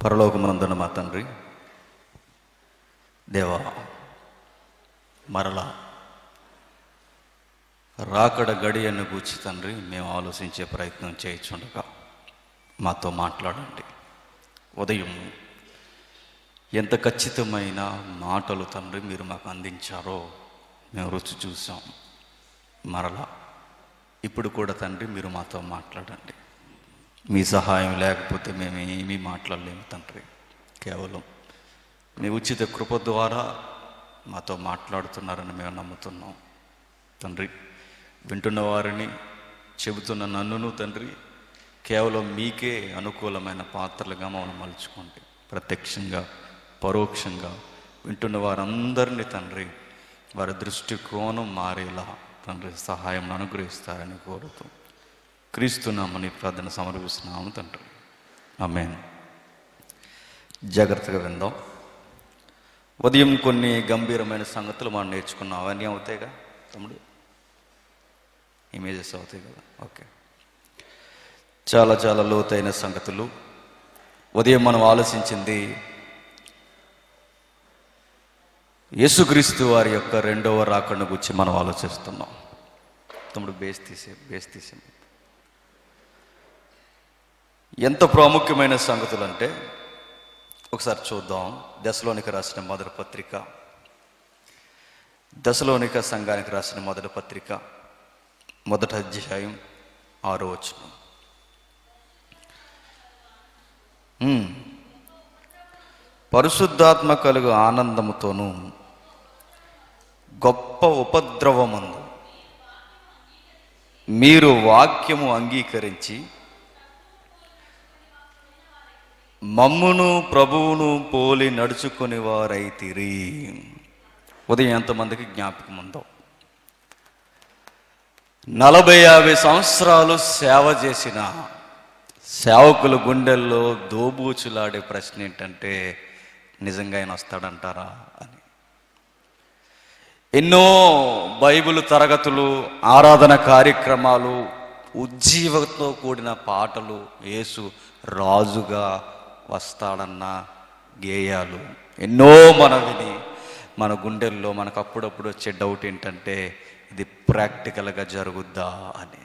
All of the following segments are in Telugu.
పరలోకమందున మా తండ్రి దేవా మరలా రాకడ గడియను గూర్చి తండ్రి మేము ఆలోచించే ప్రయత్నం చేయించుండగా మాతో మాట్లాడండి ఉదయం ఎంత ఖచ్చితమైన మాటలు తండ్రి మీరు మాకు అందించారో మేము రుచి చూసాం మరలా ఇప్పుడు కూడా తండ్రి మీరు మాతో మాట్లాడండి మీ సహాయం లేకపోతే మేము ఏమీ మాట్లాడలేము తండ్రి కేవలం మీ ఉచిత కృప ద్వారా మాతో మాట్లాడుతున్నారని మేము నమ్ముతున్నాం తండ్రి వింటున్న వారిని చెబుతున్న నన్నును తండ్రి కేవలం మీకే అనుకూలమైన పాత్రలుగా మమ్మల్ని మలుచుకోండి ప్రత్యక్షంగా పరోక్షంగా వింటున్న వారందరినీ తండ్రి వారి దృష్టికోణం మారేలా తండ్రి సహాయం అనుగ్రహిస్తారని కోరుతూ క్రీస్తున్నామని ప్రార్థన సమర్పిస్తున్నాము తండ్రి ఆమెన్ జాగ్రత్తగా విందాం ఉదయం కొన్ని గంభీరమైన సంగతులు మనం నేర్చుకున్నాం అవన్నీ అవుతాయిగా తమ్ముడు ఇమేజెస్ అవుతాయి కదా ఓకే చాలా చాలా లోతైన సంగతులు ఉదయం మనం ఆలోచించింది యేసుక్రీస్తు వారి యొక్క రెండవ రాకడ గురించి మనం ఆలోచిస్తున్నాం తమ్ముడు బేస్ తీసే బేస్ తీసే ఎంత ప్రాముఖ్యమైన సంగతులు అంటే ఒకసారి చూద్దాం దశలోనికి రాసిన మొదటి పత్రిక దశలోనిక సంఘానికి రాసిన మొదటి పత్రిక మొదటి అధ్యాయం ఆరో వచనం ఉమ్. పరిశుద్ధాత్మ కలుగు ఆనందముతోనూ గొప్ప ఉపద్రవమందు మీరు వాక్యము అంగీకరించి మమ్మును ప్రభువును పోలి నడుచుకుని వారైతిరి ఉదయం ఎంతమందికి జ్ఞాపకం ఉందో నలభై యాభై సంవత్సరాలు సేవ చేసిన సేవకుల గుండెల్లో దోబూచులాడే ప్రశ్న ఏంటంటే నిజంగా ఆయన వస్తాడంటారా అని ఎన్నో బైబిల్ తరగతులు ఆరాధన కార్యక్రమాలు ఉజ్జీవతో కూడిన పాటలు యేసు రాజుగా వస్తాడన్న గేయాలు ఎన్నో మనం విని మన గుండెల్లో మనకు అప్పుడప్పుడు వచ్చే డౌట్ ఏంటంటే ఇది ప్రాక్టికల్గా జరుగుద్దా అని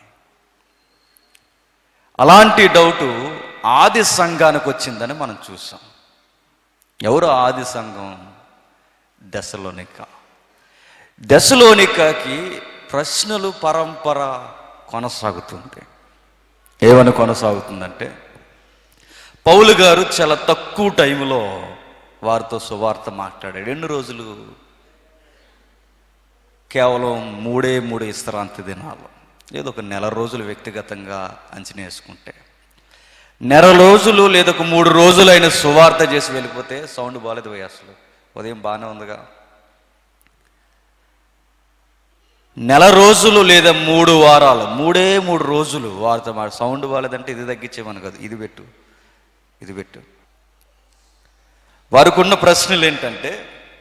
అలాంటి డౌటు ఆది సంఘానికి వచ్చిందని మనం చూసాం ఎవరు ఆది సంఘం దశలోనిక దశలోనికకి ప్రశ్నలు పరంపర కొనసాగుతుంది ఏమని కొనసాగుతుందంటే పౌలు గారు చాలా తక్కువ టైంలో వారితో సువార్త మాట్లాడాడు ఎన్ని రోజులు కేవలం మూడే మూడు విశ్రాంతి దినాలు లేదా ఒక నెల రోజులు వ్యక్తిగతంగా అంచనా వేసుకుంటే నెల రోజులు లేదా ఒక మూడు రోజులు అయిన సువార్త చేసి వెళ్ళిపోతే సౌండ్ బాగాలేదు పోయి అసలు ఉదయం బాగానే ఉందిగా నెల రోజులు లేదా మూడు వారాలు మూడే మూడు రోజులు వారితో మాట సౌండ్ బాగాలేదంటే ఇది తగ్గించేమని కాదు ఇది పెట్టు ఇది పెట్టు వారికి ఉన్న ప్రశ్నలు ఏంటంటే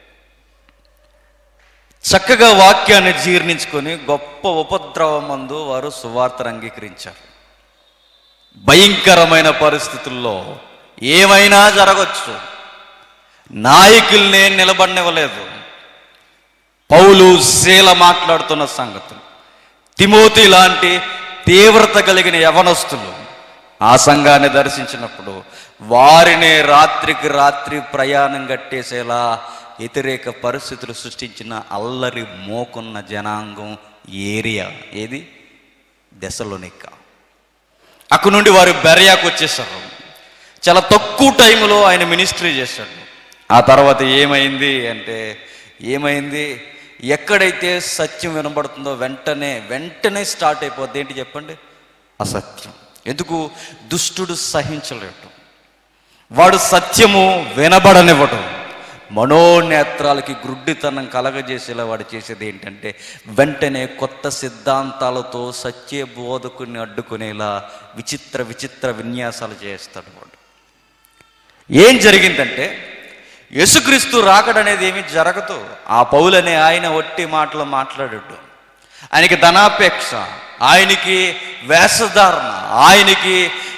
చక్కగా వాక్యాన్ని జీర్ణించుకొని గొప్ప ఉపద్రవమందు వారు సువార్తను అంగీకరించారు భయంకరమైన పరిస్థితుల్లో ఏమైనా జరగచ్చు నాయకుల్నే నిలబడనివ్వలేదు పౌలు శీల మాట్లాడుతున్న సంగతులు తిమోతి లాంటి తీవ్రత కలిగిన యవనస్తులు ఆ సంఘాన్ని దర్శించినప్పుడు వారిని రాత్రికి రాత్రి ప్రయాణం కట్టేసేలా వ్యతిరేక పరిస్థితులు సృష్టించిన అల్లరి మోకున్న జనాంగం ఏరియా ఏది దశలోనిక అక్కడి నుండి వారు బెరయాకు వచ్చేసారు చాలా తక్కువ టైంలో ఆయన మినిస్ట్రీ చేశాడు ఆ తర్వాత ఏమైంది అంటే ఏమైంది ఎక్కడైతే సత్యం వినబడుతుందో వెంటనే వెంటనే స్టార్ట్ అయిపోద్ది ఏంటి చెప్పండి అసత్యం ఎందుకు దుష్టుడు సహించలేడు వాడు సత్యము వినబడనివ్వడు మనోనేత్రాలకి గ్రుడ్డితనం కలగజేసేలా వాడు చేసేది ఏంటంటే వెంటనే కొత్త సిద్ధాంతాలతో సత్య బోధకుని అడ్డుకునేలా విచిత్ర విచిత్ర విన్యాసాలు చేస్తాడు వాడు ఏం జరిగిందంటే యేసుక్రీస్తు రాకడనేది ఏమీ జరగదు ఆ పౌలనే ఆయన ఒట్టి మాటలు మాట్లాడాడు ఆయనకి ధనాపేక్ష ఆయనకి వేషధారణ ఆయనకి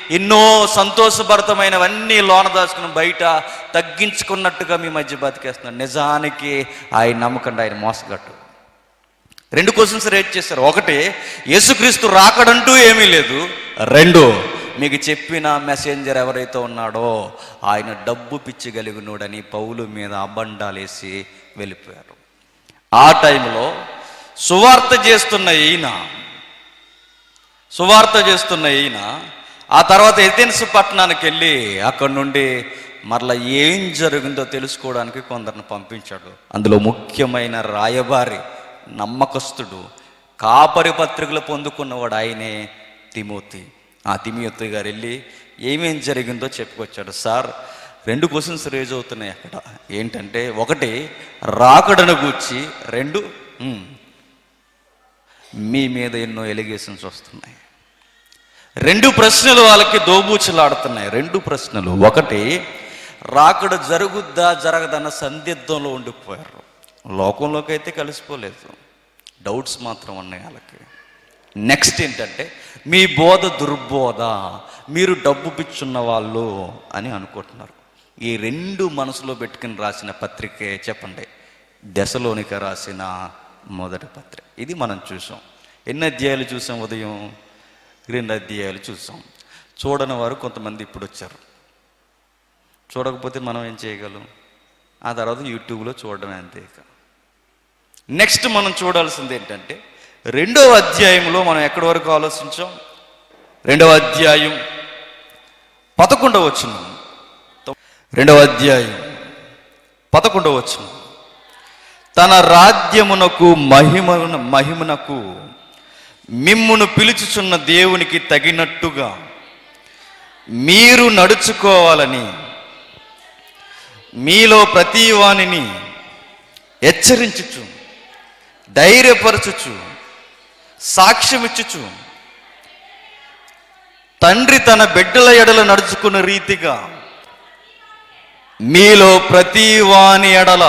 ఎన్నో సంతోషభరితమైనవన్నీ లోన దాచుకుని బయట తగ్గించుకున్నట్టుగా మీ మధ్య బతికేస్తున్నారు నిజానికి ఆయన నమ్మకండి ఆయన మోసగట్టు రెండు క్వశ్చన్స్ రేట్ చేశారు ఒకటి యేసుక్రీస్తు రాకడంటూ ఏమీ లేదు రెండు మీకు చెప్పిన మెసెంజర్ ఎవరైతే ఉన్నాడో ఆయన డబ్బు పిచ్చి కలిగినోడని పౌలు మీద అబండాలేసి వెళ్ళిపోయారు ఆ టైంలో సువార్త చేస్తున్న ఈయన సువార్త చేస్తున్న ఈయన ఆ తర్వాత ఎథెన్స్ పట్టణానికి వెళ్ళి అక్కడి నుండి మరలా ఏం జరిగిందో తెలుసుకోవడానికి కొందరిని పంపించాడు అందులో ముఖ్యమైన రాయబారి నమ్మకస్తుడు కాపరి పత్రికలు పొందుకున్నవాడు ఆయనే తిమోతి ఆ తిమోతి గారు వెళ్ళి ఏమేం జరిగిందో చెప్పుకొచ్చాడు సార్ రెండు క్వశ్చన్స్ రేజ్ అవుతున్నాయి అక్కడ ఏంటంటే ఒకటి రాకడను గూర్చి రెండు "ఉమ్, మీ మీద ఎన్నో ఎలిగేషన్స్ వస్తున్నాయి రెండు ప్రశ్నలు వాళ్ళకి దోబూచులాడుతున్నాయి రెండు ప్రశ్నలు ఒకటి రాకడ జరుగుద్దా జరగదన్న సందిగ్ధంలో ఉండిపోయారు లోకంలోకి అయితే కలిసిపోలేదు డౌట్స్ మాత్రం ఉన్నాయి వాళ్ళకి నెక్స్ట్ ఏంటంటే మీ బోధ దుర్బోధ మీరు డబ్బు పిచ్చున్న వాళ్ళు అని అనుకుంటున్నారు ఈ రెండు మనసులో పెట్టుకుని రాసిన పత్రికే చెప్పండి దశలోనిక రాసిన మొదటి పత్రిక ఇది మనం చూసాం ఎన్ని అధ్యాయాలు చూసాం ఉదయం రెండు అధ్యాయాలు చూసాం చూడని వారు కొంతమంది ఇప్పుడు వచ్చారు చూడకపోతే మనం ఏం చేయగలం ఆ తర్వాత యూట్యూబ్లో చూడడమే అంతే ఇక నెక్స్ట్ మనం చూడాల్సింది ఏంటంటే రెండవ అధ్యాయంలో మనం ఎక్కడి వరకు ఆలోచించాం రెండవ అధ్యాయం పదకొండవ వచ్చిన రెండవ అధ్యాయం పదకొండవ వచ్చిన తన రాజ్యమునకు మహిమను మహిమనకు మిమ్మును పిలుచుచున్న దేవునికి తగినట్టుగా మీరు నడుచుకోవాలని మీలో ప్రతి వానిని హెచ్చరించుచు ధైర్యపరచుచు సాక్ష్యమిచ్చుచు తండ్రి తన బిడ్డల ఎడల నడుచుకున్న రీతిగా మీలో ప్రతి వాని ఎడల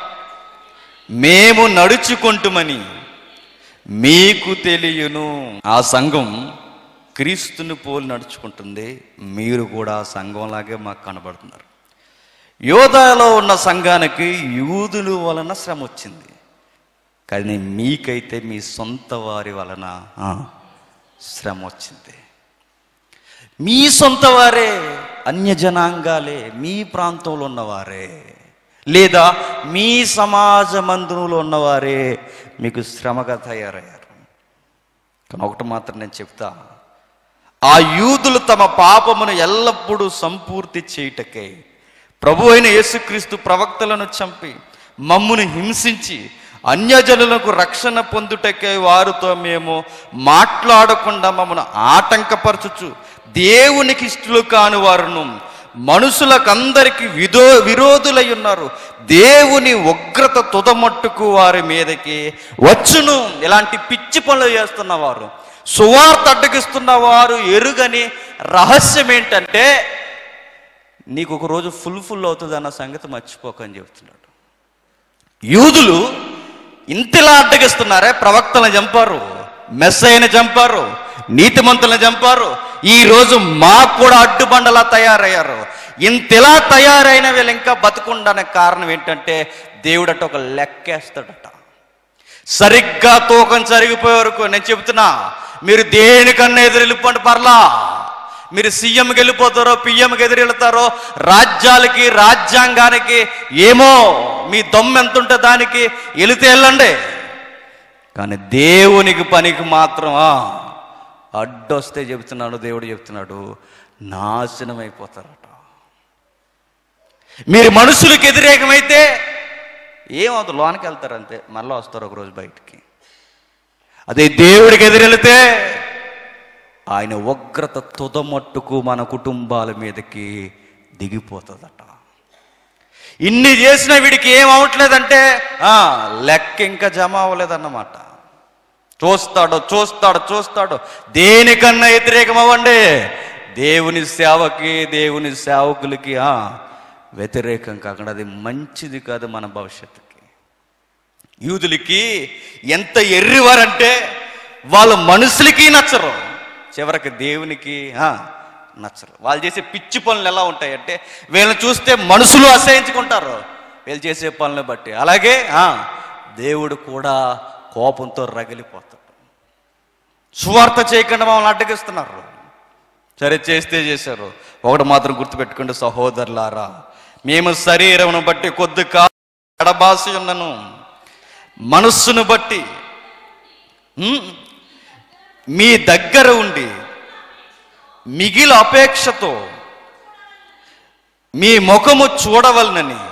మేము నడుచుకుంటుమని మీకు తెలియను ఆ సంఘం క్రీస్తుని పోలి నడుచుకుంటుంది మీరు కూడా ఆ సంఘంలాగే మాకు కనబడుతున్నారు యోధాలో ఉన్న సంఘానికి యూదుల వలన శ్రమ వచ్చింది కానీ మీకైతే మీ సొంత వారి వలన ఆ, శ్రమ వచ్చింది మీ సొంత వారే అన్యజనాంగాలే మీ ప్రాంతంలో ఉన్నవారే లేదా మీ సమాజ మందులో ఉన్నవారే మీకు శ్రమగా తయారయ్యారు కానీ ఒకటి మాత్రం నేను చెప్తా ఆ యూదులు తమ పాపమును ఎల్లప్పుడూ సంపూర్తి చేయుటకై ప్రభు అయిన యేసుక్రీస్తు ప్రవక్తలను చంపి మమ్మును హింసించి అన్యజనులకు రక్షణ పొందుటకై వారితో మేము మాట్లాడకుండా మమ్మను ఆటంకపరచుచు దేవునికి ఇష్టలు కాని వారును మనుషులకందరికి విదో విరోధులై ఉన్నారు దేవుని ఉగ్రత తుదమట్టుకు వారి మీదకి వచ్చును ఇలాంటి పిచ్చి పనులు చేస్తున్న వారు సువార్త అడ్డగిస్తున్న వారు ఎరుగని రహస్యం ఏంటంటే నీకు ఒక రోజు ఫుల్ ఫుల్ అవుతుంది అన్న సంగతి మర్చిపోకని చెప్తున్నాడు యూదులు ఇంతలా అడ్డగిస్తున్నారే ప్రవక్తలను చంపారు మెస్సైని చంపారు నీతిమంతులను చంపారు ఈ రోజు మాకు కూడా అడ్డుబండలా తయారయ్యారు ఇంతలా తయారైన వీళ్ళు ఇంకా బతుకుండానికి కారణం ఏంటంటే దేవుడట ఒక లెక్కేస్తాడట సరిగ్గా తూకం జరిగిపోయే వరకు నేను చెబుతున్నా మీరు దేనికన్నా ఎదురు వెళ్ళిపోండి పర్లా మీరు సీఎంకి వెళ్ళిపోతారో పిఎంకి ఎదురు వెళ్తారో రాజ్యాలకి రాజ్యాంగానికి ఏమో మీ దమ్ము ఎంత ఉంటే దానికి వెళితే వెళ్ళండి కానీ దేవునికి పనికి మాత్రం ఆ, అడ్డొస్తే చెబుతున్నాడు దేవుడు చెబుతున్నాడు నాశనం అయిపోతారట మీరు మనుషులకు వ్యతిరేకమైతే ఏమవుతుంది లోనికి వెళ్తారు అంతే మళ్ళీ వస్తారు ఒకరోజు బయటికి అదే దేవుడికి ఎదురెళ్తే ఆయన ఉగ్రత తుదమట్టుకు మన కుటుంబాల మీదకి దిగిపోతుందట ఇన్ని చేసిన వీడికి ఏం అవట్లేదంటే ఆ, లెక్క ఇంకా జమ అవ్వలేదన్నమాట చూస్తాడు చూస్తాడు చూస్తాడు దేనికన్నా వ్యతిరేకం అవ్వండి దేవుని సేవకి దేవుని సేవకులకి ఆ, వ్యతిరేకం కాకుండా అది మంచిది కాదు మన భవిష్యత్తుకి యూదులకి ఎంత ఎర్రివారంటే వాళ్ళు మనుషులకి నచ్చరు చివరికి దేవునికి ఆ, నచ్చరు వాళ్ళు చేసే పిచ్చి పనులు ఎలా ఉంటాయంటే వీళ్ళని చూస్తే మనుషులు అసహించుకుంటారు వీళ్ళు చేసే పనులను బట్టి అలాగే ఆ, దేవుడు కూడా కోపంతో రగిలిపోతాడు సువార్త చేయకుండా మమ్మల్ని అడ్డగిస్తున్నారు సరే చేస్తే చేశారు ఒకటి మాత్రం గుర్తుపెట్టుకోండి సహోదరులారా మేము శరీరమును బట్టి కొద్ది కాలం ఎడబాసి ఉన్నను మనస్సును బట్టి ఉమ్, మీ దగ్గర ఉండి మిగిలి అపేక్షతో మీ ముఖము చూడవలనని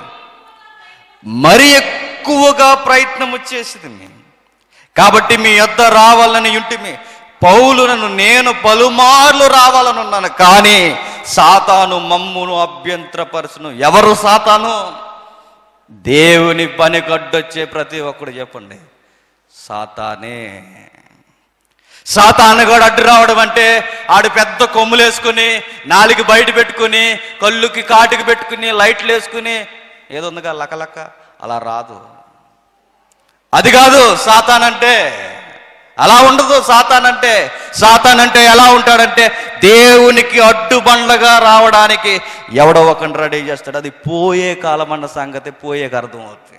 మరి ఎక్కువగా ప్రయత్నము చేసింది కాబట్టి మీ యొద్ద రావాలని ఇంటిమి పౌలునను నేను పలుమార్లు రావాలనున్నాను కానీ సాతాను మమ్మును అభ్యంతరపరచును ఎవరు సాతాను దేవుని పని కడ్డొచ్చే ప్రతి ఒక్కడు చెప్పండి సాతానే సాతాను కూడా అడ్డు రావడం అంటే ఆడు పెద్ద కొమ్ములు వేసుకుని నాలుగు బయట పెట్టుకుని కళ్ళుకి కాటుకి పెట్టుకుని లైట్లు వేసుకుని ఏదో ఉందిగా లకలక అలా రాదు అది కాదు సాతాన్ అంటే అలా ఉండదు సాతాన్ అంటే సాతాన్ అంటే ఎలా ఉంటాడంటే దేవునికి అడ్డుబండ్లగా రావడానికి ఎవడో ఒకరిని రెడీ చేస్తాడు అది పోయే కాలం అన్న సంగతి పోయేకి అర్థం అవుతుంది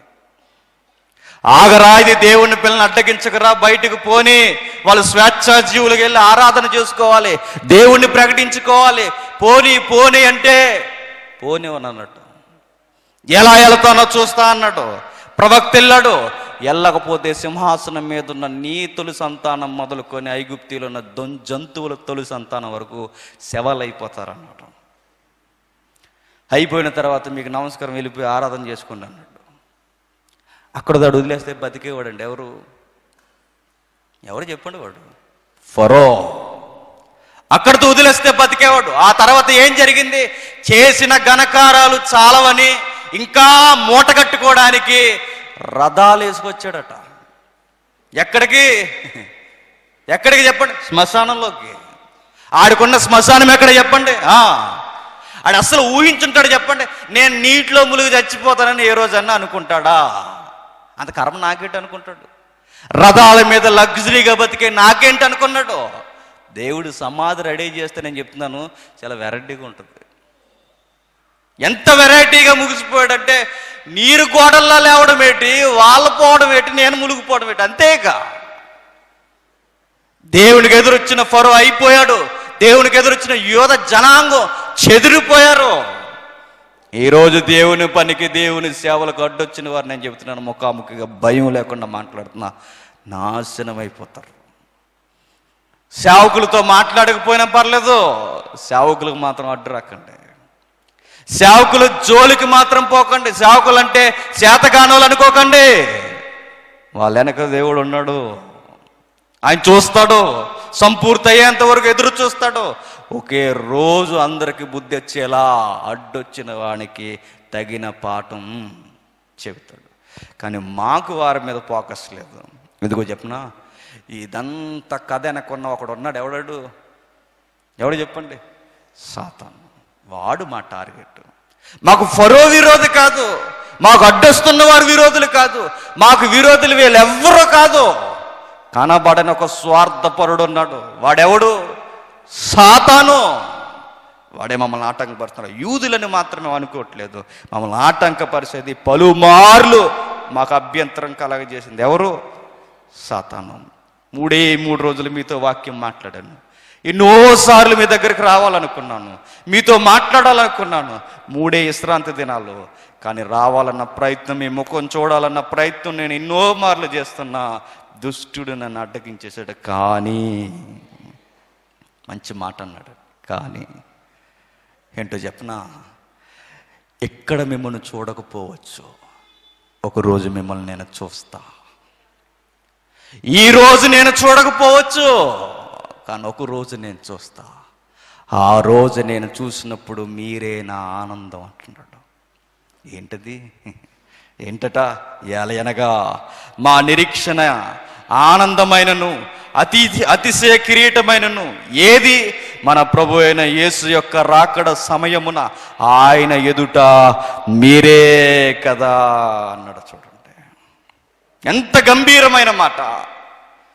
ఆగరా ఇది దేవుని పిల్లల్ని అడ్డగించకరా బయటకు పోని వాళ్ళు స్వేచ్ఛా జీవులకు వెళ్ళి ఆరాధన చేసుకోవాలి దేవుణ్ణి ప్రకటించుకోవాలి పోని పోని అంటే పోని అని అన్నట్టు ఎలా వెళ్తానో చూస్తా అన్నాడు ప్రవక్త వెళ్ళాడు వెళ్ళకపోతే సింహాసనం మీద ఉన్న నీ తొలి సంతానం మొదలుకొని ఐగుప్తిలో ఉన్న దొం జంతువుల తొలి సంతానం వరకు శవలైపోతారన్నాడు అయిపోయిన తర్వాత మీకు నమస్కారం వెళ్ళిపోయి ఆరాధన చేసుకోండి అన్నాడు అక్కడ దాడు వదిలేస్తే బతికేవాడండి ఎవరు ఎవరు చెప్పండి వాడు ఫరో అక్కడితో వదిలేస్తే బతికేవాడు ఆ తర్వాత ఏం జరిగింది చేసిన ఘనకారాలు చాలవని ఇంకా మూట కట్టుకోవడానికి రథాలు వేసుకొచ్చాడట ఎక్కడికి ఎక్కడికి చెప్పండి శ్మశానంలోకి ఆడుకున్న శ్మశానం ఎక్కడ చెప్పండి ఆ. ఆడు అసలు ఊహించుంటాడు చెప్పండి నేను నీటిలో ములుగు చచ్చిపోతానని ఏ రోజన్నా అనుకుంటాడా అంత కర్మ నాకేంటి అనుకుంటాడు రథాల మీద లగ్జరీగా బతికే నాకేంటి అనుకున్నాడు దేవుడు సమాధి రెడీ చేస్తే నేను చెప్తున్నాను చాలా వెరైటీగా ఉంటుంది ఎంత వెరైటీగా ముగిసిపోయాడంటే నీరు గోడల్లా లేవడం ఏంటి వాళ్ళు పోవడం ఏంటి నేను మునిగిపోవడం ఏంటి అంతేగా దేవునికి ఎదురొచ్చిన ఫరో అయిపోయాడు దేవునికి ఎదురొచ్చిన యోధ జనాంగం చెదిరిపోయారు ఈరోజు దేవుని పనికి దేవుని సేవలకు అడ్డొచ్చిన వారు నేను చెబుతున్నాను ముఖాముఖిగా భయం లేకుండా మాట్లాడుతున్నా నాశనం అయిపోతారు సేవకులతో మాట్లాడకపోయినా పర్లేదు సేవకులకు మాత్రం అడ్డు రాకండి సేవకులు జోలికి మాత్రం పోకండి సేవకులు అంటే చేతగానోలు అనుకోకండి వాళ్ళ వెనక దేవుడు ఉన్నాడు ఆయన చూస్తాడు సంపూర్తి అయ్యేంత వరకు ఎదురు చూస్తాడు ఒకే రోజు అందరికి బుద్ధి వచ్చేలా అడ్డొచ్చిన వానికి తగిన పాఠం చెబుతాడు కానీ మాకు వారి మీద ఫోకస్ లేదు ఎందుకో చెప్పనా ఇదంతా కథ వెనకున్న ఒకడు ఉన్నాడు ఎవడాడు ఎవడు చెప్పండి సాతాను వాడు మా టార్గెట్ మాకు ఫరో విరోధి కాదు మాకు అడ్డొస్తున్న వారు విరోధులు కాదు మాకు విరోధులు వీళ్ళు ఎవ్వరూ కాదు కనబడని ఒక స్వార్థపరుడు ఉన్నాడు వాడెవడు సాతాను వాడే మమ్మల్ని ఆటంకపరుస్తున్నాడు యూదులని మాత్రమే అనుకోవట్లేదు మమ్మల్ని ఆటంకపరిచేది పలుమార్లు మాకు అభ్యంతరం కలగజేసింది ఎవరు సాతాను మూడే మూడు రోజులు మీతో వాక్యం మాట్లాడాను ఎన్నోసార్లు మీ దగ్గరికి రావాలనుకున్నాను మీతో మాట్లాడాలనుకున్నాను మూడే విశ్రాంతి దినాలు కానీ రావాలన్న ప్రయత్నం మీ ముఖం చూడాలన్న ప్రయత్నం నేను ఎన్నో మార్లు చేస్తున్నా దుష్టుడు నన్ను అడ్డగించేశాడు కానీ మంచి మాట అన్నాడు కానీ ఏంటో చెప్పనా ఎక్కడ మిమ్మల్ని చూడకపోవచ్చు ఒకరోజు మిమ్మల్ని నేను చూస్తా ఈ రోజు నేను చూడకపోవచ్చు కానీ ఒక రోజు నేను చూస్తా ఆ రోజు నేను చూసినప్పుడు మీరే నా ఆనందం అంటున్నాడు ఏంటది ఏంటట ఎలయనగా మా నిరీక్షణ ఆనందమైనను అతి అతిశయ కిరీటమైనను ఏది మన ప్రభు అయిన యేసు యొక్క రాకడ సమయమున ఆయన ఎదుట మీరే కదా అన్నాడు చూడండి ఎంత గంభీరమైన మాట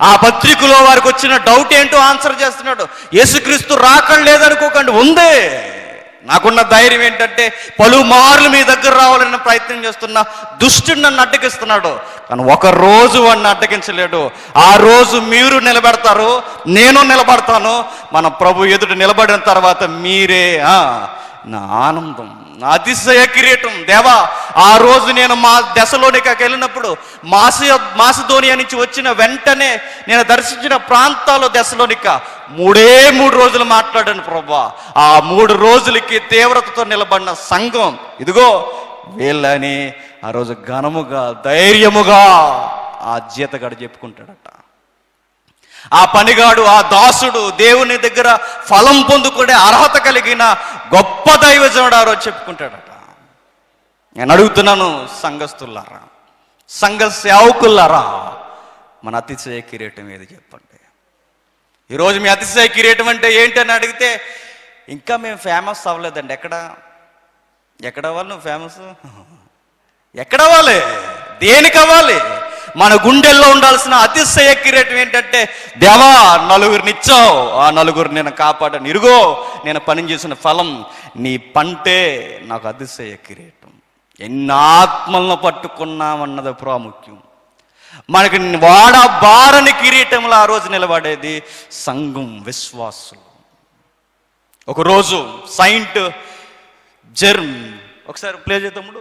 ఆ పత్రికలో వారికి వచ్చిన డౌట్ ఏంటో ఆన్సర్ చేస్తున్నాడు యేసుక్రీస్తు రాకలేదనుకోకండి ఉందే నాకున్న ధైర్యం ఏంటంటే పలుమార్లు మీ దగ్గర రావాలని ప్రయత్నం చేస్తున్న దుష్టుడు నన్ను అడ్డగిస్తున్నాడు కానీ ఒక రోజు వాడిని అడ్డగించలేడు ఆ రోజు మీరు నిలబెడతారు నేను నిలబడతాను మన ప్రభు ఎదుట నిలబడిన తర్వాత మీరే ఆ, నా ఆనందం నా అతిశయ కిరీటం దేవా ఆ రోజు నేను మా దశలోనికి వెళ్ళినప్పుడు మాసి మాసిధోనియా నుంచి వచ్చిన వెంటనే నేను దర్శించిన ప్రాంతాల్లో దశలోనిక మూడే మూడు రోజులు మాట్లాడాను ప్రభా ఆ మూడు రోజులకి తీవ్రతతో నిలబడిన సంఘం ఇదిగో వీళ్ళని ఆ రోజు ఘనముగా ధైర్యముగా ఆ జీతగాడు చెప్పుకుంటాడట ఆ పనిగాడు ఆ దాసుడు దేవుని దగ్గర ఫలం పొందుకునే అర్హత కలిగిన గొప్ప దైవజనుడు ఆ రోజు చెప్పుకుంటాడట నేను అడుగుతున్నాను సంఘస్థులారా సంఘ సేవకులారా మన అతిశయ కిరీటం ఏది చెప్పండి ఈరోజు మీ అతిశయ కిరీటం అంటే ఏంటని అడిగితే ఇంకా మేము ఫేమస్ అవ్వలేదండి ఎక్కడ ఎక్కడ అవ్వాలి నువ్వు ఫేమస్ ఎక్కడ అవ్వాలి దేనికి అవ్వాలి మన గుండెల్లో ఉండాల్సిన అతిశయ కిరీటం ఏంటంటే దేవా నలుగురిని ఇచ్చావు ఆ నలుగురు నేను కాపాడాను ఇరుగో నేను పని చేసిన ఫలం నీ పంటే నాకు అతిశయ కిరీటం ఎన్ని ఆత్మలను పట్టుకున్నామన్నది ప్రాముఖ్యం మనకి వాడ బారని కిరీటంలో ఆ రోజు నిలబడేది సంఘం విశ్వాసులు ఒకరోజు సైంట్ జెర్మ్ ఒకసారి ప్లే చేద్దాముడు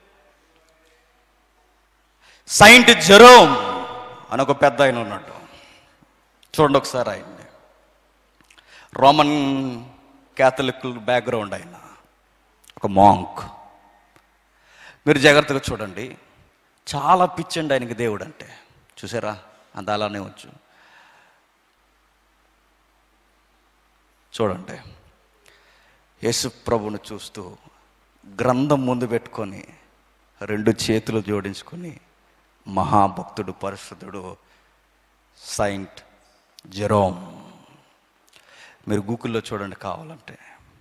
సైంట్ జెరోమ్ అని ఒక పెద్ద ఆయన ఉన్నాడు చూడండి ఒకసారి ఆయన్ని రోమన్ క్యాథలిక్ బ్యాక్గ్రౌండ్ ఆయన ఒక మాంక్ మీరు జాగ్రత్తగా చూడండి చాలా పిచ్చండి ఆయనకి దేవుడు అంటే చూసారా అంత అలానే వచ్చు చూడండి యేసు ప్రభును చూస్తూ గ్రంథం ముందు పెట్టుకొని రెండు చేతులు జోడించుకొని మహాభక్తుడు పరిశుద్ధుడు సైంట్ జెరోమ్ మీరు గూగుల్లో చూడండి కావాలంటే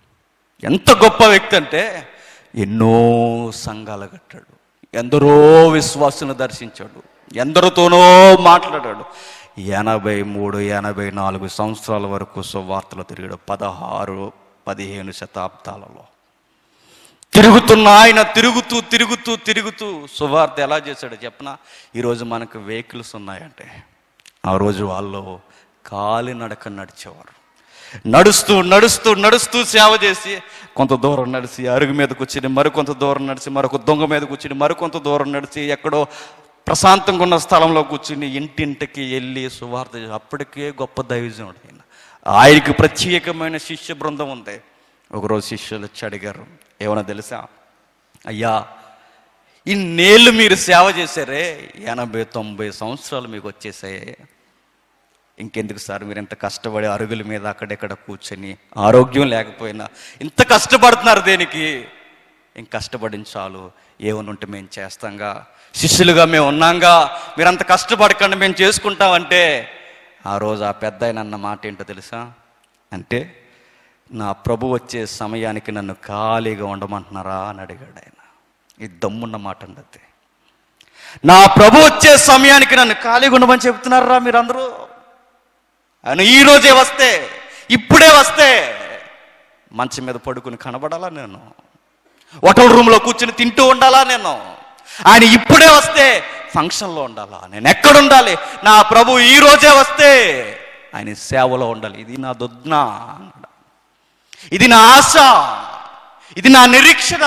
ఎంత గొప్ప వ్యక్తి అంటే ఎన్నో సంఘాలు కట్టాడు ఎందరో విశ్వాసులను దర్శించాడు ఎందరితోనో మాట్లాడాడు ఎనభై మూడు ఎనభై నాలుగు సంవత్సరాల వరకు సువార్తలు తిరిగాడు పదహారు పదిహేను శతాబ్దాలలో తిరుగుతున్న ఆయన తిరుగుతూ తిరుగుతూ తిరుగుతూ సువార్త ఎలా చేశాడో చెప్పనా ఈరోజు మనకు వెహికల్స్ ఉన్నాయంటే ఆ రోజు వాళ్ళు కాలినడక నడిచేవారు నడుస్తూ నడుస్తూ నడుస్తూ సేవ చేసి కొంత దూరం నడిచి అరుగు మీద కూర్చుని మరికొంత దూరం నడిచి మరొక దొంగ మీద కూర్చుని మరికొంత దూరం నడిచి ఎక్కడో ప్రశాంతంగా ఉన్న స్థలంలో కూర్చుని ఇంటింటికి వెళ్ళి సువార్త చేసి అప్పటికే గొప్ప దైవజనుడు ఆయన ఆయనకి ప్రత్యేకమైన శిష్య బృందం ఉంది ఒకరోజు శిష్యులు వచ్చి అడిగారు ఏమన్నా తెలుసా అయ్యా ఇన్నేళ్ళు మీరు సేవ చేశారే ఎనభై తొంభై సంవత్సరాలు మీకు వచ్చేసాయి ఇంకెందుకు సార్ మీరు ఇంత కష్టపడి అరుగుల మీద అక్కడెక్కడ కూర్చొని ఆరోగ్యం లేకపోయినా ఇంత కష్టపడుతున్నారు దేనికి ఇంక కష్టపడిన చాలు ఏమని ఉంటే మేము చేస్తాంగా శిష్యులుగా మేము ఉన్నాంగా మీరు అంత కష్టపడకండి మేము చేసుకుంటామంటే ఆ రోజు ఆ పెద్ద ఆయన అన్న మాట ఏంటో తెలుసా అంటే నా ప్రభు వచ్చే సమయానికి నన్ను ఖాళీగా ఉండమంటున్నారా అని అడిగాడు ఆయన ఇది దమ్మున్న మాట అండి అది నా ప్రభు వచ్చే సమయానికి నన్ను ఖాళీగా ఉండమని చెప్తున్నారా మీరందరూ ఆయన ఈ రోజే వస్తే ఇప్పుడే వస్తే మంచం మీద పడుకుని కనబడాలా నేను హోటల్ రూమ్లో కూర్చుని తింటూ ఉండాలా నేను ఆయన ఇప్పుడే వస్తే ఫంక్షన్లో ఉండాలా నేను ఎక్కడ ఉండాలి నా ప్రభు ఈ రోజే వస్తే ఆయన సేవలో ఉండాలి ఇది నా దుద్న అన్నాడు. ఇది నా ఆశ ఇది నా నిరీక్షణ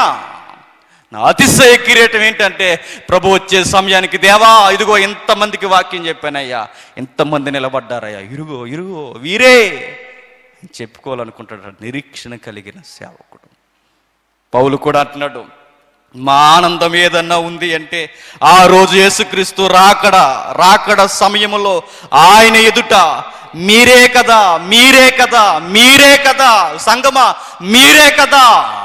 నా అతిశయ కిరీటం ఏంటంటే ప్రభు వచ్చే సమయానికి దేవా ఇదిగో ఎంతమందికి వాక్యం చెప్పానయ్యా ఎంతమంది నిలబడ్డారయ్యా ఇరుగో ఇరుగో వీరే అని చెప్పుకోవాలనుకుంటాడు నిరీక్షణ కలిగిన సేవకుడు పౌలు కూడా అంటున్నాడు మా ఆనందం ఏదన్నా ఉంది అంటే ఆ రోజు యేసుక్రీస్తు రాకడ రాకడ సమయంలో ఆయన ఎదుట మీరే కదా మీరే కదా మీరే కదా సంగమా మీరే కదా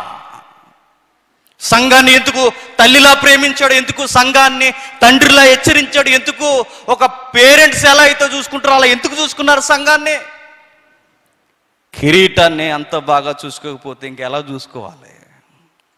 సంఘాన్ని ఎందుకు తల్లిలా ప్రేమించాడు ఎందుకు సంఘాన్ని తండ్రిలా హెచ్చరించాడు ఎందుకు ఒక పేరెంట్స్ ఎలా అయితే చూసుకుంటారో అలా ఎందుకు చూసుకున్నారు సంఘాన్ని కిరీటాన్ని అంత బాగా చూసుకోకపోతే ఇంకెలా చూసుకోవాలి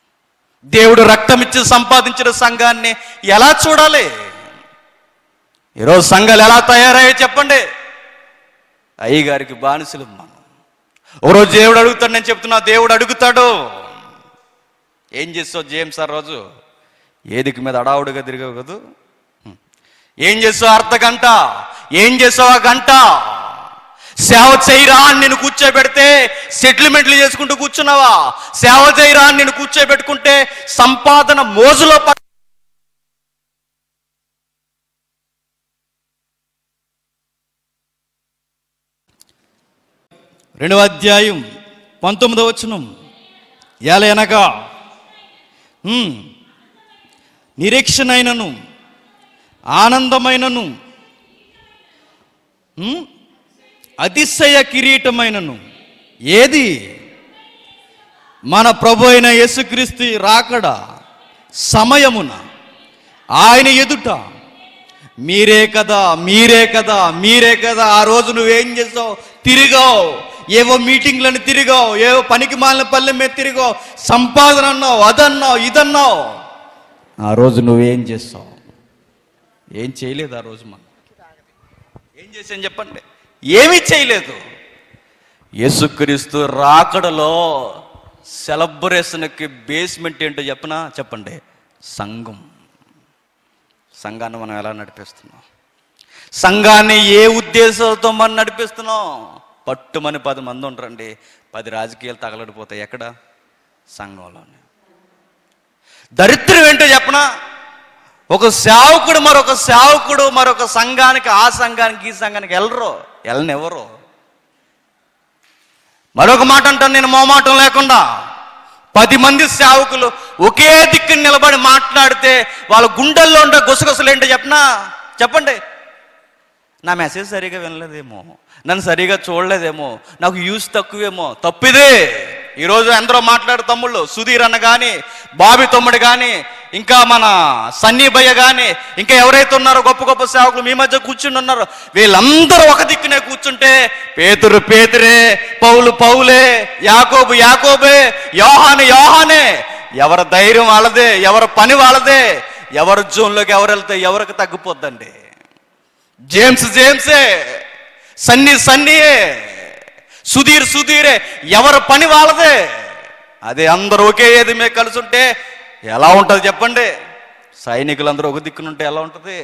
దేవుడు రక్తం ఇచ్చి సంపాదించిన సంఘాన్ని ఎలా చూడాలి ఈరోజు సంఘాలు ఎలా తయారయ్యాయో చెప్పండి అయ్యగారికి బానిసలు మనం ఒకరోజు దేవుడు అడుగుతాడు నేను చెప్తున్నా దేవుడు అడుగుతాడు ఏం చేస్తావు జేమ్స్ ఆ రోజు ఏదికి మీద అడావుడిగా తిరిగావు కదూ హ్మ్. ఏం చేసావు అర్ధ గంట ఏం చేసావు ఆ గంట సేవ చేయరా అని నేను కూర్చోబెడితే సెటిల్మెంట్లు చేసుకుంటూ కూర్చున్నావా సేవ చేయరా అని నేను కూర్చోబెట్టుకుంటే సంపాదన మోజులో ప- రెండవ అధ్యాయం పంతొమ్మిదవ వచనం ఏలయనగా హ్మ్, నిరీక్షణైనను ఆనందమైనను హ్మ్, అతిశయ కిరీటమైనను ఏది మన ప్రభు అయిన యేసుక్రీస్తు రాకడ సమయమున ఆయన ఎదుట మీరే కదా మీరే కదా మీరే కదా ఆ రోజు నువ్వేం చేసావు తిరిగావు ఏవో మీటింగ్లను తిరిగావు ఏవో పనికి మాలిన పల్లె మీద తిరిగావు సంపాదన అన్నావు అదన్నావు ఇదన్నావు ఆ రోజు నువ్వేం చేస్తావు ఏం చేయలేదు ఆ రోజు మనం ఏం చేశాను చెప్పండి ఏమీ చేయలేదు యేసుక్రీస్తు రాకడలో సెలబ్రేషన్కి బేస్మెంట్ ఏంటో చెప్పనా చెప్పండి సంఘం సంఘాన్ని మనం ఎలా నడిపిస్తున్నాం సంఘాన్ని ఏ ఉద్దేశంతో మనం నడిపిస్తున్నాం పట్టుమని పది మంది ఉంటారండి పది రాజకీయాలు తగలడిపోతాయి ఎక్కడ సంఘంలోనే దరిద్రం ఏంటో చెప్పనా ఒక సేవకుడు మరొక సేవకుడు మరొక సంఘానికి ఆ సంఘానికి ఈ సంఘానికి వెళ్ళరు వెళ్ళనెవరు మరొక మాట అంటాను నేను మోమాటం లేకుండా పది మంది సేవకులు ఒకే దిక్కుని నిలబడి మాట్లాడితే వాళ్ళ గుండెల్లో ఉండే గుసగుసలు ఏంటో చెప్పనా చెప్పండి నా మెసేజ్ సరిగా వినలేదేమో నన్ను సరిగా చూడలేదేమో నాకు యూస్ తక్కువేమో తప్పిదే ఈరోజు ఎందరో మాట్లాడు తమ్ముళ్ళు సుధీర్ అన్న కానీ బాబి తమ్ముడు కానీ ఇంకా మన సన్నీ భయ్య కానీ ఇంకా ఎవరైతే ఉన్నారో గొప్ప గొప్ప సేవకులు మీ మధ్య కూర్చుని ఉన్నారో వీళ్ళందరూ ఒక దిక్కునే కూర్చుంటే పేతురు పేతురే పౌలు పౌలే యాకోబు యాకోబే యోహాను యోహానే ఎవరి ధైర్యం వాళ్ళదే ఎవరి పని వాళ్ళదే ఎవరి జోన్లోకి ఎవరు వెళ్తే ఎవరికి తగ్గిపోద్దండి జేమ్స్ జేమ్సే సన్నీ సన్నీయే సుధీర్ సుధీరే ఎవరి పని వాళ్ళదే అదే అందరూ ఒకే ఏది మీద కలిసి ఉంటే ఎలా ఉంటుంది చెప్పండి సైనికులందరూ ఒక దిక్కునుంటే ఎలా ఉంటుంది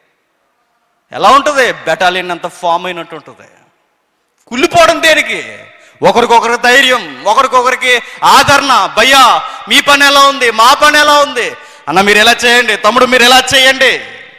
ఎలా ఉంటుంది బెటాలియన్ అంత ఫామ్ అయినట్టు ఉంటుంది కుళ్ళిపోవడం దేనికి ఒకరికొకరికి ధైర్యం ఒకరికొకరికి ఆదరణ భయ్యా మీ పని ఎలా ఉంది మా పని ఎలా ఉంది అన్న మీరు ఎలా చేయండి తమ్ముడు మీరు ఎలా చేయండి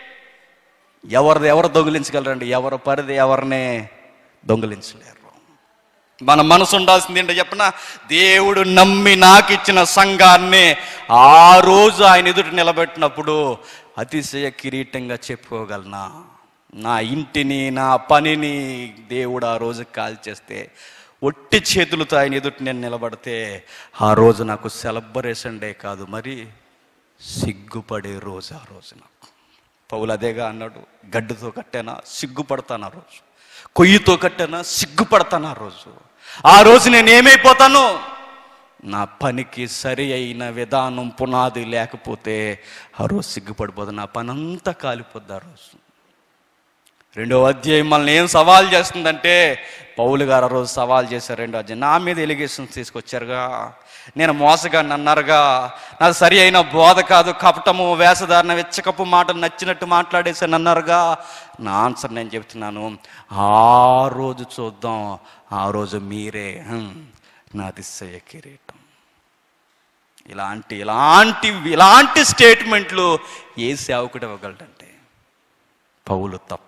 ఎవరిది ఎవరు దొంగిలించగలరండి ఎవరి పరిధి ఎవరిని దొంగిలించలేరు మన మనసు ఉండాల్సింది ఏంటో చెప్పన దేవుడు నమ్మి నాకు ఇచ్చిన సంఘాన్ని ఆ రోజు ఆయన ఎదుట నిలబెట్టినప్పుడు అతిశయ కిరీటంగా చెప్పుకోగలనా నా ఇంటిని నా పనిని దేవుడు ఆ రోజు కాల్చేస్తే ఒట్టి చేతులతో ఆయన ఎదుట నేను నిలబడితే ఆ రోజు నాకు సెలబ్రేషన్ డే కాదు మరి సిగ్గుపడే రోజు ఆ రోజు నాకు పౌలు అదేగా అన్నాడు గడ్డతో కట్టానా సిగ్గుపడతాను ఆ రోజు కొయ్యితో కట్టానా సిగ్గుపడతాను ఆ రోజు ఆ రోజు నేను ఏమైపోతాను నా పనికి సరి అయిన విధానం పునాది లేకపోతే ఆ రోజు సిగ్గుపడిపోతాను నా పని అంతా కాలిపోద్ది ఆ రోజు రెండో అధ్యాయం మనల్ని ఏం సవాల్ చేస్తుందంటే పౌలు గారు ఆ రోజు సవాల్ చేశారు రెండో అధ్యాయం నా మీద ఎలిగేషన్స్ తీసుకొచ్చారుగా నేను మోసగాన్ని అన్నారుగా నాది సరి అయిన బోధ కాదు కపటము వేషధారణ వెచ్చకపు మాట నచ్చినట్టు మాట్లాడేసాను అన్నారుగా నా ఆన్సర్ నేను చెప్తున్నాను ఆ రోజు చూద్దాం ఆ రోజు మీరే హ్మ్, నా దిశయ కిరీటం ఇలాంటి ఇలాంటి ఇలాంటి స్టేట్మెంట్లు ఏ సేవకుడు ఇవ్వగలడంటే పౌలు తప్ప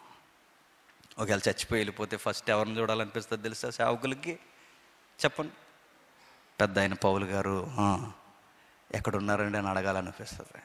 ఒకవేళ చచ్చిపోయి వెళ్ళిపోతే ఫస్ట్ ఎవరిని చూడాలనిపిస్తుంది తెలుసా సేవకులకి చెప్పండి పెద్ద ఆయన పౌలు గారు "ఆ, ఎక్కడున్నారండి అని అడగాలనిపిస్తుంది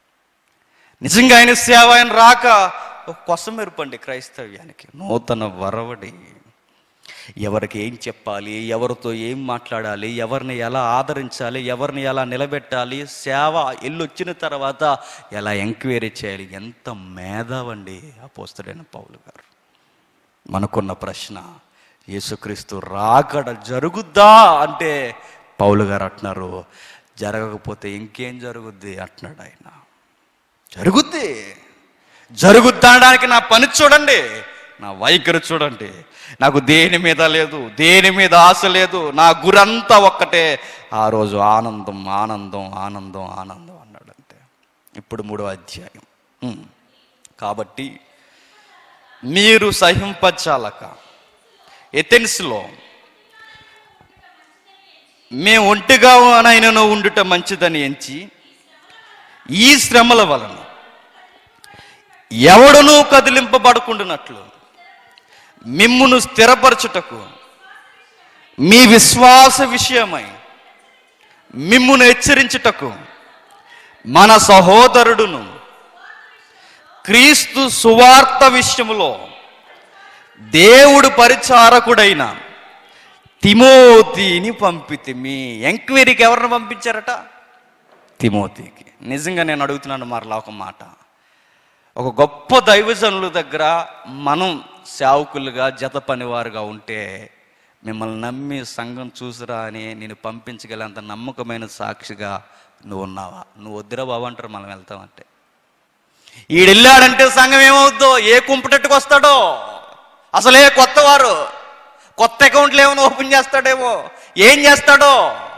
నిజంగా ఆయన సేవ ఆయన రాక ఒక కొసం మెరుపండి క్రైస్తవ్యానికి నూతన వరవడి ఎవరికి ఏం చెప్పాలి ఎవరితో ఏం మాట్లాడాలి ఎవరిని ఎలా ఆదరించాలి ఎవరిని ఎలా నిలబెట్టాలి సేవ ఎల్లొచ్చిన తర్వాత ఎలా ఎంక్వైరీ చేయాలి ఎంత మేధావండి అపోస్తుడైన పౌలు గారు మనకున్న ప్రశ్న యేసుక్రీస్తు రాకడ జరుగుద్దా అంటే పౌలు గారు అంటున్నారు జరగకపోతే ఇంకేం జరుగుద్ది అంటున్నాడు ఆయన జరుగుద్ది జరుగుద్దనడానికి నా పని చూడండి నా వైఖరి చూడండి నాకు దేని మీద లేదు దేని మీద ఆశ లేదు నా గురంతా ఒక్కటే ఆ రోజు ఆనందం ఆనందం ఆనందం ఆనందం అన్నాడు అంతే ఇప్పుడు మూడో అధ్యాయం ఉమ్. కాబట్టి మీరు సహింపచాలక ఎథెన్స్లో మేము ఒంటిగా నైనను ఉండుట మంచిదని ఎంచి ఈ శ్రమల వలన ఎవడునూ కదిలింపబడుకుంటున్నట్లు మిమ్మును స్థిరపరచుటకు మీ విశ్వాస విషయమై మిమ్మును హెచ్చరించుటకు మన సహోదరుడును క్రీస్తు సువార్త విషయములో దేవుడు పరిచారకుడైన తిమోతిని పంపితిమి ఎంక్వైరీకి ఎవరిని పంపించారట తిమోతికి నిజంగా నేను అడుగుతున్నాను మరలా ఒక మాట ఒక గొప్ప దైవజనుల దగ్గర మనం సేవకులుగా జత పనివారుగా ఉంటే మిమ్మల్ని నమ్మి సంఘం చూసిరా అని నేను పంపించగలంత నమ్మకమైన సాక్షిగా నువ్వు ఉన్నావా నువ్వు వద్దురా బాబు అంటారు మనం వెళ్తామంటే ఈడెళ్ళాడంటే సంఘం ఏమవుద్దో ఏ కుంపటెట్టుకు వస్తాడో అసలే కొత్త వారు కొత్త అకౌంట్లు ఏమైనా ఓపెన్ చేస్తాడేమో ఏం చేస్తాడో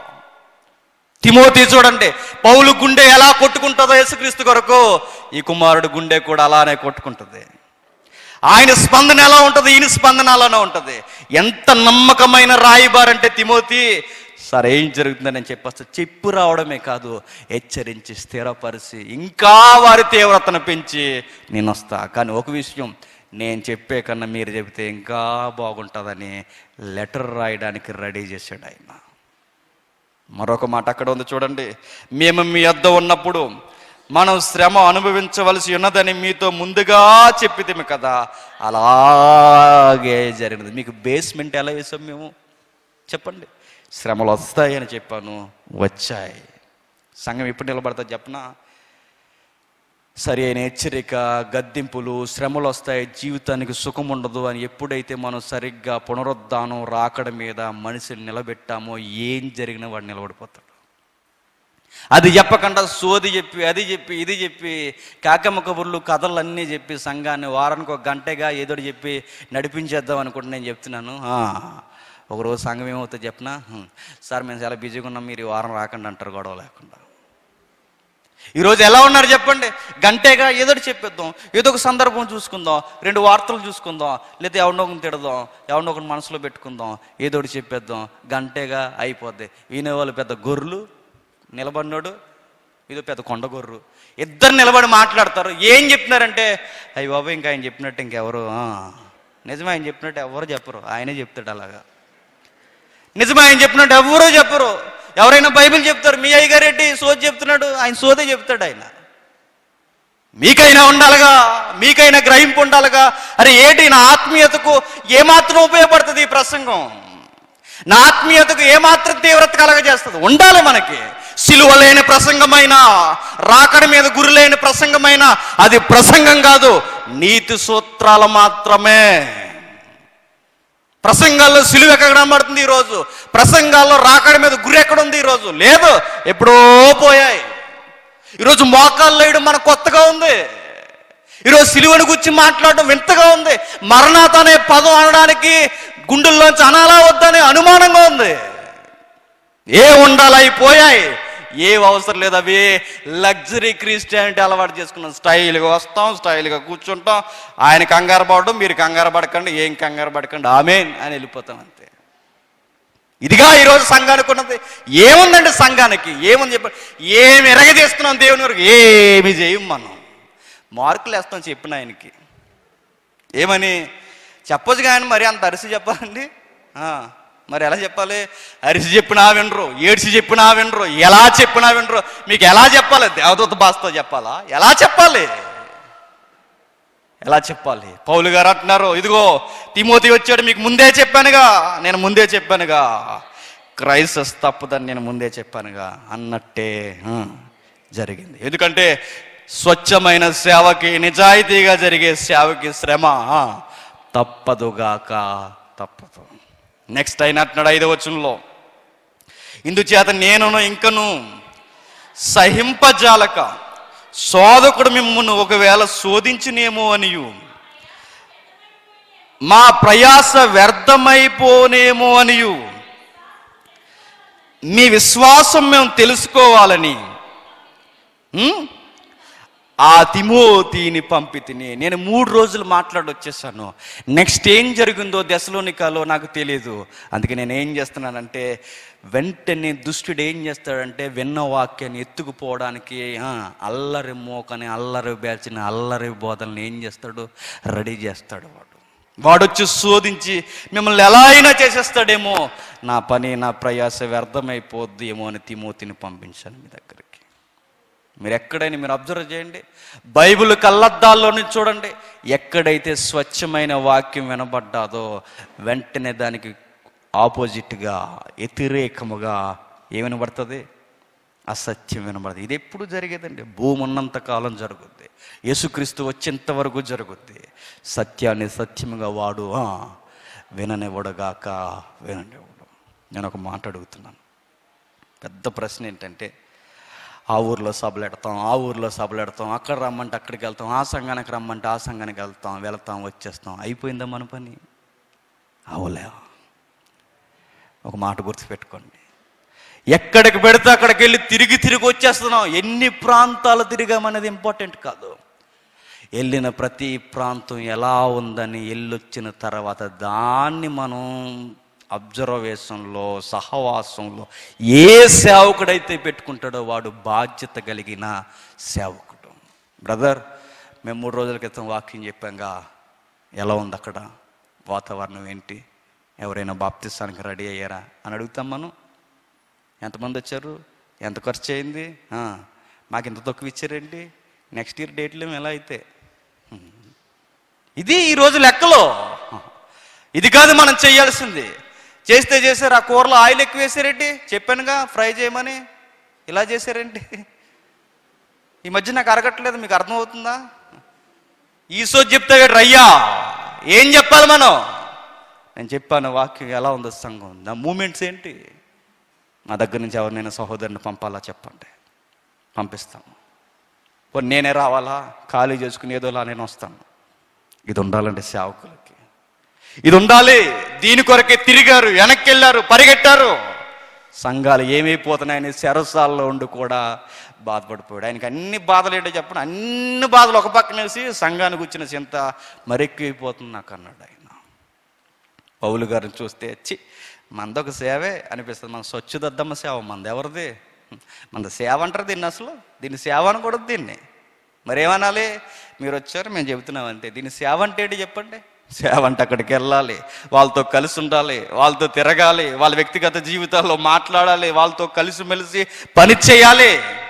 తిమోతి చూడండి పౌలు గుండె ఎలా కొట్టుకుంటుందో యేసుక్రీస్తు కొరకు ఈ కుమారుడు గుండె కూడా అలానే కొట్టుకుంటుంది ఆయన స్పందన ఎలా ఉంటుంది ఈయన స్పందన అలానే ఉంటుంది ఎంత నమ్మకమైన రాయిబారంటే తిమోతి సరే ఏం జరుగుతుందని నేను చెప్పొస్తా చెప్పు రావడమే కాదు హెచ్చరించి స్థిరపరిచి ఇంకా వారి తీవ్రతను పెంచి నేను వస్తా కానీ ఒక విషయం నేను చెప్పే కన్నా మీరు చెబితే ఇంకా బాగుంటుందని లెటర్ రాయడానికి రెడీ చేశాడు ఆయన మరొక మాట అక్కడ ఉంది చూడండి మేము మీ వద్ద ఉన్నప్పుడు మనం శ్రమ అనుభవించవలసి ఉన్నదని మీతో ముందుగా చెప్పితేమి కదా అలాగే జరిగినది మీకు బేస్మెంట్ ఎలా వేసాం మేము చెప్పండి శ్రమలు వస్తాయని చెప్పాను వచ్చాయి సంఘం ఎప్పుడు నిలబడతా చెప్పనా సరి అయిన హెచ్చరిక గద్దింపులు శ్రమలు వస్తాయి జీవితానికి సుఖం ఉండదు అని ఎప్పుడైతే మనం సరిగ్గా పునరుద్ధానం రాకడ మీద మనిషిని నిలబెట్టామో ఏం జరిగినా వాడు నిలబడిపోతాడు అది చెప్పకుండా సోది చెప్పి అది చెప్పి ఇది చెప్పి కాకమ్మ కబుర్లు కథలు అన్నీ చెప్పి సంఘాన్ని వారానికి ఒక గంటగా ఏదోటి చెప్పి నడిపించేద్దాం అనుకుంటే నేను చెప్తున్నాను ఆ, ఒకరోజు సంఘం ఏమవుతుంది చెప్పనా "హ్మ్, సార్ మేము చాలా బిజీగా ఉన్నాం మీరు ఈ వారం రాకండి అంటారు గొడవ లేకుండా ఈరోజు ఎలా ఉన్నారు చెప్పండి గంటేగా ఏదో ఒకటి చెప్పేద్దాం ఏదో ఒక సందర్భం చూసుకుందాం రెండు వార్తలు చూసుకుందాం లేదా ఎవరినో ఒకరిని తిడదాం ఎవరినో ఒకరిని మనసులో పెట్టుకుందాం ఏదో ఒకటి చెప్పేద్దాం గంటేగా అయిపోద్ది వినేవాళ్ళు పెద్ద గొర్రెలు నిలబడినోడు ఇదో పెద్ద కొండ గొర్రు ఇద్దరు నిలబడి మాట్లాడతారు ఏం చెప్తున్నారంటే అయ్యి బాబు ఇంకా ఆయన చెప్పినట్టు ఇంకెవరు "ఆ, నిజమే ఆయన చెప్పినట్టు ఎవరు చెప్పరు ఆయనే చెప్తాడు అలాగా నిజమే ఆయన చెప్పినట్టు ఎవరూ చెప్పరు ఎవరైనా బైబిల్ చెప్తారు మీ అయ్యగారెడ్డి సోది చెప్తున్నాడు ఆయన సోదే చెప్తాడు ఆయన మీకైనా ఉండాలిగా మీకైనా గ్రహింపు ఉండాలిగా అరే ఏంటి నా ఆత్మీయతకు ఏమాత్రం ఉపయోగపడుతుంది ఈ ప్రసంగం నా ఆత్మీయతకు ఏమాత్రం తీవ్రత కలగజేస్తుంది ఉండాలి మనకి సిలువ లేని ప్రసంగమైన రాకడ మీద గురి లేని ప్రసంగమైన అది ప్రసంగం కాదు నీతి సూత్రాలు మాత్రమే ప్రసంగాల్లో సిలువ ఎక్కడ కనబడుతుంది ఈరోజు ప్రసంగాల్లో రాకడ మీద గురి ఎక్కడ ఉంది ఈరోజు లేదు ఎప్పుడో పోయాయి ఈరోజు మోకాళ్ళు వేయడం మనకు కొత్తగా ఉంది ఈరోజు సిలువను గురించి మాట్లాడడం వింతగా ఉంది మరణాత అనే పదం అనడానికి గుండెల్లోంచి అనాలా వద్దనే అనుమానంగా ఉంది ఏ ఉండాలి అవి పోయాయి ఏ అవసరం లేదు అవి లగ్జరీ క్రిస్టియానిటీ అలవాటు చేసుకున్నాం స్టైల్గా వస్తాం స్టైల్గా కూర్చుంటాం ఆయన కంగారు పడడం మీరు కంగారు పడకండి ఏం కంగారు పడకండి ఆమెన్ అని వెళ్ళిపోతాం అంతే ఇదిగా ఈరోజు సంఘానికి ఉన్నది ఏముందండి సంఘానికి ఏముంది చెప్ప ఏమి ఎరగదీస్తున్నాం దేవుని వరకు ఏమి చేయం మనం మార్కులు వేస్తాం చెప్పిన ఆయనకి ఏమని చెప్పొచ్చు కానీ మరి అంత అరిసి చెప్పాలండి ఆ, మరి ఎలా చెప్పాలి అరిసి చెప్పినా వినరు ఏడ్చి చెప్పినా వినరు ఎలా చెప్పినా వినరు మీకు ఎలా చెప్పాలి దేవదూత భాషతో చెప్పాలా ఎలా చెప్పాలి ఎలా చెప్పాలి పౌలు గారు అంటున్నారు ఇదిగో తిమోతి వచ్చాడు మీకు ముందే చెప్పానుగా నేను ముందే చెప్పానుగా క్రైస్తస్ తప్పదని నేను ముందే చెప్పానుగా అన్నట్టే ఆ, జరిగింది ఎందుకంటే స్వచ్ఛమైన సేవకి నిజాయితీగా జరిగే సేవకి శ్రమ ఆ, తప్పదుగాక తప్పదు నెక్స్ట్ అయినట్టున్నాడు ఐదవ వచనంలో ఇందుచేత నేనును ఇంకను సహింపజాలక శోధకుడు మిమ్మల్ని ఒకవేళ శోధించినేమో అనియు మా ప్రయాస వ్యర్థమైపోనేమో అనియు మీ విశ్వాసం మేము తెలుసుకోవాలని ఉం? ఆ తిమోతిని పంపితిని నేను మూడు రోజులు మాట్లాడి వచ్చేసాను నెక్స్ట్ ఏం జరిగిందో దశలోనికాలో నాకు తెలియదు అందుకే నేను ఏం చేస్తున్నానంటే వెంటనే దుష్టుడు ఏం చేస్తాడంటే విన్న వాక్యాన్ని ఎత్తుకుపోవడానికి ఆ, అల్లరి మోకని అల్లరి బ్యాచిన అల్లరి బోధనని ఏం చేస్తాడు రెడీ చేస్తాడు వాడు వాడొచ్చి శోధించి మిమ్మల్ని ఎలా అయినా చేసేస్తాడేమో నా పని నా ప్రయాస వ్యర్థమైపోద్ది ఏమో అని తిమోతిని పంపించాను మీ దగ్గరికి మీరు ఎక్కడైనా మీరు అబ్జర్వ్ చేయండి బైబిల్ కళ్ళద్దాల్లో నుంచి చూడండి ఎక్కడైతే స్వచ్ఛమైన వాక్యం వినబడ్డాదో వెంటనే దానికి ఆపోజిట్గా వ్యతిరేకముగా ఏం వినబడుతుంది అసత్యం వినబడుతుంది ఇది ఎప్పుడు జరిగేదండి భూమి ఉన్నంత కాలం జరుగుద్ది యేసుక్రీస్తు వచ్చేంత వరకు జరుగుద్ది సత్యాన్ని సత్యముగా వాడు ఆ, విననివ్వడుగాక విననివ్వడు నేను ఒక మాట అడుగుతున్నాను పెద్ద ప్రశ్న ఏంటంటే ఆ ఊర్లో సభలు పెడతాం ఆ ఊర్లో సభలు పెడతాం అక్కడ రమ్మంటే అక్కడికి వెళ్తాం ఆ సంఘానికి రమ్మంటే ఆ సంఘానికి వెళ్తాం వెళ్తాం వచ్చేస్తాం అయిపోయిందా మన పని అవలే ఒక మాట గుర్తుపెట్టుకోండి ఎక్కడికి పెడితే అక్కడికి వెళ్ళి తిరిగి తిరిగి వచ్చేస్తున్నాం ఎన్ని ప్రాంతాలు తిరిగామనేది ఇంపార్టెంట్ కాదు వెళ్ళిన ప్రతి ప్రాంతం ఎలా ఉందని వెళ్ళొచ్చిన తర్వాత దాన్ని మనం అబ్జర్వేషన్లో సహవాసంలో ఏ సేవకుడైతే పెట్టుకుంటాడో వాడు బాధ్యత కలిగిన సేవకుడు బ్రదర్ మేము మూడు రోజుల క్రితం వాక్యం చెప్పాంగా ఎలా ఉంది అక్కడ వాతావరణం ఏంటి ఎవరైనా బాప్తిస్తానికి రెడీ అయ్యారా అని అడుగుతాం మనం ఎంతమంది వచ్చారు ఎంత ఖర్చు అయింది ఆ, మాకు ఇంత తక్కువ ఇచ్చారేంటి నెక్స్ట్ ఇయర్ డేట్లు ఏమో ఎలా అయితే హ్మ్. ఇది ఈరోజు లెక్కలో ఇది కాదు మనం చేయాల్సింది చేస్తే చేశారు ఆ కూరలో ఆయిల్ ఎక్కువ వేసారేంటి చెప్పానుగా ఫ్రై చేయమని ఇలా చేశారేంటి ఈ మధ్య నాకు అరగట్లేదు మీకు అర్థమవుతుందా ఈ సోది చెప్తే రయ్యా ఏం చెప్పాలి మనం నేను చెప్పాను వాక్యం ఎలా ఉందో సంఘం నా మూమెంట్స్ ఏంటి నా దగ్గర నుంచి ఎవరినైనా సహోదరుని పంపాలా చెప్పండి పంపిస్తాము పోనీ నేనే రావాలా ఖాళీ చేసుకుని ఏదోలా నేను వస్తాను ఇది ఉండాలంటే సేవకులకి ఇది ఉండాలి దీని కొరకే తిరిగారు వెనక్కి వెళ్ళారు పరిగెట్టారు సంఘాలు ఏమైపోతున్నాయని శరసాల్లో ఉండి కూడా బాధపడిపోయాడు ఆయనకి అన్ని బాధలు ఏంటో చెప్పండి అన్ని బాధలు ఒక పక్కనేసి సంఘానికి వచ్చిన చింత మరెక్కువైపోతుంది నాకు అన్నాడు ఆయన పౌలు గారిని చూస్తే చి మనదొక సేవే అనిపిస్తుంది మన స్వచ్ఛదద్దమ్మ సేవ మనది ఎవరిది మన సేవ అంటారు దీన్ని అసలు దీన్ని సేవ అనకూడదు దీన్ని మరి ఏమనాలి మీరు వచ్చారు మేము చెబుతున్నాం అంతే దీన్ని సేవ అంటే ఏంటి చెప్పండి సేవ అంటే అక్కడికి వెళ్ళాలి వాళ్ళతో కలిసి ఉండాలి వాళ్ళతో తిరగాలి వాళ్ళ వ్యక్తిగత జీవితాల్లో మాట్లాడాలి వాళ్ళతో కలిసిమెలిసి పని చేయాలి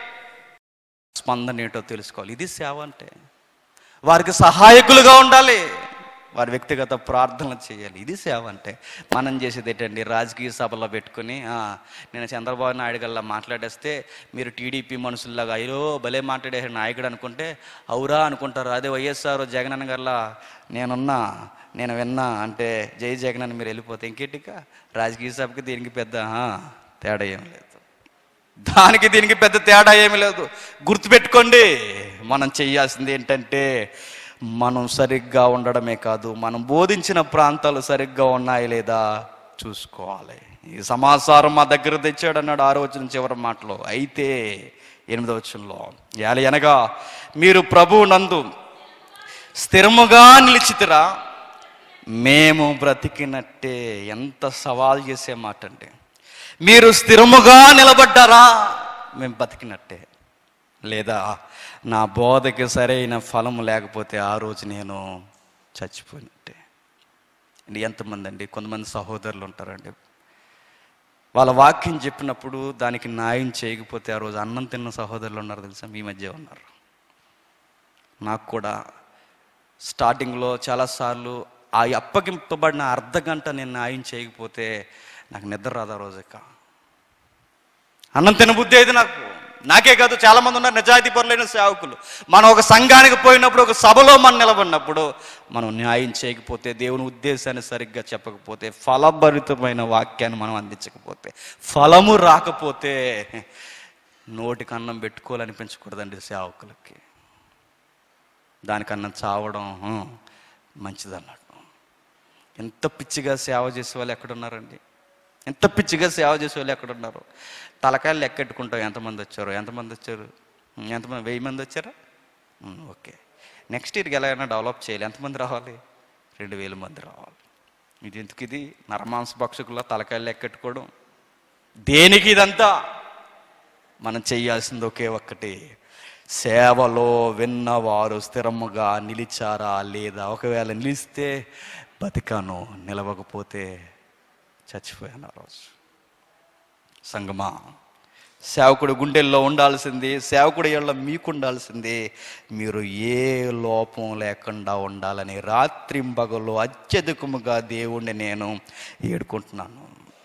స్పందన ఏంటో తెలుసుకోవాలి ఇది సేవ అంటే వారికి సహాయకులుగా ఉండాలి వారి వ్యక్తిగత ప్రార్థనలు చేయాలి ఇది సేవ అంటే మనం చేసేది ఏంటండి రాజకీయ సభలో పెట్టుకుని "ఆ, నేను చంద్రబాబు నాయుడు గల్లా మాట్లాడేస్తే మీరు టీడీపీ మనుషుల్లాగా అయ్యో భలే మాట్లాడే నాయకుడు అనుకుంటే అవురా అనుకుంటారు అదే వైఎస్ఆర్ జగనన్న గల్లా నేనున్నా నేను విన్నా అంటే జై జగన్ అని మీరు వెళ్ళిపోతే ఇంకేటిక రాజకీయ సభకి దీనికి పెద్ద "ఆ, తేడా ఏం లేదు దానికి దీనికి పెద్ద తేడా ఏమీ లేదు గుర్తుపెట్టుకోండి మనం చేయాల్సింది ఏంటంటే మనం సరిగ్గా ఉండడమే కాదు మనం బోధించిన ప్రాంతాలు సరిగ్గా ఉన్నాయి లేదా చూసుకోవాలి ఈ సమాచారం మా దగ్గర తెచ్చాడు అన్నాడు ఆరో వచ్చిన చివరి మాటలో అయితే ఎనిమిదో వచ్చంలో యాలి అనగా మీరు ప్రభువు నందు స్థిరముగా నిలిచితిరా మేము బ్రతికినట్టే ఎంత సవాల్ చేసే మాట అంటే మీరు స్థిరముగా నిలబడ్డారా మేము బతికినట్టే లేదా నా బోధకి సరైన ఫలం లేకపోతే ఆ రోజు నేను చచ్చిపోయినట్టే అండి ఎంతమంది అండి కొంతమంది సహోదరులు ఉంటారండి వాళ్ళ వాక్యం చెప్పినప్పుడు దానికి న్యాయం చేయకపోతే ఆ రోజు అన్నం తిన్న సహోదరులు ఉన్నారు తెలుసా మీ మధ్య ఉన్నారు నాకు కూడా స్టార్టింగ్లో చాలాసార్లు ఆ అప్పగింపబడిన అర్ధ గంట నేను న్యాయం చేయకపోతే నాకు నిద్ర రాదు ఆ రోజు ఇక అన్నం తినబుద్ధి అయితే నాకు నాకే కాదు చాలా మంది ఉన్నారు నిజాయితీ పరులైన సేవకులు మనం ఒక సంఘానికి పోయినప్పుడు ఒక సభలో మనం నిలబడినప్పుడు మనం న్యాయం చేయకపోతే దేవుని ఉద్దేశాన్ని సరిగ్గా చెప్పకపోతే ఫలభరితమైన వాక్యాన్ని మనం అందించకపోతే ఫలము రాకపోతే నోటికి అన్నం పెట్టుకోవాలనిపించకూడదండి సేవకులకి దానికన్నా చావడం ఆ, మంచిదన్నట్టు ఎంత పిచ్చిగా సేవ చేసే వాళ్ళు ఎక్కడున్నారండి ఎంత పిచ్చిగా సేవ చేసే వాళ్ళు ఎక్కడున్నారు తలకాయలు లెక్కెట్టుకుంటాం ఎంతమంది వచ్చారు ఎంతమంది వచ్చారు ఉం, ఎంతమంది వెయ్యి మంది వచ్చారా ఉం, ఓకే నెక్స్ట్ ఇయర్కి ఎలాగైనా డెవలప్ చేయాలి ఎంతమంది రావాలి రెండు వేల మంది రావాలి ఇది ఎందుకు ఇది నరమాంస భక్షకుల్లో తలకాయలు లెక్కెట్టుకోవడం దేనికి ఇదంతా మనం చేయాల్సింది ఒకే ఒక్కటి సేవలో విన్నవారు స్థిరముగా నిలిచారా లేదా ఒకవేళ నిలిస్తే బతికాను నిలవకపోతే చచ్చిపోయాను ఆ రోజు సంగమా సేవకుడు గుండెల్లో ఉండాల్సింది సేవకుడు ఏళ్ళ మీకు ఉండాల్సింది మీరు ఏ లోపం లేకుండా ఉండాలని రాత్రింబగలు అత్యధికముగా దేవుణ్ణి నేను ఏడుకుంటున్నాను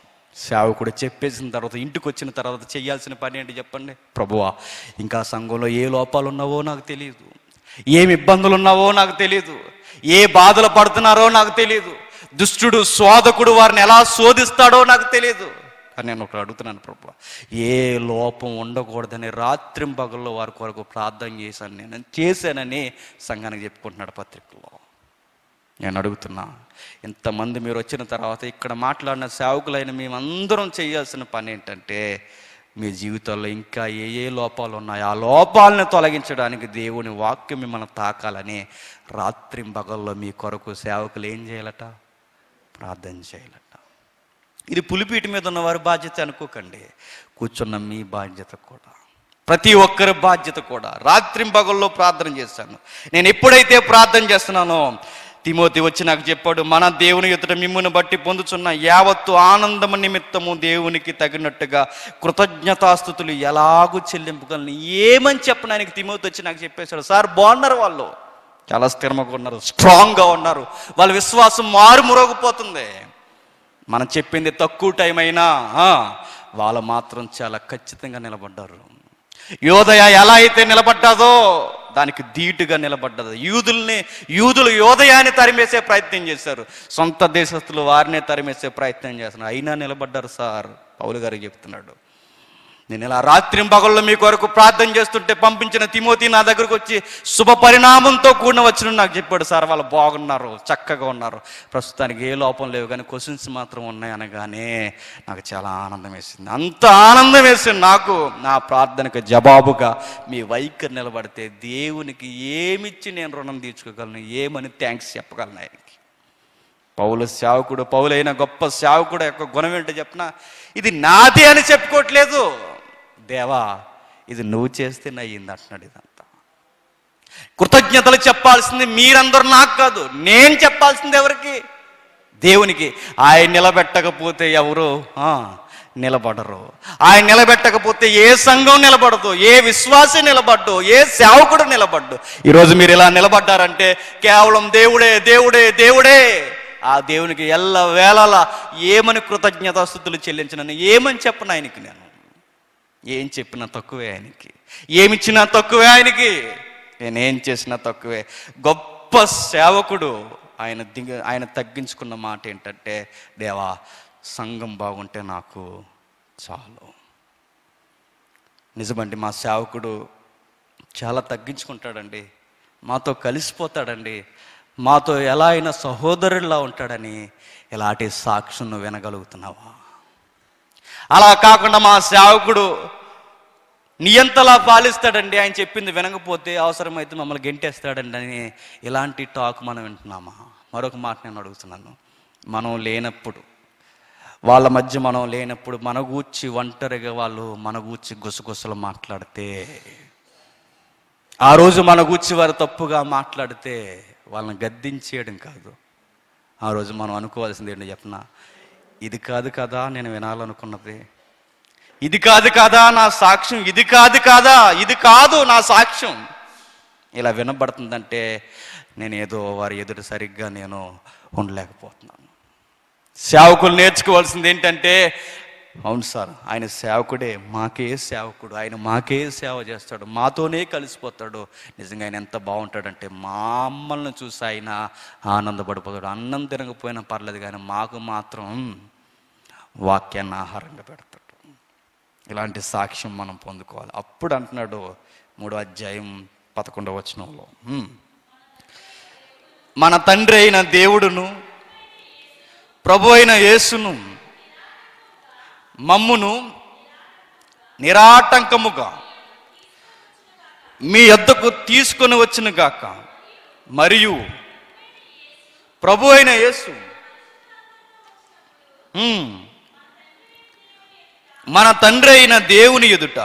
సేవకుడు చెప్పేసిన తర్వాత ఇంటికి వచ్చిన తర్వాత చేయాల్సిన పని ఏంటి చెప్పండి ప్రభువా ఇంకా సంఘంలో ఏ లోపాలు ఉన్నావో నాకు తెలియదు ఏమి ఇబ్బందులు ఉన్నావో నాకు తెలియదు ఏ బాధలు పడుతున్నారో నాకు తెలియదు దుష్టుడు శోధకుడు వారిని ఎలా శోధిస్తాడో నాకు తెలియదు కానీ నేను ఒకటి అడుగుతున్నాను ప్రభు ఏ లోపం ఉండకూడదని రాత్రింపగల్లో వారి కొరకు ప్రార్థన చేశాను నేను చేశానని సంఘానికి చెప్పుకుంటున్నాడు పత్రికలో నేను అడుగుతున్నా ఇంతమంది మీరు వచ్చిన తర్వాత ఇక్కడ మాట్లాడిన సేవకులైన మేమందరం చేయాల్సిన పని ఏంటంటే మీ జీవితంలో ఇంకా ఏ ఏ లోపాలు ఉన్నాయో ఆ లోపాలను తొలగించడానికి దేవుని వాక్యం మిమ్మల్ని తాకాలని రాత్రింబగల్లో మీ కొరకు సేవకులు ఏం చేయాలట ప్రార్థన చేయాలట ఇది పులిపీటి మీద ఉన్న వారి బాధ్యత అనుకోకండి కూర్చున్న మీ బాధ్యత కూడా ప్రతి ఒక్కరి బాధ్యత కూడా రాత్రింబగల్లో ప్రార్థన చేశాను నేను ఎప్పుడైతే ప్రార్థన చేస్తున్నానో తిమోతి వచ్చి నాకు చెప్పాడు మన దేవుని ఎదుట మిమ్మును బట్టి పొందుచున్న యావత్తు ఆనందము నిమిత్తము దేవునికి తగినట్టుగా కృతజ్ఞతాస్థుతులు ఎలాగూ చెల్లింపగలను ఏమని చెప్పడానికి తిమోతి వచ్చి నాకు చెప్పేశాడు సార్ బాగున్నారు వాళ్ళు చాలా స్థిరంగా ఉన్నారు స్ట్రాంగ్గా ఉన్నారు వాళ్ళ విశ్వాసం మారుమురోగిపోతుంది మనం చెప్పింది తక్కువ టైం అయినా ఆ, వాళ్ళు మాత్రం చాలా ఖచ్చితంగా నిలబడ్డారు యోదయ ఎలా అయితే నిలబడ్డాదో దానికి ధీటుగా నిలబడ్డది యూదుల్ని యూదులు యోదయాన్ని తరిమేసే ప్రయత్నం చేశారు సొంత దేశస్తులు వారినే తరిమేసే ప్రయత్నం చేస్తున్నారు అయినా నిలబడ్డారు సార్ పౌలు గారు చెప్తున్నాడు నేను ఇలా రాత్రింపగళ్ళు మీ కొరకు ప్రార్థన చేస్తుంటే పంపించిన తిమోతి నా దగ్గరకు వచ్చి శుభ పరిణామంతో కూడిన వచ్చిన నాకు చెప్పాడు సార్ వాళ్ళు బాగున్నారు చక్కగా ఉన్నారు ప్రస్తుతానికి ఏ లోపం లేవు కానీ క్వశ్చన్స్ మాత్రం ఉన్నాయి అనగానే నాకు చాలా ఆనందం వేసింది అంత ఆనందం వేసింది నాకు నా ప్రార్థనకు జవాబుగా మీ వైఖరి నిలబడితే దేవునికి ఏమిచ్చి నేను రుణం తీర్చుకోగలను ఏమని థ్యాంక్స్ చెప్పగలను ఆయనకి పౌలు సేవకుడు పౌలైన గొప్ప సేవకుడు యొక్క గుణం ఏంటో చెప్పిన ఇది నాది అని చెప్పుకోవట్లేదు దేవా ఇది నువ్వు చేస్తే నయ్యింది అంటున్నాడు ఇదంతా కృతజ్ఞతలు చెప్పాల్సింది మీరందరూ నాకు కాదు నేను చెప్పాల్సింది ఎవరికి దేవునికి ఆయన నిలబెట్టకపోతే ఎవరు ఆ, నిలబడరు ఆయన నిలబెట్టకపోతే ఏ సంఘం నిలబడదు ఏ విశ్వాసి నిలబడ్డు ఏ సేవకుడు నిలబడ్డు ఈరోజు మీరు ఇలా నిలబడ్డారంటే కేవలం దేవుడే దేవుడే దేవుడే ఆ దేవునికి ఎల్ల వేళలా ఏమని కృతజ్ఞతాస్థుతులు చెల్లించినని ఏమని చెప్పను ఆయనకి నేను ఏం చెప్పినా తక్కువే ఆయనకి ఏమిచ్చినా తక్కువే ఆయనకి నేనేం చేసినా తక్కువే గొప్ప సేవకుడు ఆయన దిగ ఆయన తగ్గించుకున్న మాట ఏంటంటే దేవా సంఘం బాగుంటే నాకు చాలు నిజమండి మా సేవకుడు చాలా తగ్గించుకుంటాడండి మాతో కలిసిపోతాడండి మాతో ఎలా అయినా సహోదరుల్లా ఉంటాడని ఇలాంటి సాక్షును వినగలుగుతున్నావా అలా కాకుండా మా సేవకుడు నియంతలా పాలిస్తాడండి ఆయన చెప్పింది వినకపోతే అవసరమైతే మమ్మల్ని గెంటేస్తాడండి అని ఇలాంటి టాక్ మనం వింటున్నామా మరొక మాట నేను అడుగుతున్నాను మనం లేనప్పుడు వాళ్ళ మధ్య మనం లేనప్పుడు మన గూర్చి ఒంటరిగా వాళ్ళు మన గూర్చి గుసగుసలు మాట్లాడితే ఆ రోజు మన గూర్చి వారు తప్పుగా మాట్లాడితే వాళ్ళని గద్దించేయడం కాదు ఆ రోజు మనం అనుకోవాల్సింది ఏంటో చెప్పనా ఇది కాదు కదా నేను వినాలనుకున్నది ఇది కాదు కాదా నా సాక్ష్యం ఇది కాదు కాదా ఇది కాదు నా సాక్ష్యం ఇలా వినబడుతుందంటే నేను ఏదో వారి ఎదురు సరిగ్గా నేను ఉండలేకపోతున్నాను సేవకులు నేర్చుకోవాల్సింది ఏంటంటే అవును సార్ ఆయన సేవకుడే మాకే సేవకుడు ఆయన మాకే సేవ చేస్తాడు మాతోనే కలిసిపోతాడు నిజంగా ఆయన ఎంత బాగుంటాడంటే మమ్మల్ని చూసి ఆయన ఆనందపడిపోతాడు అన్నం తినకపోయినా పర్లేదు కానీ మాకు మాత్రం వాక్యాన్ని ఆహారంగా పెడతాడు ఇలాంటి సాక్ష్యం మనం పొందుకోవాలి అప్పుడు అంటున్నాడు మూడో అధ్యాయం పదకొండవ వచనంలో హ్మ్. మన తండ్రి అయిన దేవుడును ప్రభు అయిన యేసును మమ్మును నిరాటంకముగా మీ యొద్దకు తీసుకొని వచ్చిన గాక మరియు ప్రభు అయిన యేసు హ్మ్. మన తండ్రి అయిన దేవుని ఎదుట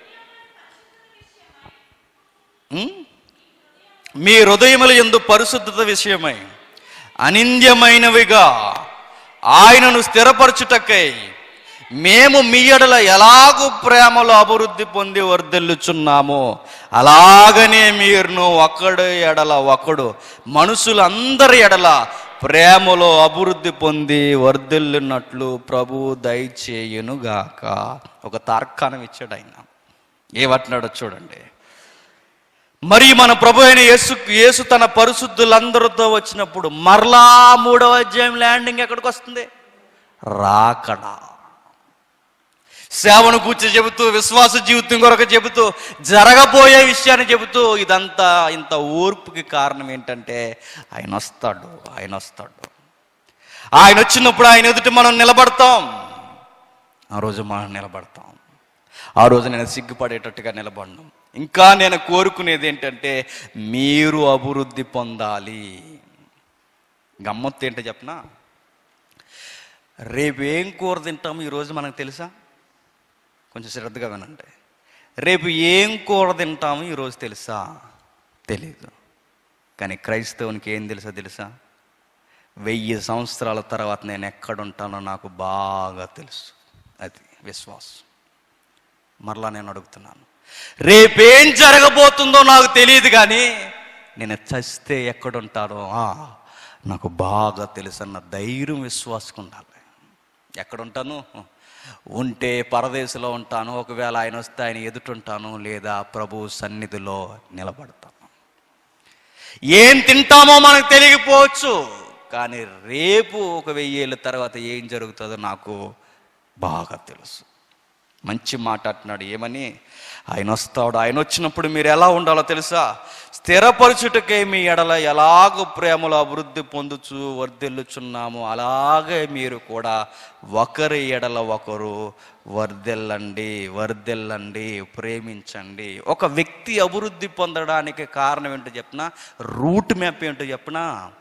హ్మ్? మీ హృదయముల ఎందు పరిశుద్ధత విషయమై అనింద్యమైనవిగా ఆయనను స్థిరపరచుటకై మేము మీ ఎడల ఎలాగూ ప్రేమలో అభివృద్ధి పొంది వర్ధిల్లుచున్నామో అలాగనే మీరును ఒకడు ఎడల ఒకడు మనుషులందరి ఎడల ప్రేమలో అభివృద్ధి పొంది వర్ధిల్లున్నట్లు ప్రభు దయచేయునుగాక ఒక తార్కాణం ఇచ్చాడు ఆయన ఏమంటున్నాడో చూడండి మరి మన ప్రభు అయిన యేసు యేసు తన పరిశుద్ధులందరితో వచ్చినప్పుడు మరలా మూడవ అధ్యాయం ల్యాండింగ్ ఎక్కడికి వస్తుంది రాకడా సేవను కూర్చి చెబుతూ విశ్వాస జీవితం కొరకు చెబుతూ జరగబోయే విషయాన్ని చెబుతూ ఇదంతా ఇంత ఓర్పుకి కారణం ఏంటంటే ఆయన వస్తాడు ఆయన వస్తాడు ఆయన వచ్చినప్పుడు ఆయన ఎదుట మనం నిలబడతాం ఆ రోజు మనం నిలబడతాం ఆ రోజు నేను సిగ్గుపడేటట్టుగా నిలబడను ఇంకా నేను కోరుకునేది ఏంటంటే మీరు అభివృద్ధి పొందాలి గమ్మత్తు ఏంటో చెప్పనా రేపు ఏం కూర తింటాము ఈరోజు మనకు తెలుసా కొంచెం శ్రద్ధగా వినండి రేపు ఏం కూర తింటాము ఈరోజు తెలుసా తెలీదు కానీ క్రైస్తవునికి ఏం తెలుసా తెలుసా వెయ్యి సంవత్సరాల తర్వాత నేను ఎక్కడుంటానో నాకు బాగా తెలుసు అది విశ్వాసం మరలా నేను అడుగుతున్నాను రేపేం జరగబోతుందో నాకు తెలియదు కానీ నేను చస్తే ఎక్కడుంటానో ఆ, నాకు బాగా తెలుసన్న ధైర్యం విశ్వాసం ఉండాలి ఎక్కడుంటాను ఉంటే పరదేశంలో ఉంటాను ఒకవేళ ఆయన వస్తే ఆయన ఎదుటుంటాను లేదా ప్రభు సన్నిధిలో నిలబడతాను ఏం తింటామో మనకు తెలియకపోవచ్చు కానీ రేపు ఒక వెయ్యేళ్ళ తర్వాత ఏం జరుగుతుందో నాకు బాగా తెలుసు మంచి మాట అంటున్నాడు ఏమని ఆయన వస్తాడు ఆయన వచ్చినప్పుడు మీరు ఎలా ఉండాలో తెలుసా స్థిరపరచుటకే మీ ఎడల ఎలాగ ప్రేమలో అభివృద్ధి పొందుచు వర్ధిల్లుచున్నాము అలాగే మీరు కూడా ఒకరి ఎడల ఒకరు వర్ధిల్లండి వర్ధిల్లండి ప్రేమించండి ఒక వ్యక్తి అభివృద్ధి పొందడానికి కారణం ఏంటో చెప్పిన రూట్ మ్యాప్ ఏంటో చెప్పిన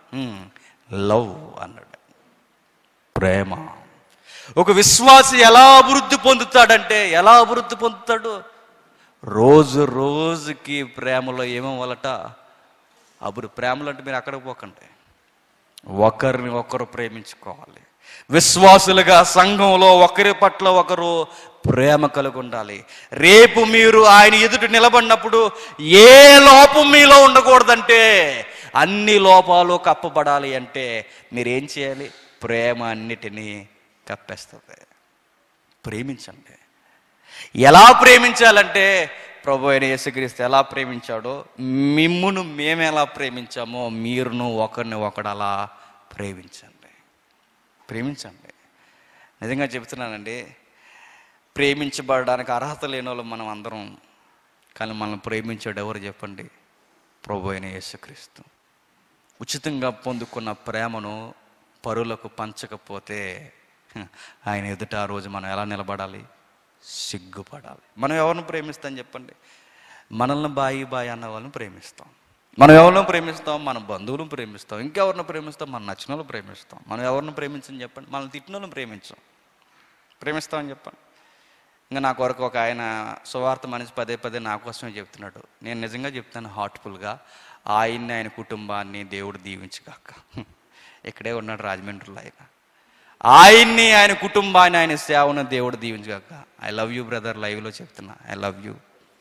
లవ్ అన్నాడు ప్రేమ ఒక విశ్వాసి ఎలా అభివృద్ధి పొందుతాడంటే ఎలా అభివృద్ధి పొందుతాడు రోజు రోజుకి ప్రేమలో ఏమవ్వాలట అప్పుడు ప్రేమలు అంటే మీరు అక్కడికి పోకండి ఒకరిని ఒకరు ప్రేమించుకోవాలి విశ్వాసులుగా సంఘంలో ఒకరి పట్ల ఒకరు ప్రేమ కలిగి ఉండాలి రేపు మీరు ఆయన ఎదుట నిలబడినప్పుడు ఏ లోపం మీలో ఉండకూడదంటే అన్ని లోపాలు కప్పబడాలి అంటే మీరేం చేయాలి ప్రేమ అన్నిటినీ కప్పేస్తుంది ప్రేమించండి ఎలా ప్రేమించాలంటే ప్రభు అయిన యేసుక్రీస్తు ఎలా ప్రేమించాడో మిమ్మును మేము ఎలా ప్రేమించామో మీరును ఒకరిని ఒకడు అలా ప్రేమించండి ప్రేమించండి నిజంగా చెబుతున్నానండి ప్రేమించబడడానికి అర్హత లేని వాళ్ళు మనం అందరం కానీ మనల్ని ప్రేమించాడు ఎవరు చెప్పండి ప్రభు అయిన యేసుక్రీస్తు ఉచితంగా పొందుకున్న ప్రేమను పరులకు పంచకపోతే హ, ఆయన ఎదుట ఆ రోజు మనం ఎలా నిలబడాలి సిగ్గుపడాలి మనం ఎవరిని ప్రేమిస్తాం చెప్పండి మనల్ని బాయి బాయి అన్న వాళ్ళని ప్రేమిస్తాం మనం ఎవరిని ప్రేమిస్తాం మన బంధువులను ప్రేమిస్తాం ఇంకెవరిని ప్రేమిస్తాం మన నచ్చిన వాళ్ళని ప్రేమిస్తాం మనం ఎవరిని ప్రేమించని చెప్పండి మనల్ని తిట్టిన వాళ్ళని ప్రేమించాం ప్రేమిస్తామని చెప్పండి ఇంకా నా కొరకు ఒక ఆయన సువార్త మనిషి పదే పదే నా కోసమే చెప్తున్నాడు నేను నిజంగా చెప్తాను హార్ట్ఫుల్గా ఆయన్ని ఆయన కుటుంబాన్ని దేవుడు దీవించగాక ఇక్కడే ఉన్నాడు రాజమండ్రిలో ఆయన ఆయన్ని ఆయన కుటుంబాన్ని ఆయన సేవను దేవుడు దీవించగాక ఐ లవ్ యూ బ్రదర్ లైవ్లో చెప్తున్నా ఐ లవ్ యూ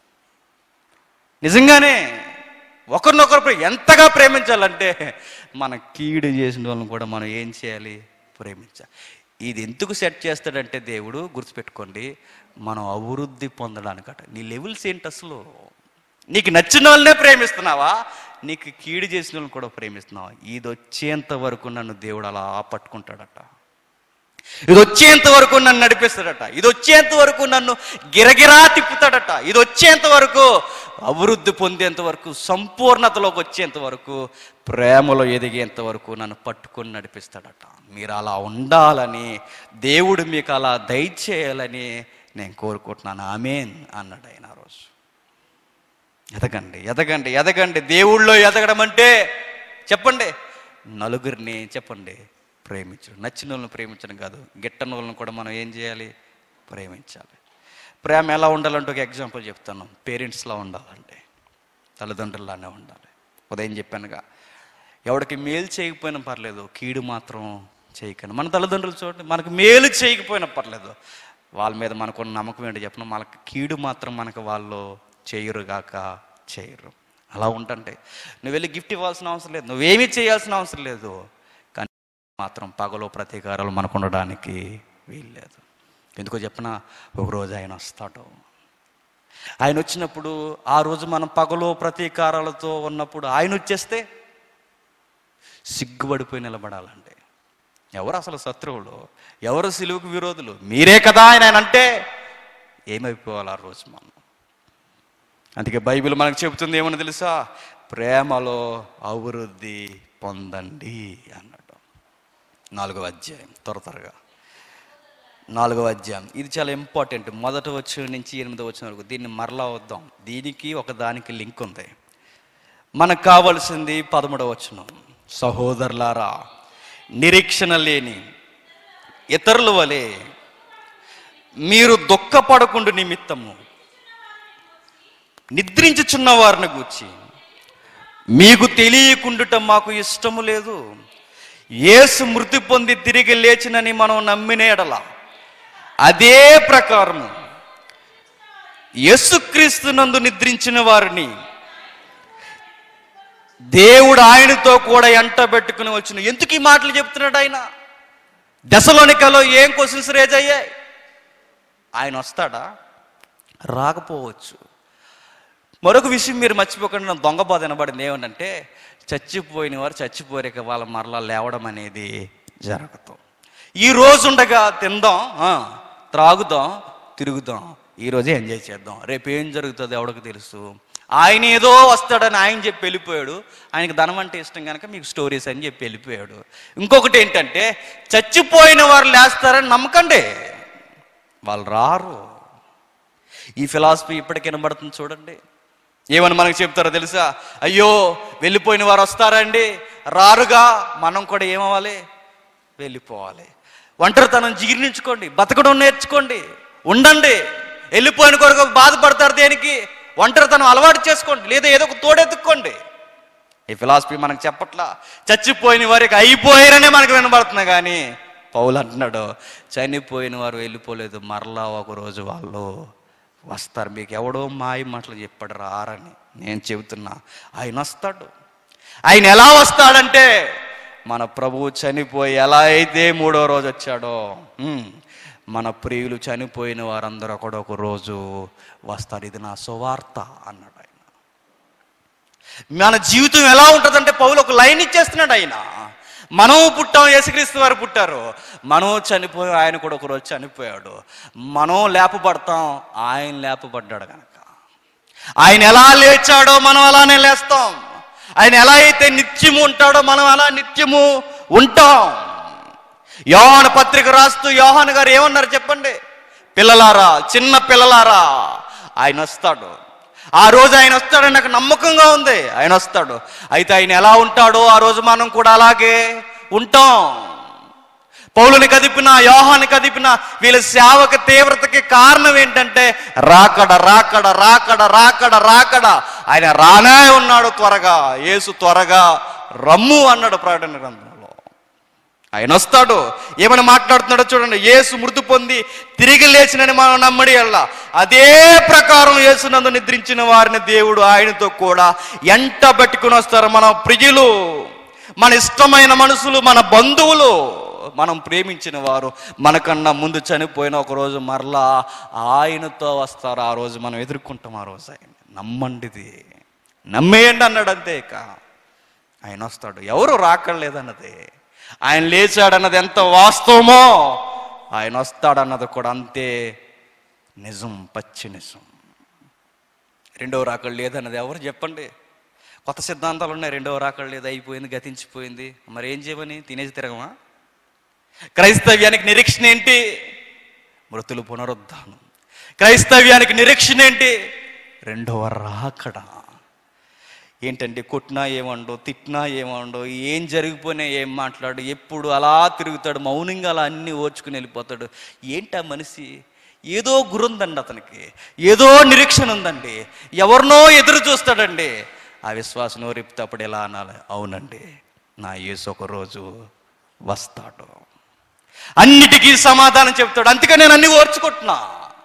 నిజంగానే ఒకరినొకరు ప్రే- ఎంతగా ప్రేమించాలంటే మన కీడు చేసిన వాళ్ళని కూడా మనం ఏం చేయాలి ప్రేమించాలి ఇది ఎందుకు సెట్ చేస్తాడంటే దేవుడు గుర్తుపెట్టుకోండి మనం అభివృద్ధి పొందడానికట నీ లెవెల్స్ ఏంటి అసలు నీకు నచ్చిన వాళ్ళనే ప్రేమిస్తున్నావా నీకు కీడు చేసిన వాళ్ళని కూడా ప్రేమిస్తున్నావా ఇది వచ్చేంత వరకు నన్ను దేవుడు అలా పట్టుకుంటాడట ఇది వచ్చేంత వరకు నన్ను నడిపిస్తాడట ఇది వచ్చేంత వరకు నన్ను గిరగిరా తిప్పుతాడట ఇది వచ్చేంత వరకు అభివృద్ధి పొందేంత వరకు సంపూర్ణతలోకి వచ్చేంత వరకు ప్రేమలో ఎదిగేంత వరకు నన్ను పట్టుకొని నడిపిస్తాడట మీరు అలా ఉండాలని దేవుడు మీకు అలా దయచేయాలని నేను కోరుకుంటున్నాను ఆమెన్ అన్నాడు ఆయన ఆ రోజు ఎదగండి ఎదగండి ఎదగండి దేవుళ్ళో ఎదగడం అంటే చెప్పండి నలుగురిని చెప్పండి ప్రేమించడం నచ్చిన వాళ్ళని ప్రేమించడం కాదు గిట్టని వాళ్ళని కూడా మనం ఏం చేయాలి ప్రేమించాలి ప్రేమ ఎలా ఉండాలంటే ఒక ఎగ్జాంపుల్ చెప్తాను పేరెంట్స్లా ఉండాలండి తల్లిదండ్రుల్లానే ఉండాలి ఉదయం చెప్పానుగా ఎవడికి మేలు చేయకపోయినా పర్లేదు కీడు మాత్రం చేయకండి మన తల్లిదండ్రులు చూడండి మనకు మేలు చేయకపోయినా పర్లేదు వాళ్ళ మీద మనకున్న నమ్మకం ఏంటి చెప్పిన మనకు కీడు మాత్రం మనకు వాళ్ళు చేయరుగాక చేయరు అలా ఉంటుంటే నువ్వు వెళ్ళి గిఫ్ట్ ఇవ్వాల్సిన అవసరం లేదు నువ్వేమీ చేయాల్సిన అవసరం లేదు కానీ మాత్రం పగలో ప్రతీకారాలు మనకు ఉండడానికి వీల్లేదు ఎందుకో చెప్పిన ఒకరోజు ఆయన వస్తాడు ఆయన వచ్చినప్పుడు ఆ రోజు మనం పగలో ప్రతీకారాలతో ఉన్నప్పుడు ఆయన వచ్చేస్తే సిగ్గుపడిపోయి నిలబడాలండి ఎవరు అసలు శత్రువులు ఎవరు సిలువుకు విరోధులు మీరే కదా ఆయన ఆయన అంటే ఏమైపోవాలి ఆ రోజు మనం అందుకే బైబిల్ మనకు చెబుతుంది ఏమని తెలుసా ప్రేమలో అభివృద్ధి పొందండి అన్నాడు నాలుగవ అధ్యాయం త్వర త్వరగా నాలుగవ అధ్యాయం ఇది చాలా ఇంపార్టెంట్ మొదట వచ్చిన నుంచి ఎనిమిది వచ్చిన వరకు దీన్ని మరలా వద్దాం దీనికి ఒక దానికి లింక్ ఉంది మనకు కావలసింది పదమూడవ వచనం సహోదరులారా నిరీక్షణ లేని ఇతరుల వలె మీరు దుఃఖపడకుండా నిమిత్తము నిద్రించుచున్న వారిని గూర్చి మీకు తెలియకుండుట మాకు ఇష్టము లేదు యేసు మృతి పొంది తిరిగి లేచినని మనం నమ్మిన ఎడల అదే ప్రకారము యేసుక్రీస్తునందు నిద్రించిన వారిని దేవుడు ఆయనతో కూడా ఎంట పెట్టుకుని వచ్చిన ఎందుకు ఈ మాటలు చెప్తున్నాడు ఆయన దశలోనికలో ఏం క్వశ్చన్స్ రేజ్ అయ్యాయి ఆయన వస్తాడా రాకపోవచ్చు మరొక విషయం మీరు మర్చిపోకుండా నా దొంగ బాధ వినబడింది ఏమనంటే చచ్చిపోయిన వారు చచ్చిపోయాక వాళ్ళ మరలా లేవడం అనేది జరగదు ఈ రోజు ఉండగా తిందాం ఆ, త్రాగుదాం తిరుగుదాం ఈ రోజే ఎంజాయ్ చేద్దాం రేపు ఏం జరుగుతుందో ఎవడికి తెలుసు ఆయన ఏదో వస్తాడని ఆయన చెప్పి వెళ్ళిపోయాడు ఆయనకి ధనం అంటే ఇష్టం కనుక మీకు స్టోరీస్ అని చెప్పి వెళ్ళిపోయాడు ఇంకొకటి ఏంటంటే చచ్చిపోయిన వారు లేస్తారని నమ్మకండి వాళ్ళు రారు ఈ ఫిలాసఫీ ఇప్పటికి వినబడుతుంది చూడండి ఏమని మనకు చెప్తారో తెలుసా అయ్యో వెళ్ళిపోయిన వారు వస్తారండి రారుగా మనం కూడా ఏమవ్వాలి వెళ్ళిపోవాలి ఒంటరితనం జీర్ణించుకోండి బతకడం నేర్చుకోండి ఉండండి వెళ్ళిపోయిన కొరకు బాధపడతారు దేనికి ఒంటరితనం అలవాటు చేసుకోండి లేదా ఏదో ఒక తోడెత్తుక్కోండి ఈ ఫిలాసఫీ మనకు చెప్పట్లా చచ్చిపోయిన వారికి అయిపోయారనే మనకు వినబడుతుంది కానీ పౌలు అంటున్నాడు చనిపోయిన వారు వెళ్ళిపోలేదు మరలా ఒక రోజు వాళ్ళు వస్తారు మీకు ఎవడో మాయ మాటలు చెప్పాడు రారని నేను చెబుతున్నా ఆయన వస్తాడు ఆయన ఎలా వస్తాడంటే మన ప్రభువు చనిపోయి ఎలా అయితే మూడో రోజు వచ్చాడో ఉమ్, మన ప్రియులు చనిపోయిన వారందరూ కూడా ఒక రోజు వస్తారు ఇది నా సువార్త అన్నాడు ఆయన మన జీవితం ఎలా ఉంటుందంటే పౌలు ఒక లైన్ ఇచ్చేస్తున్నాడు ఆయన మనం పుట్టాం యేసుక్రీస్తు వారు పుట్టారు మనం చనిపోయి ఆయన కూడా ఒక రోజు చనిపోయాడు మనం లేపబడతాం ఆయన లేపబడ్డాడు కనుక ఆయన ఎలా లేచాడో మనం అలానే లేస్తాం ఆయన ఎలా అయితే నిత్యము ఉంటాడో మనం అలా నిత్యము ఉంటాం యోహాను పత్రిక రాస్తూ యోహాను గారు ఏమన్నారు చెప్పండి పిల్లలారా చిన్న పిల్లలారా ఆయన వస్తాడు ఆ రోజు ఆయన వస్తాడని నాకు నమ్మకంగా ఉంది ఆయన వస్తాడు అయితే ఆయన ఎలా ఉంటాడో ఆ రోజు మనం కూడా అలాగే ఉంటాం పౌలుని కదిపిన యోహాని కదిపిన వీళ్ళ సేవక తీవ్రతకి కారణం ఏంటంటే రాకడ రాకడ రాకడ రాకడ రాకడ ఆయన రానే ఉన్నాడు త్వరగా యేసు త్వరగా రమ్ము అన్నాడు ప్రకటన గ్రంథంలో ఆయన వస్తాడు ఏమని మాట్లాడుతున్నాడో చూడండి యేసు మృతి పొంది తిరిగి లేచినని మనం నమ్మడి అల్లా అదే ప్రకారం యేసునందు నిద్రించిన వారిని దేవుడు ఆయనతో కూడా ఎంట పెట్టుకుని వస్తారు మన ప్రియులు మన ఇష్టమైన మనుషులు మన బంధువులు మనం ప్రేమించిన వారు మనకన్నా ముందు చనిపోయిన ఒక రోజు మరలా ఆయనతో వస్తారు ఆ రోజు మనం ఎదుర్కొంటాం ఆ రోజు ఆయన నమ్మండిది నమ్మేయండి అన్నాడు అంతే ఇక ఆయన వస్తాడు ఎవరు రాకలేదన్నది ఆయన లేచాడన్నది ఎంత వాస్తవమో ఆయన వస్తాడన్నది కూడా అంతే నిజం పచ్చి నిజం రెండవ రాకళ్ళు లేదన్నది ఎవరు చెప్పండి కొత్త సిద్ధాంతాలు ఉన్నాయి రెండవ రాకళ్ళు లేదు అయిపోయింది గతించిపోయింది మరి ఏం చేయమని తినేసి తిరగమా క్రైస్తవ్యానికి నిరీక్షణ ఏంటి మృతులు పునరుద్ధానం క్రైస్తవ్యానికి నిరీక్షణ ఏంటి రెండవ రాకడ ఏంటంటే కొట్టినా ఏమండో తిట్టినా ఏమండో ఏం జరిగిపోయినా ఏం మాట్లాడు ఎప్పుడు అలా తిరుగుతాడు మౌనంగా అలా అన్ని ఓర్చుకుని వెళ్ళిపోతాడు ఏంటి ఆ మనిషి ఏదో గురుందండి అతనికి ఏదో నిరీక్షణ ఉందండి ఎవరినో ఎదురు చూస్తాడండి ఆ విశ్వాసం రేపితే అప్పుడు ఎలా అనాలి అవునండి నా యేసు ఒక రోజు వస్తాడు అన్నిటికీ సమాధానం చెప్తాడు అందుకే నేను అన్ని ఓర్చుకుంటున్నా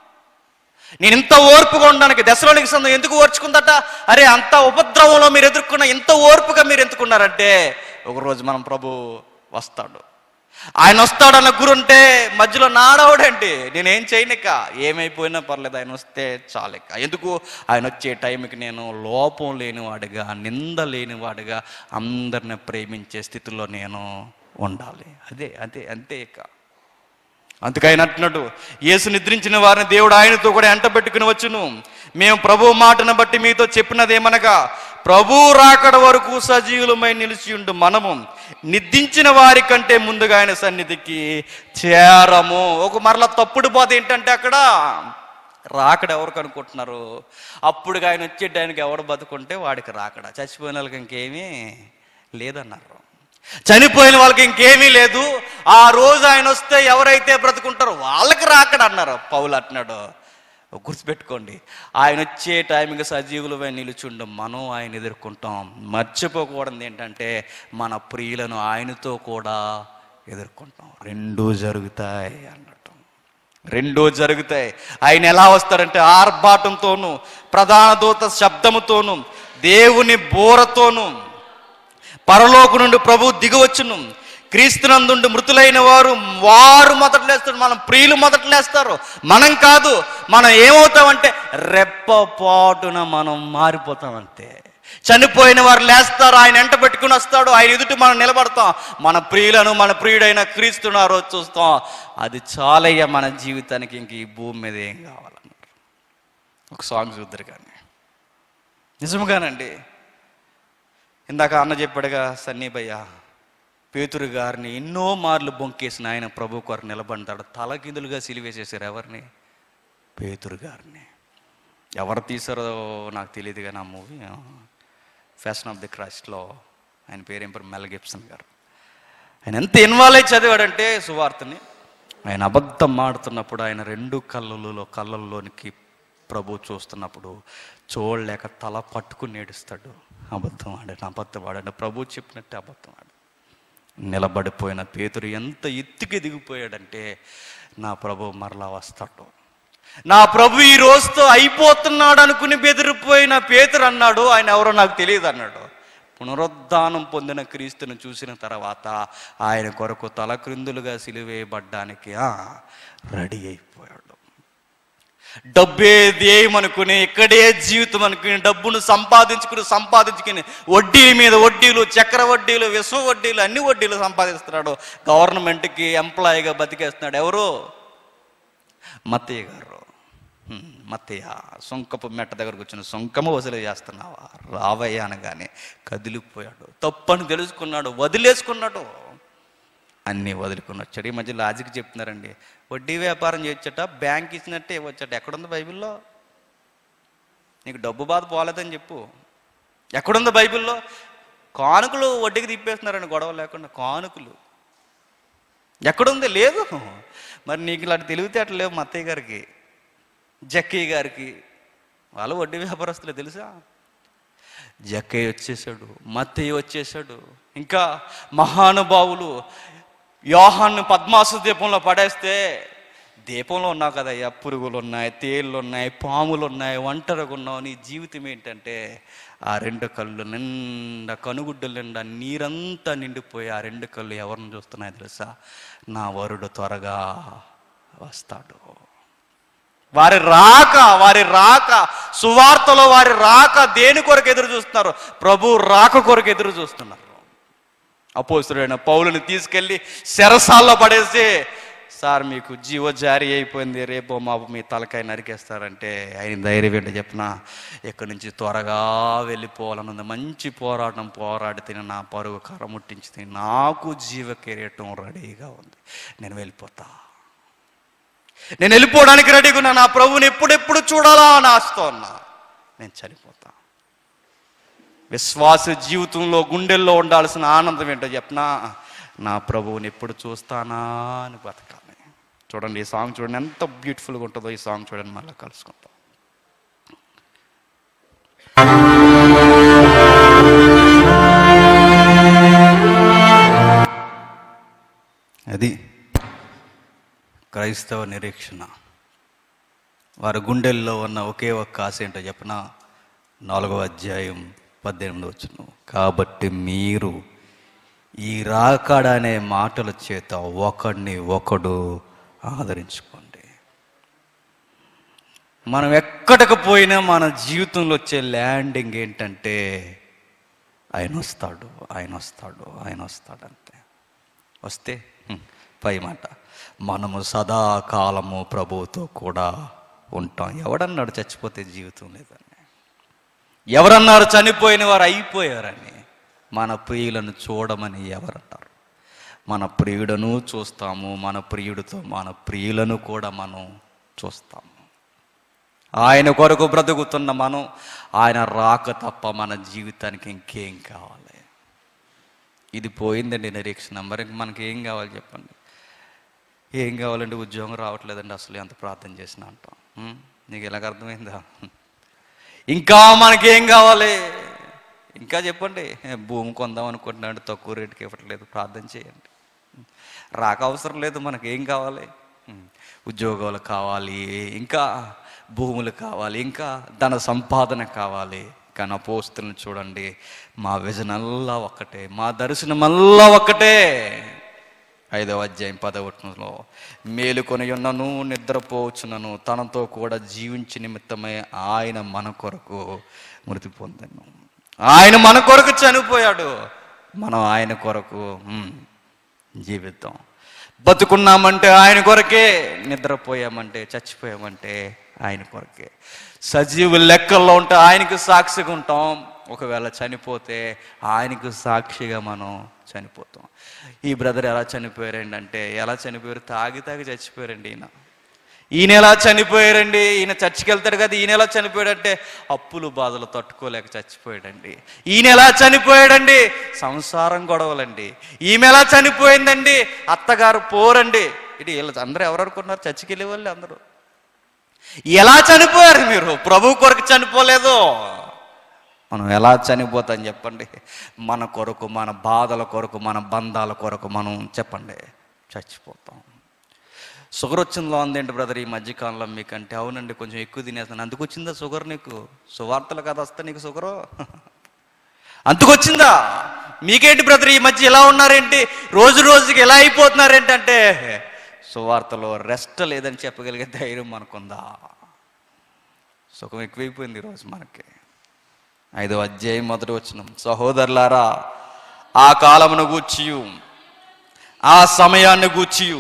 నేను ఇంత ఓర్పుగా ఉండడానికి దశలోనికి సందం ఎందుకు ఓర్చుకుందట అరే అంత ఉపద్రవంలో మీరు ఎదుర్కొన్న ఇంత ఓర్పుగా మీరు ఎందుకున్నారంటే ఒకరోజు మనం ప్రభు వస్తాడు ఆయన వస్తాడన్న గురు ఉంటే మధ్యలో నాడవడండి నేనేం చేయనిక ఏమైపోయినా పర్లేదు ఆయన వస్తే చాలిక ఎందుకు ఆయన వచ్చే టైంకి నేను లోపం లేనివాడిగా నింద లేనివాడిగా అందరిని ప్రేమించే స్థితిలో నేను ఉండాలి అదే అదే అంతే ఇక అందుకైన అంటున్నాడు యేసు నిద్రించిన వారిని దేవుడు ఆయనతో కూడా ఎంట పెట్టుకుని వచ్చును మేము ప్రభు మాటను బట్టి మీతో చెప్పినదేమనగా ప్రభు రాకడ వరకు సజీవులమై నిలిచి ఉండు మనము నిద్రించిన వారి కంటే ముందుగా ఆయన సన్నిధికి చేరము ఒక మరలా తప్పుడు పోతే ఏంటంటే అక్కడ రాకడ ఎవరికి అనుకుంటున్నారు అప్పుడు ఆయన వచ్చే టైంకి ఎవడు బతుకుంటే వాడికి రాకడ చచ్చిపోయిన వాళ్ళకి ఇంకేమీ లేదన్నారు చనిపోయిన వాళ్ళకి ఇంకేమీ లేదు ఆ రోజు ఆయన వస్తే ఎవరైతే బ్రతుకుంటారో వాళ్ళకి రాకడ అన్నారు పౌలు అంటున్నాడు గుర్తుపెట్టుకోండి ఆయన వచ్చే టైంకి సజీవులపై నిలుచుండు మనం ఆయన ఎదుర్కొంటాం మర్చిపోకూడదు ఏంటంటే మన ప్రియులను ఆయనతో కూడా ఎదుర్కొంటాం రెండూ జరుగుతాయి అన్నట్టు రెండూ జరుగుతాయి ఆయన ఎలా వస్తాడంటే ఆర్భాటంతోనూ ప్రధాన దూత శబ్దముతోనూ దేవుని బోరతోనూ పరలోకు నుండి ప్రభు దిగవచ్చును క్రీస్తునందుండి మృతులైన వారు వారు మొదట లేస్తారు మనం ప్రియులు మొదట లేస్తారు మనం కాదు మనం ఏమవుతామంటే రెప్పపాటున మనం మారిపోతాం అంతే చనిపోయిన వారు లేస్తారు ఆయన ఎంట పెట్టుకుని వస్తాడు ఆయన ఎదుటి మనం నిలబడతాం మన ప్రియులను మన ప్రియుడైన క్రీస్తును ఆ రోజు చూస్తాం అది చాలయ్య మన జీవితానికి ఇంక ఈ భూమి మీద ఏం కావాలన్నారు ఒక సాంగ్ చూద్దరు కానీ నిజముగానండి ఇందాక అన్న చెప్పాడుగా సన్నీభయ్య పేతురు గారిని ఎన్నో మార్లు బొంకేసిన ఆయన ప్రభు కొరకు నిలబడ్డాడు తలకిందులుగా సిలివేసేసారు ఎవరిని పేతురు గారిని ఎవరు తీసారో నాకు తెలియదు కానీ ఆ మూవీ ఫ్యాషన్ ఆఫ్ ది క్రైస్ట్లో ఆయన పేరేం పేరు మెల్ గిబ్సన్ గారు ఆయన ఎంత ఇన్వాల్వ్ అయి చదివాడంటే సువార్తని ఆయన అబద్ధం మాడుతున్నప్పుడు ఆయన రెండు కళ్ళలో కళ్ళల్లోనికి ప్రభు చూస్తున్నప్పుడు చూడలేక తల పట్టుకుని నేడుస్తాడు అబద్ధం ఆడాడు అబద్ధం ఆడాడు ప్రభు చెప్పినట్టే అబద్ధం ఆడు నిలబడిపోయిన పేతురు ఎంత ఎత్తుకి దిగిపోయాడంటే నా ప్రభు మరలా వస్తాడు నా ప్రభు ఈ రోజుతో అయిపోతున్నాడు అనుకుని బెదిరిపోయిన పేతురు అన్నాడు ఆయన ఎవరో నాకు తెలియదు అన్నాడు పునరుద్ధానం పొందిన క్రీస్తును చూసిన తర్వాత ఆయన కొరకు తలక్రిందులుగా సిలువేయబడ్డానికి ఆ, రెడీ అయిపోయాడు డబ్బే ధ్యేయం అనుకుని ఇక్కడే జీవితం అనుకుని డబ్బును సంపాదించుకుని సంపాదించుకుని వడ్డీ మీద వడ్డీలు చక్ర వడ్డీలు విశ్వ వడ్డీలు అన్ని వడ్డీలు సంపాదిస్తున్నాడు గవర్నమెంట్కి ఎంప్లాయీగా బతికేస్తున్నాడు ఎవరు మత్తయ్య గారు హ్మ్, మత్తయ్య సొంకపు మెట్ట దగ్గరకు వచ్చిన సొంకము వసూలు చేస్తున్నావా రావయ్య అనగానే కదిలిపోయాడు తప్పని తెలుసుకున్నాడు వదిలేసుకున్నాడు అన్నీ వదులుకుని వచ్చాడు ఈ మధ్య లాజిక్ చెప్తున్నారండి వడ్డీ వ్యాపారం చేయొచ్చట బ్యాంక్ ఇచ్చినట్టే ఇవ్వచ్చట ఎక్కడుంది బైబిల్లో నీకు డబ్బు బాధ పోలేదని చెప్పు ఎక్కడుంది బైబిల్లో కానుకలు వడ్డీకి తిప్పేస్తున్నారండి గొడవ లేకుండా కానుకలు ఎక్కడుంది లేదు మరి నీకు ఇలాంటి తెలివితేటలు లేవు మా అత్తయ్య గారికి జక్కయ్య గారికి వాళ్ళు వడ్డీ వ్యాపారస్తులే తెలుసా జక్కయ్య వచ్చేసాడు మత్తయ్య వచ్చేసాడు ఇంకా మహానుభావులు యోహాన్ని పద్మాసు దీపంలో పడేస్తే దీపంలో ఉన్నావు కదయ్యా పురుగులు ఉన్నాయి తేళ్ళు ఉన్నాయి పాములు ఉన్నాయి ఒంటరిగా ఉన్నావు నీ జీవితం ఏంటంటే ఆ రెండు కళ్ళు నిండా కనుగుడ్డలు నిండా నీరంతా నిండిపోయి ఆ రెండు కళ్ళు ఎవరిని చూస్తున్నాయి తెలుసా నా వరుడు త్వరగా వస్తాడు వారి రాక వారి రాక సువార్తలో వారి రాక దేని కొరకు ఎదురు చూస్తున్నారు ప్రభు రాక కొరకు ఎదురు చూస్తున్నారు అపోస్తుడైన పౌలుని తీసుకెళ్ళి శరసాల్లో పడేసి సార్ మీకు జీవో జారీ అయిపోయింది రేపో మాపు మీ తలకాయ నరికేస్తారంటే ఆయన ధైర్యం ఏంటో చెప్పిన ఇక్కడి నుంచి త్వరగా వెళ్ళిపోవాలని ఉంది మంచి పోరాటం పోరాడితే నా పరుగు కర్ర ముట్టించితే నాకు జీవ కిరీటం రెడీగా ఉంది నేను వెళ్ళిపోతా నేను వెళ్ళిపోవడానికి రెడీగా ఉన్నా నా ప్రభువుని ఎప్పుడెప్పుడు చూడాలా అని ఆశతో ఉన్నా నేను చనిపోతా విశ్వాస జీవితంలో గుండెల్లో ఉండాల్సిన ఆనందం ఏంటో చెప్పనా నా ప్రభువుని ఎప్పుడు చూస్తానా అని బతకాలి చూడండి ఈ సాంగ్ చూడండి ఎంత బ్యూటిఫుల్గా ఉంటుందో ఈ సాంగ్ చూడండి మళ్ళీ కలుసుకుంటాం అది క్రైస్తవ నిరీక్షణ వారి గుండెల్లో ఉన్న ఒకే ఒక్క ఆశ ఏంటో చెప్పిన నాలుగవ అధ్యాయం పద్దెనిమిది వచ్చును కాబట్టి మీరు ఈ రాకడ అనే మాటల చేత ఒకడిని ఒకడు ఆదరించుకోండి మనం ఎక్కడికి పోయినా మన జీవితంలో వచ్చే ల్యాండింగ్ ఏంటంటే ఆయన వస్తాడు ఆయన వస్తాడు ఆయన వస్తాడు అంతే వస్తే హ్మ్, పై మాట మనము సదాకాలము ప్రభువుతో కూడా ఉంటాం ఎవడన్నాడు చచ్చిపోతే జీవితం లేదని ఎవరన్నారు చనిపోయిన వారు అయిపోయారని మన ప్రియులను చూడమని ఎవరన్నారు మన ప్రియుడను చూస్తాము మన ప్రియుడితో మన ప్రియులను కూడా మనం చూస్తాము ఆయన కొరకు బ్రతుకుతున్న మనం ఆయన రాక తప్ప మన జీవితానికి ఇంకేం కావాలి ఇది పోయిందండి నిరీక్షణ మరి ఇంక మనకి ఏం కావాలి చెప్పండి ఏం కావాలంటే ఉద్యోగం రావట్లేదండి అసలు ఎంత ప్రార్థన చేసినా అంటాం ఉం? నీకు ఎలాగ అర్థమైందా ఇంకా మనకేం కావాలి ఇంకా చెప్పండి భూమి కొందాం అనుకుంటున్నాడు తక్కువ రేటుకి ఇవ్వట్లేదు ప్రార్థన చేయండి రాక అవసరం లేదు మనకి ఏం కావాలి ఉం. ఉద్యోగాలు కావాలి ఇంకా భూములు కావాలి ఇంకా ధన సంపాదన కావాలి కానీ అపోస్తులను చూడండి మా విజనల్లా ఒక్కటే మా దర్శనమల్లా ఒక్కటే ఐదవ అధ్యాయం పదవటంలో మేలుకొని ఉన్నను నిద్రపోవచ్చునను తనతో కూడా జీవించి నిమిత్తమై ఆయన మన కొరకు మృతి పొందను ఆయన మన కొరకు చనిపోయాడు మనం ఆయన కొరకు ఉమ్, జీవితం బతుకున్నామంటే ఆయన కొరకే నిద్రపోయామంటే చచ్చిపోయామంటే ఆయన కొరకే సజీవు లెక్కల్లో ఉంటే ఆయనకు సాక్షిగా ఉంటాం ఒకవేళ చనిపోతే ఆయనకు సాక్షిగా మనం చనిపోతాం ఈ బ్రదర్ ఎలా చనిపోయారండి అంటే ఎలా చనిపోయారు తాగి తాగి చచ్చిపోయారండి ఈయన ఈయన ఎలా చనిపోయారండి ఈయన చర్చికి వెళ్తాడు కదా ఈయన ఎలా చనిపోయాడంటే అప్పులు బాధలు తట్టుకోలేక చచ్చిపోయాడండి ఈయన ఎలా చనిపోయాడండి సంసారం గొడవలండి ఈమె ఎలా చనిపోయిందండి అత్తగారు పోరండి ఇది వీళ్ళు అందరూ ఎవరు అనుకున్నారు చర్చికి వెళ్ళే వాళ్ళు అందరూ ఎలా చనిపోయారు మీరు ప్రభు కొరకు చనిపోలేదు మనం ఎలా చనిపోతాం చెప్పండి మన కొరకు మన బాధల కొరకు మన బంధాల కొరకు మనం చెప్పండి చచ్చిపోతాం షుగర్ వచ్చిందో అందేంటి బ్రదర్ ఈ మధ్యకాలంలో మీకంటే అవునండి కొంచెం ఎక్కువ తినేస్తాను అందుకు వచ్చిందా షుగర్ నీకు సువార్తలు కదా వస్తా నీకు షుగరు అంతకొచ్చిందా మీకేంటి బ్రదర్ ఈ మధ్య ఎలా ఉన్నారేంటి రోజు రోజుకి ఎలా అయిపోతున్నారేంటంటే సువార్తలో రెస్ట్ లేదని చెప్పగలిగే ధైర్యం మనకుందా సుఖం ఎక్కువైపోయింది ఈరోజు మనకి ఐదో అధ్యాయం మొదటి వచ్చిన సహోదరులారా ఆ కాలమును గూర్చియు ఆ సమయాన్ని గూర్చియు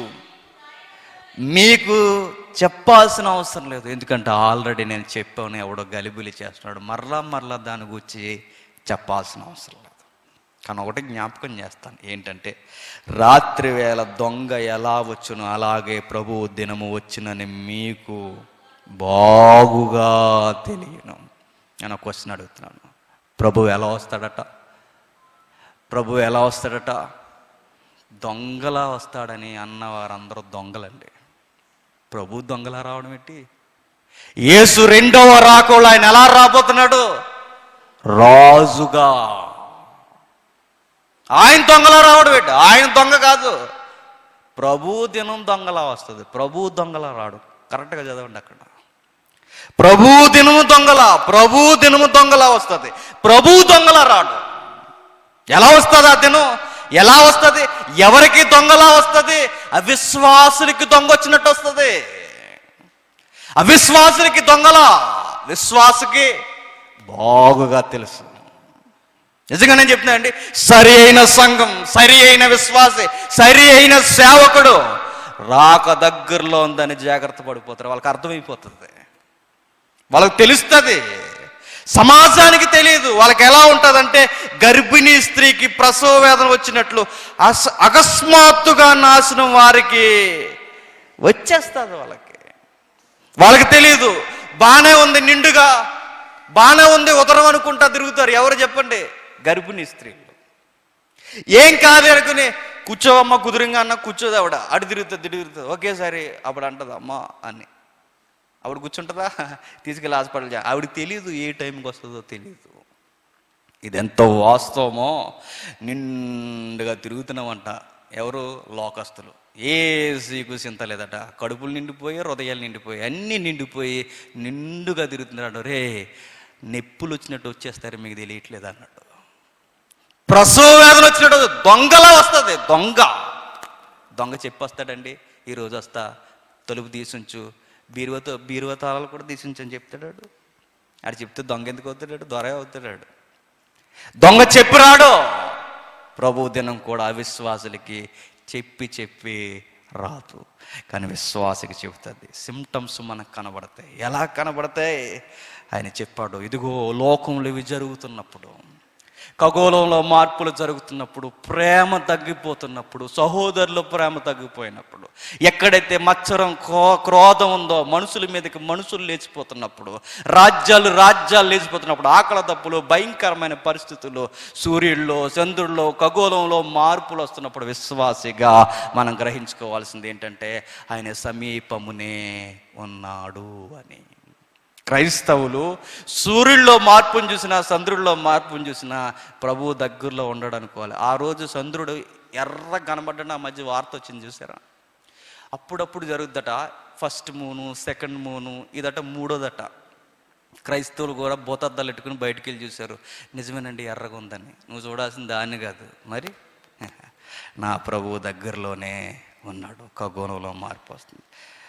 మీకు చెప్పాల్సిన అవసరం లేదు ఎందుకంటే ఆల్రెడీ నేను చెప్పాను ఎవడో గలిబిలి చేస్తున్నాడు మరలా మరలా దాని గురించి చెప్పాల్సిన అవసరం లేదు కానీ ఒకటి జ్ఞాపకం చేస్తాను ఏంటంటే రాత్రి వేళ దొంగ ఎలా వచ్చునో అలాగే ప్రభువు దినము వచ్చినని మీకు బాగుగా తెలియను నేను ఒక క్వశ్చన్ అడుగుతున్నాను ప్రభు ఎలా వస్తాడట ప్రభు ఎలా వస్తాడట దొంగలా వస్తాడని అన్న వారందరూ దొంగలండి ప్రభు దొంగలా రావడం ఏంటి యేసు రెండవ రాకోళ్ళు ఆయన ఎలా రాబోతున్నాడు రాజుగా ఆయన దొంగలా రావడం ఏంటి ఆయన దొంగ కాదు ప్రభు దినం దొంగలా వస్తుంది ప్రభు దొంగలా రాడు కరెక్ట్గా చదవండి అక్కడ ప్రభు దినము దొంగల ప్రభు దినము దొంగలా వస్తుంది ప్రభు దొంగలా రాడు ఎలా వస్తుంది ఆ దినం ఎలా వస్తుంది ఎవరికి దొంగలా వస్తుంది అవిశ్వాసులకి దొంగ వచ్చినట్టు వస్తుంది అవిశ్వాసులకి దొంగల విశ్వాసకి బాగుగా తెలుసు నిజంగా నేను చెప్తున్నా అండి సరి అయిన సంఘం సరి అయిన విశ్వాసి సరి అయిన సేవకుడు రాక దగ్గరలో ఉందని జాగ్రత్త పడిపోతారు వాళ్ళకి అర్థమైపోతుంది వాళ్ళకి తెలుస్తుంది సమాజానికి తెలియదు వాళ్ళకి ఎలా ఉంటుందంటే గర్భిణీ స్త్రీకి ప్రసవ వేదన వచ్చినట్లు అస అకస్మాత్తుగా నాశనం వారికి వచ్చేస్తుంది వాళ్ళకి వాళ్ళకి తెలియదు బాగానే ఉంది నిండుగా బాగానే ఉంది ఉదరం అనుకుంటా తిరుగుతారు ఎవరు చెప్పండి గర్భిణీ స్త్రీలు ఏం కాదు అనుకుని కూర్చోవమ్మ కుదురుగా అన్న కూర్చోదు ఆవిడ అటు తిరుగుతుంది ఇటు తిరుగుతుంది ఒకేసారి అప్పుడు అంటది అమ్మ అని ఆవిడ కూర్చుంటుందా తీసుకెళ్ళి హాస్పిటల్ చే- ఆవిడకి తెలియదు ఏ టైంకి వస్తుందో తెలియదు ఇది ఎంత వాస్తవమో నిండుగా తిరుగుతున్నామంట ఎవరు లోకస్తులు ఏ సీకు చింత లేదట కడుపులు నిండిపోయి హృదయాలు నిండిపోయి అన్నీ నిండిపోయి నిండుగా తిరుగుతున్నాడు రే నెప్పులు వచ్చినట్టు వచ్చేస్తారు మీకు తెలియట్లేదు అన్నాడు ప్రసవ వేదన వచ్చినట్టు దొంగలా వస్తుంది దొంగ దొంగ చెప్పి వస్తాడండి ఈరోజు వస్తా తలుపు తీసుంచు బీరువతో బీరువ తాళాలు కూడా తీసుంచు అని చెప్తాడు ఆడు చెప్తే దొంగ ఎందుకు అవుతాడు దొర అవుతాడు దొంగ చెప్పి రాడు ప్రభు దినం కూడా అవిశ్వాసులకి చెప్పి చెప్పి రాదు కానీ విశ్వాసకి చెబుతుంది సిమ్టమ్స్ మనకు కనబడతాయి ఎలా కనబడతాయి ఆయన చెప్పాడు ఇదిగో లోకంలో ఇవి జరుగుతున్నప్పుడు ఖగోళంలో మార్పులు జరుగుతున్నప్పుడు ప్రేమ తగ్గిపోతున్నప్పుడు సహోదరుల ప్రేమ తగ్గిపోయినప్పుడు ఎక్కడైతే మచ్చరం క్రో క్రోధం ఉందో మనుషుల మీదకి మనుషులు లేచిపోతున్నప్పుడు రాజ్యాలు రాజ్యాలు లేచిపోతున్నప్పుడు ఆకల దప్పులు భయంకరమైన పరిస్థితులు సూర్యుల్లో చంద్రుల్లో ఖగోళంలో మార్పులు వస్తున్నప్పుడు విశ్వాసిగా మనం గ్రహించుకోవాల్సింది ఏంటంటే ఆయన సమీపమునే ఉన్నాడు అని క్రైస్తవులు సూర్యుల్లో మార్పును చూసినా చంద్రుల్లో మార్పును చూసినా ప్రభు దగ్గరలో ఉండడు అనుకోవాలి ఆ రోజు చంద్రుడు ఎర్ర కనబడ్డా ఆ మధ్య వార్త వచ్చింది చూసారా అప్పుడప్పుడు జరుగుద్దట ఫస్ట్ మూను సెకండ్ మూను ఇదట మూడోదట క్రైస్తవులు కూడా బోతద్దాలు పెట్టుకుని బయటికి వెళ్ళి చూశారు నిజమేనండి ఎర్రగా ఉందని నువ్వు చూడాల్సింది దాన్ని కాదు మరి నా ప్రభు దగ్గరలోనే ఉన్నాడు ఖగోళంలో మార్పు వస్తుంది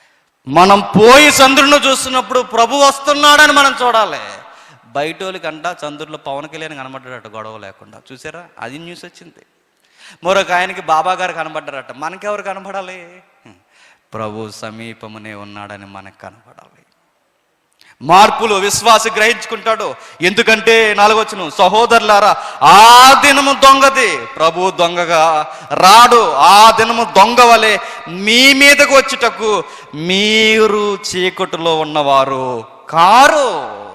మనం పోయి చంద్రుడిని చూస్తున్నప్పుడు ప్రభు వస్తున్నాడని మనం చూడాలి బయటోళ్ళకంట చంద్రుడిలో పవన్ కళ్యాణ్ కనబడ్డాడట గొడవ లేకుండా చూసారా అది న్యూస్ వచ్చింది మరొక ఆయనకి బాబా గారు కనబడ్డారట మనకెవరు కనబడాలి ప్రభు సమీపమునే ఉన్నాడని మనకు కనబడాలి మార్పులు విశ్వాసి గ్రహించుకుంటాడు ఎందుకంటే నాలుగొచ్చును సహోదరులారా ఆ దినము దొంగది ప్రభు దొంగగా రాడు ఆ దినము దొంగ వలె మీ మీదకు వచ్చుటకు మీరు చీకటిలో ఉన్నవారు కారు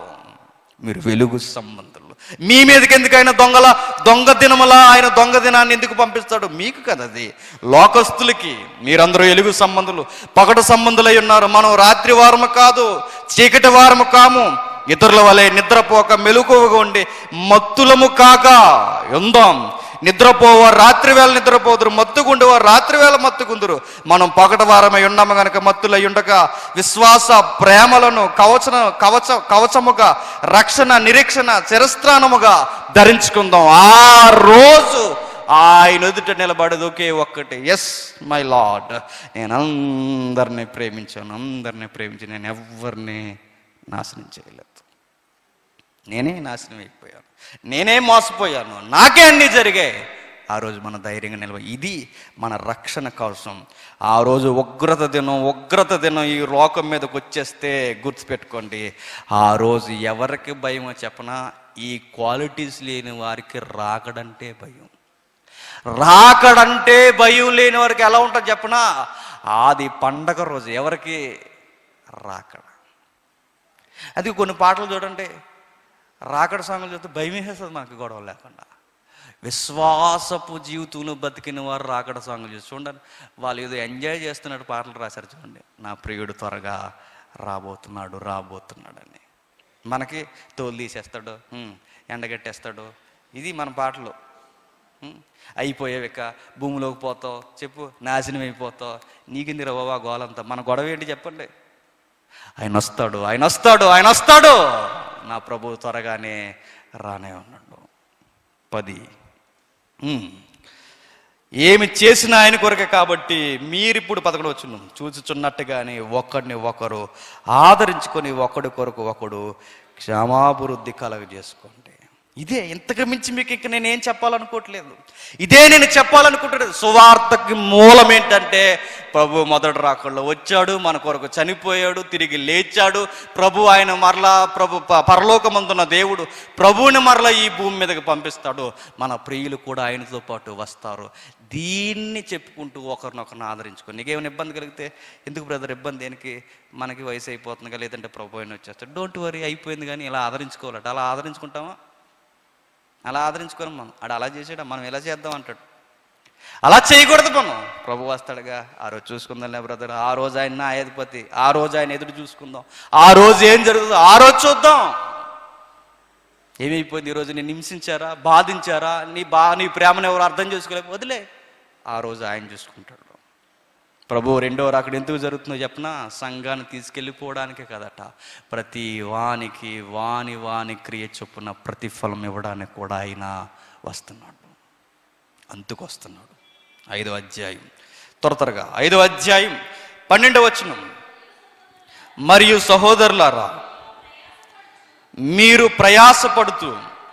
మీరు వెలుగు సంబంధులు మీ మీదకి ఎందుకైనా దొంగల దొంగ దినములా ఆయన దొంగ దినాన్ని ఎందుకు పంపిస్తాడు మీకు కదా అది లోకస్తులకి మీరందరూ ఎలుగు సంబంధులు పగటి సంబంధులై ఉన్నారు మనం రాత్రి వారము కాదు చీకటి వారము కాము ఇతరుల వలె నిద్రపోక మెలకువగా ఉండి మత్తులము కాక ఉందాం నిద్రపోవారు రాత్రి వేళ నిద్రపోదురు మత్తుగుండేవారు రాత్రి వేళ మత్తుకుందురు మనం పగటి వారమై ఉన్నాము గనక మత్తులై ఉండక విశ్వాస ప్రేమలను కవచన కవచ కవచముగా రక్షణ నిరీక్షణ చిరస్త్రానముగా ధరించుకుందాం ఆ రోజు ఆయన ఎదుట నిలబడేది ఒకే ఒక్కటి ఎస్ మై లార్డ్ నేను అందరినీ ప్రేమించాను అందరినీ ప్రేమించి నేను ఎవరిని నాశనం చేయలేదు నేనే నాశనం అయిపోయాను నేనే మోసపోయాను నాకే అన్నీ జరిగాయి ఆ రోజు మన ధైర్యంగా నిలవ ఇది మన రక్షణ కోసం ఆ రోజు ఉగ్రత దినం ఉగ్రత దినం ఈ లోకం మీదకి వచ్చేస్తే గుర్తుపెట్టుకోండి ఆ రోజు ఎవరికి భయమో చెప్పనా ఈ క్వాలిటీస్ లేని వారికి రాకడంటే భయం రాకడంటే భయం లేని వారికి ఎలా ఉంటుంది చెప్పనా అది పండగ రోజు ఎవరికి రాకడ అది కొన్ని పాటలు చూడండి రాకడ సాంగులు చూస్తే భయం వేసేస్తుంది మనకి గొడవ లేకుండా విశ్వాసపు జీవితంలో బతికిన వారు రాకడ సాంగులు చూసి చూడండి వాళ్ళు ఏదో ఎంజాయ్ చేస్తున్నట్టు పాటలు రాశారు చూడండి నా ప్రియుడు త్వరగా రాబోతున్నాడు రాబోతున్నాడని మనకి తోలు తీసేస్తాడు హ్మ్, ఎండగట్టేస్తాడు ఇది మన పాటలు హ్మ్, అయిపోయావిక భూమిలోకి పోతావు చెప్పు నాశనం అయిపోతావు నీకింది రవ్వా గోలంతా మన గొడవ ఏంటి చెప్పండి ఆయన వస్తాడు ఆయన వస్తాడు ఆయన వస్తాడు నా ప్రభు త్వరగానే రానే ఉన్నాడు పది ఉమ్. ఏమి చేసిన ఆయన కొరకే కాబట్టి మీరిప్పుడు పదకొండు వచ్చును చూచుచున్నట్టుగానే ఒకడిని ఒకరు ఆదరించుకొని ఒకడి కొరకు ఒకడు క్షమాభివృద్ధి కలగజేసుకోండి ఇదే ఇంతకు మించి మీకు ఇంక నేను ఏం చెప్పాలనుకోవట్లేదు ఇదే నేను చెప్పాలనుకుంటున్నాను సువార్తకి మూలం ఏంటంటే ప్రభు మొదటి రాకల్లో వచ్చాడు మన కొరకు చనిపోయాడు తిరిగి లేచాడు ప్రభు ఆయన మరలా ప్రభు ప- పరలోకమందున్న దేవుడు ప్రభువుని మరలా ఈ భూమి మీదకి పంపిస్తాడు మన ప్రియులు కూడా ఆయనతో పాటు వస్తారు దీన్ని చెప్పుకుంటూ ఒకరినొకరిని ఆదరించుకొని నీకేమైనా ఇబ్బంది కలిగితే ఎందుకు బ్రదర్ ఇబ్బంది దేనికి మనకి వయసు అయిపోతుంది కదా లేదంటే ప్రభు అయిన వచ్చేస్తాడు డోంట్ వరీ అయిపోయింది కానీ ఇలా ఆదరించుకోవాలట అలా ఆదరించుకుంటామా అలా ఆదరించుకోను మనం ఆడు అలా చేసాడు మనం ఎలా చేద్దాం అంటాడు అలా చేయకూడదు మనం ప్రభు వస్తాడుగా ఆ రోజు చూసుకుందాంలే బ్రదర్ ఆ రోజు ఆయన నా అధిపతి ఆ రోజు ఆయన ఎదురు చూసుకుందాం ఆ రోజు ఏం జరుగుతుందో ఆ రోజు చూద్దాం ఏమైపోయింది ఈరోజు నేను హింసించారా బాధించారా నీ బా నీ ప్రేమను ఎవరు అర్థం చేసుకోలేక వదిలే ఆ రోజు ఆయన చూసుకుంటాడు ప్రభు రెండో రాకడ ఎందుకు జరుగుతుందో చెప్పనా సంఘాన్ని తీసుకెళ్ళిపోవడానికే కదట ప్రతి వానికి వాని వాని క్రియ చొప్పున ప్రతిఫలం ఇవ్వడానికి కూడా ఆయన వస్తున్నాడు అందుకు వస్తున్నాడు ఐదో అధ్యాయం త్వర త్వరగా ఐదో అధ్యాయం పన్నెండవ వచనం మరియు సహోదరులారా మీరు ప్రయాసపడుతూ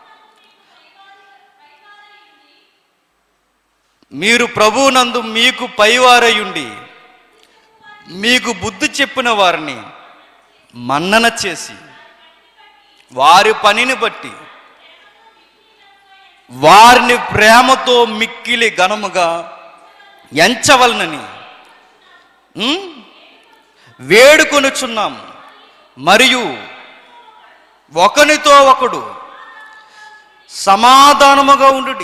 మీరు ప్రభువునందు మీకు పైవారయుండి మీకు బుద్ధి చెప్పిన వారిని మన్నన చేసి వారి పనిని బట్టి వారిని ప్రేమతో మిక్కిలి ఘనముగా ఎంచవలనని ఉం? వేడుకొనుచున్నాము మరియు ఒకనితో ఒకడు సమాధానముగా ఉండుడి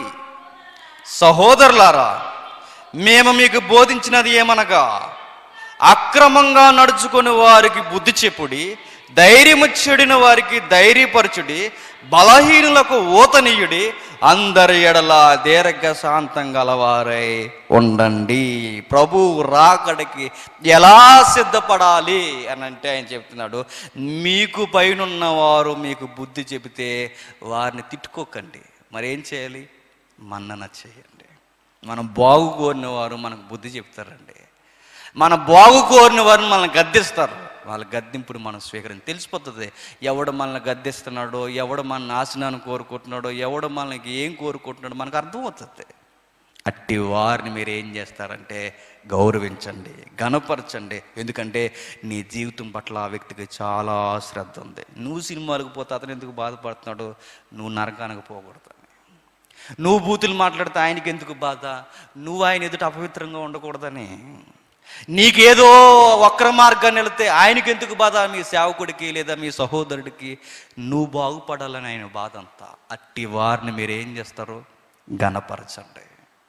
సహోదరులారా మేము మీకు బోధించినది ఏమనగా అక్రమంగా నడుచుకుని వారికి బుద్ధి చెప్పుడి ధైర్యము చెడిన వారికి ధైర్యపరచుడి బలహీనులకు ఊతనీయుడి అందరి ఎడల దీర్ఘ శాంతం గలవారై ఉండండి ప్రభు రాకడికి ఎలా సిద్ధపడాలి అని అంటే ఆయన చెప్తున్నాడు మీకు పైనున్న వారు మీకు బుద్ధి చెబితే వారిని తిట్టుకోకండి మరేం చేయాలి మన్నన చేయండి మనం బాగు కోరిన వారు మనకు బుద్ధి చెప్తారండి మన బాగు కోరిన వారిని మనల్ని గద్దిస్తారు వాళ్ళ గద్దింపుని మనం స్వీకరించి తెలిసిపోతుంది ఎవడు మనల్ని గద్దిస్తున్నాడో ఎవడు మన నాశనాన్ని కోరుకుంటున్నాడో ఎవడు మనకి ఏం కోరుకుంటున్నాడో మనకు అర్థమవుతుంది అట్టి వారిని మీరు ఏం చేస్తారంటే గౌరవించండి గనపరచండి ఎందుకంటే నీ జీవితం పట్ల ఆ వ్యక్తికి చాలా శ్రద్ధ ఉంది నువ్వు సినిమాలకు పోతే అతను ఎందుకు బాధపడుతున్నాడు నువ్వు నరకానికి పోకూడదు నువ్వు బూతులు మాట్లాడితే ఆయనకి ఎందుకు బాధ నువ్వు ఆయన ఎదుట అపవిత్రంగా ఉండకూడదని నీకేదో వక్ర మార్గాన్ని వెళితే ఆయనకి ఎందుకు బాధ మీ సేవకుడికి లేదా మీ సహోదరుడికి నువ్వు బాగుపడాలని ఆయన బాధ అంతా అట్టి వారిని మీరు ఏం చేస్తారు గణపరచండి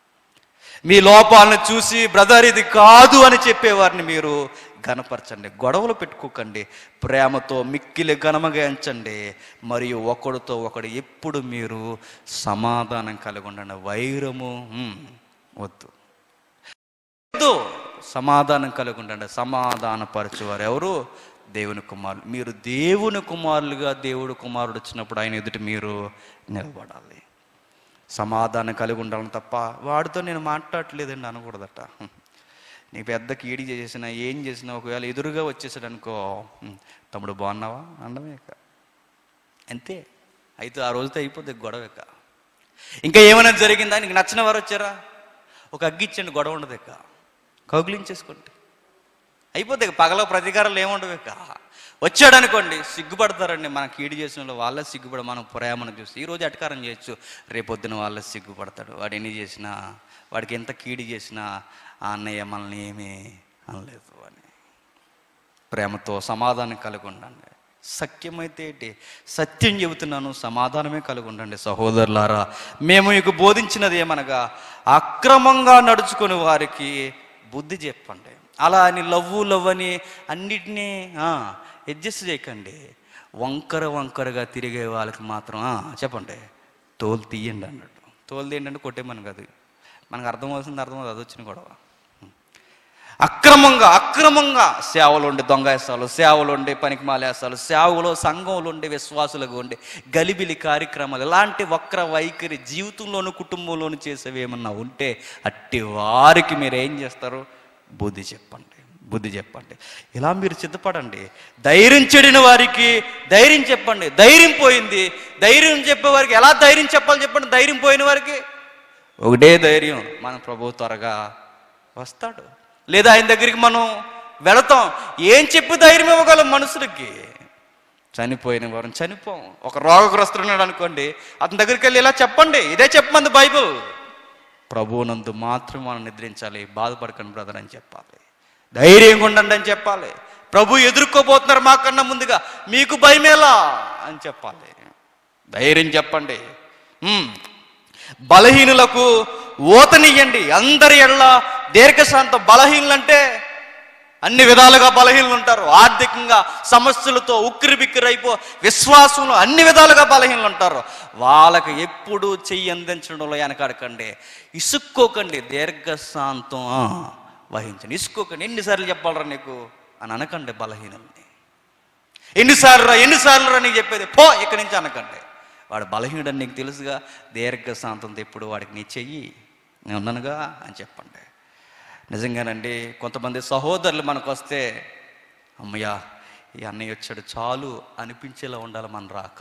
మీ లోపాలను చూసి బ్రదర్ ఇది కాదు అని చెప్పేవారిని మీరు ఘనపరచండి గొడవలు పెట్టుకోకండి ప్రేమతో మిక్కిలి ఘనముగా ఎంచండి మరియు ఒకడితో ఒకడు ఎప్పుడు మీరు సమాధానం కలిగి ఉండండి వైరము హ్మ్, వద్దు వద్దు సమాధానం కలిగి ఉండండి సమాధానపరచువారు ఎవరు దేవుని కుమారులు మీరు దేవుని కుమారులుగా దేవుడు కుమారుడు వచ్చినప్పుడు ఆయన ఎదుట మీరు నిలబడాలి సమాధానం కలిగి ఉండాలని తప్ప వాడితో నేను మాట్లాడట్లేదండి అనకూడదట హ్మ్. నీ పెద్ద కీడి చేసినా ఏం చేసినా ఒకవేళ ఎదురుగా వచ్చేసాడు అనుకో హ్మ్, తమ్ముడు బాగున్నావా అండమే ఇక అంతే అయితే ఆ రోజుతో అయిపోద్ది గొడవ ఇక ఇంకా ఏమైనా జరిగిందా నీకు నచ్చిన వారు వచ్చారా ఒక అగ్గిచ్చండి గొడవ ఉండదు ఇక కౌగిలించేసుకోండి అయిపోద్ది ఇక పగల ప్రతీకారాలు ఏముండవు ఇక వచ్చాడు అనుకోండి సిగ్గుపడతారండి మన కీడు చేసిన వాళ్ళు వాళ్ళే సిగ్గుపడ మనం ప్రేమను చూసి ఈరోజు అటకారం చేయొచ్చు రేపొద్దున వాళ్ళే సిగ్గుపడతాడు వాడు ఎన్ని చేసినా వాడికి ఎంత కీడు చేసినా ఆ అన్నయ్య మనల్ని ఏమీ అనలేదు అని ప్రేమతో సమాధానం కలిగి ఉండండి సత్యమైతే ఏంటి సత్యం చెబుతున్నాను సమాధానమే కలిగి ఉండండి సహోదరులారా మేము మీకు బోధించినది ఏమనగా అక్రమంగా నడుచుకుని వారికి బుద్ధి చెప్పండి అలా అని లవ్వు లవ్ అని అన్నిటినీ అడ్జస్ట్ చేయకండి వంకర వంకరగా తిరిగే వాళ్ళకి మాత్రం ఆ, చెప్పండి తోలు తీయండి అన్నట్టు తోలు తీయండి అంటే కొట్టేమని కాదు మనకు అర్థమవుతుంది అర్థమవుతుంది అది వచ్చిన గొడవ అక్రమంగా అక్రమంగా సేవలు ఉండి దొంగేస్తాలు సేవలు ఉండి పనికి మాలేస్తాలు సేవలో సంఘంలో ఉండి విశ్వాసులుగా ఉండి గలిబిలి కార్యక్రమాలు ఇలాంటి వక్ర వైఖరి జీవితంలోను కుటుంబంలోను చేసేవి ఏమన్నా ఉంటే అట్టి వారికి మీరు ఏం చేస్తారు బుద్ధి చెప్పండి బుద్ధి చెప్పండి ఇలా మీరు సిద్ధపడండి ధైర్యం చెడిన వారికి ధైర్యం చెప్పండి ధైర్యం పోయింది ధైర్యం చెప్పే వారికి ఎలా ధైర్యం చెప్పాలి చెప్పండి ధైర్యం పోయిన వారికి ఒకటే ధైర్యం మన ప్రభు త్వరగా వస్తాడు లేదా ఆయన దగ్గరికి మనం వెళతాం ఏం చెప్పి ధైర్యం ఇవ్వగలం మనుషులకి చనిపోయిన వారం చనిపోం ఒక రోగగ్రస్తుడు ఉన్నాడు అనుకోండి అతని దగ్గరికి వెళ్ళి ఇలా చెప్పండి ఇదే చెప్పమంది బైబిల్ ప్రభువునందు మాత్రం మనం నిద్రించాలి బాధపడకండి బ్రదర్ అని చెప్పాలి ధైర్యంగా ఉండండి అని చెప్పాలి ప్రభు ఎదుర్కోబోతున్నారు మాకన్నా ముందుగా మీకు భయమేలా అని చెప్పాలి ధైర్యం చెప్పండి ఉమ్. బలహీనులకు ఓతనియ్యండి అందరి ఎళ్ళ దీర్ఘశాంతం బలహీనులంటే అన్ని విధాలుగా బలహీనలు ఉంటారు ఆర్థికంగా సమస్యలతో ఉక్కిరి బిక్కిరి అయిపో విశ్వాసంలో అన్ని విధాలుగా బలహీనలు ఉంటారు వాళ్ళకి ఎప్పుడు చెయ్యి అందించడంలో వెనకాడకండి ఇసుక్కోకండి దీర్ఘశాంతం ఆ, వహించండి ఇసుకోకండి ఎన్నిసార్లు చెప్పాలరా నీకు అని అనకండి బలహీనుల్ని ఎన్నిసార్లు రా ఎన్నిసార్లు రా నీకు చెప్పేది పో ఇక్కడి నుంచి అనకండి వాడు బలహీనుడని నీకు తెలుసుగా దీర్ఘశాంతంతో ఎప్పుడు వాడికి నీ చెయ్యి నేను ఉన్నానుగా అని చెప్పండి నిజంగానండి కొంతమంది సహోదరులు మనకు వస్తే అమ్మయ్యా ఈ అన్నయ్య వచ్చాడు చాలు అనిపించేలా ఉండాలి మన రాక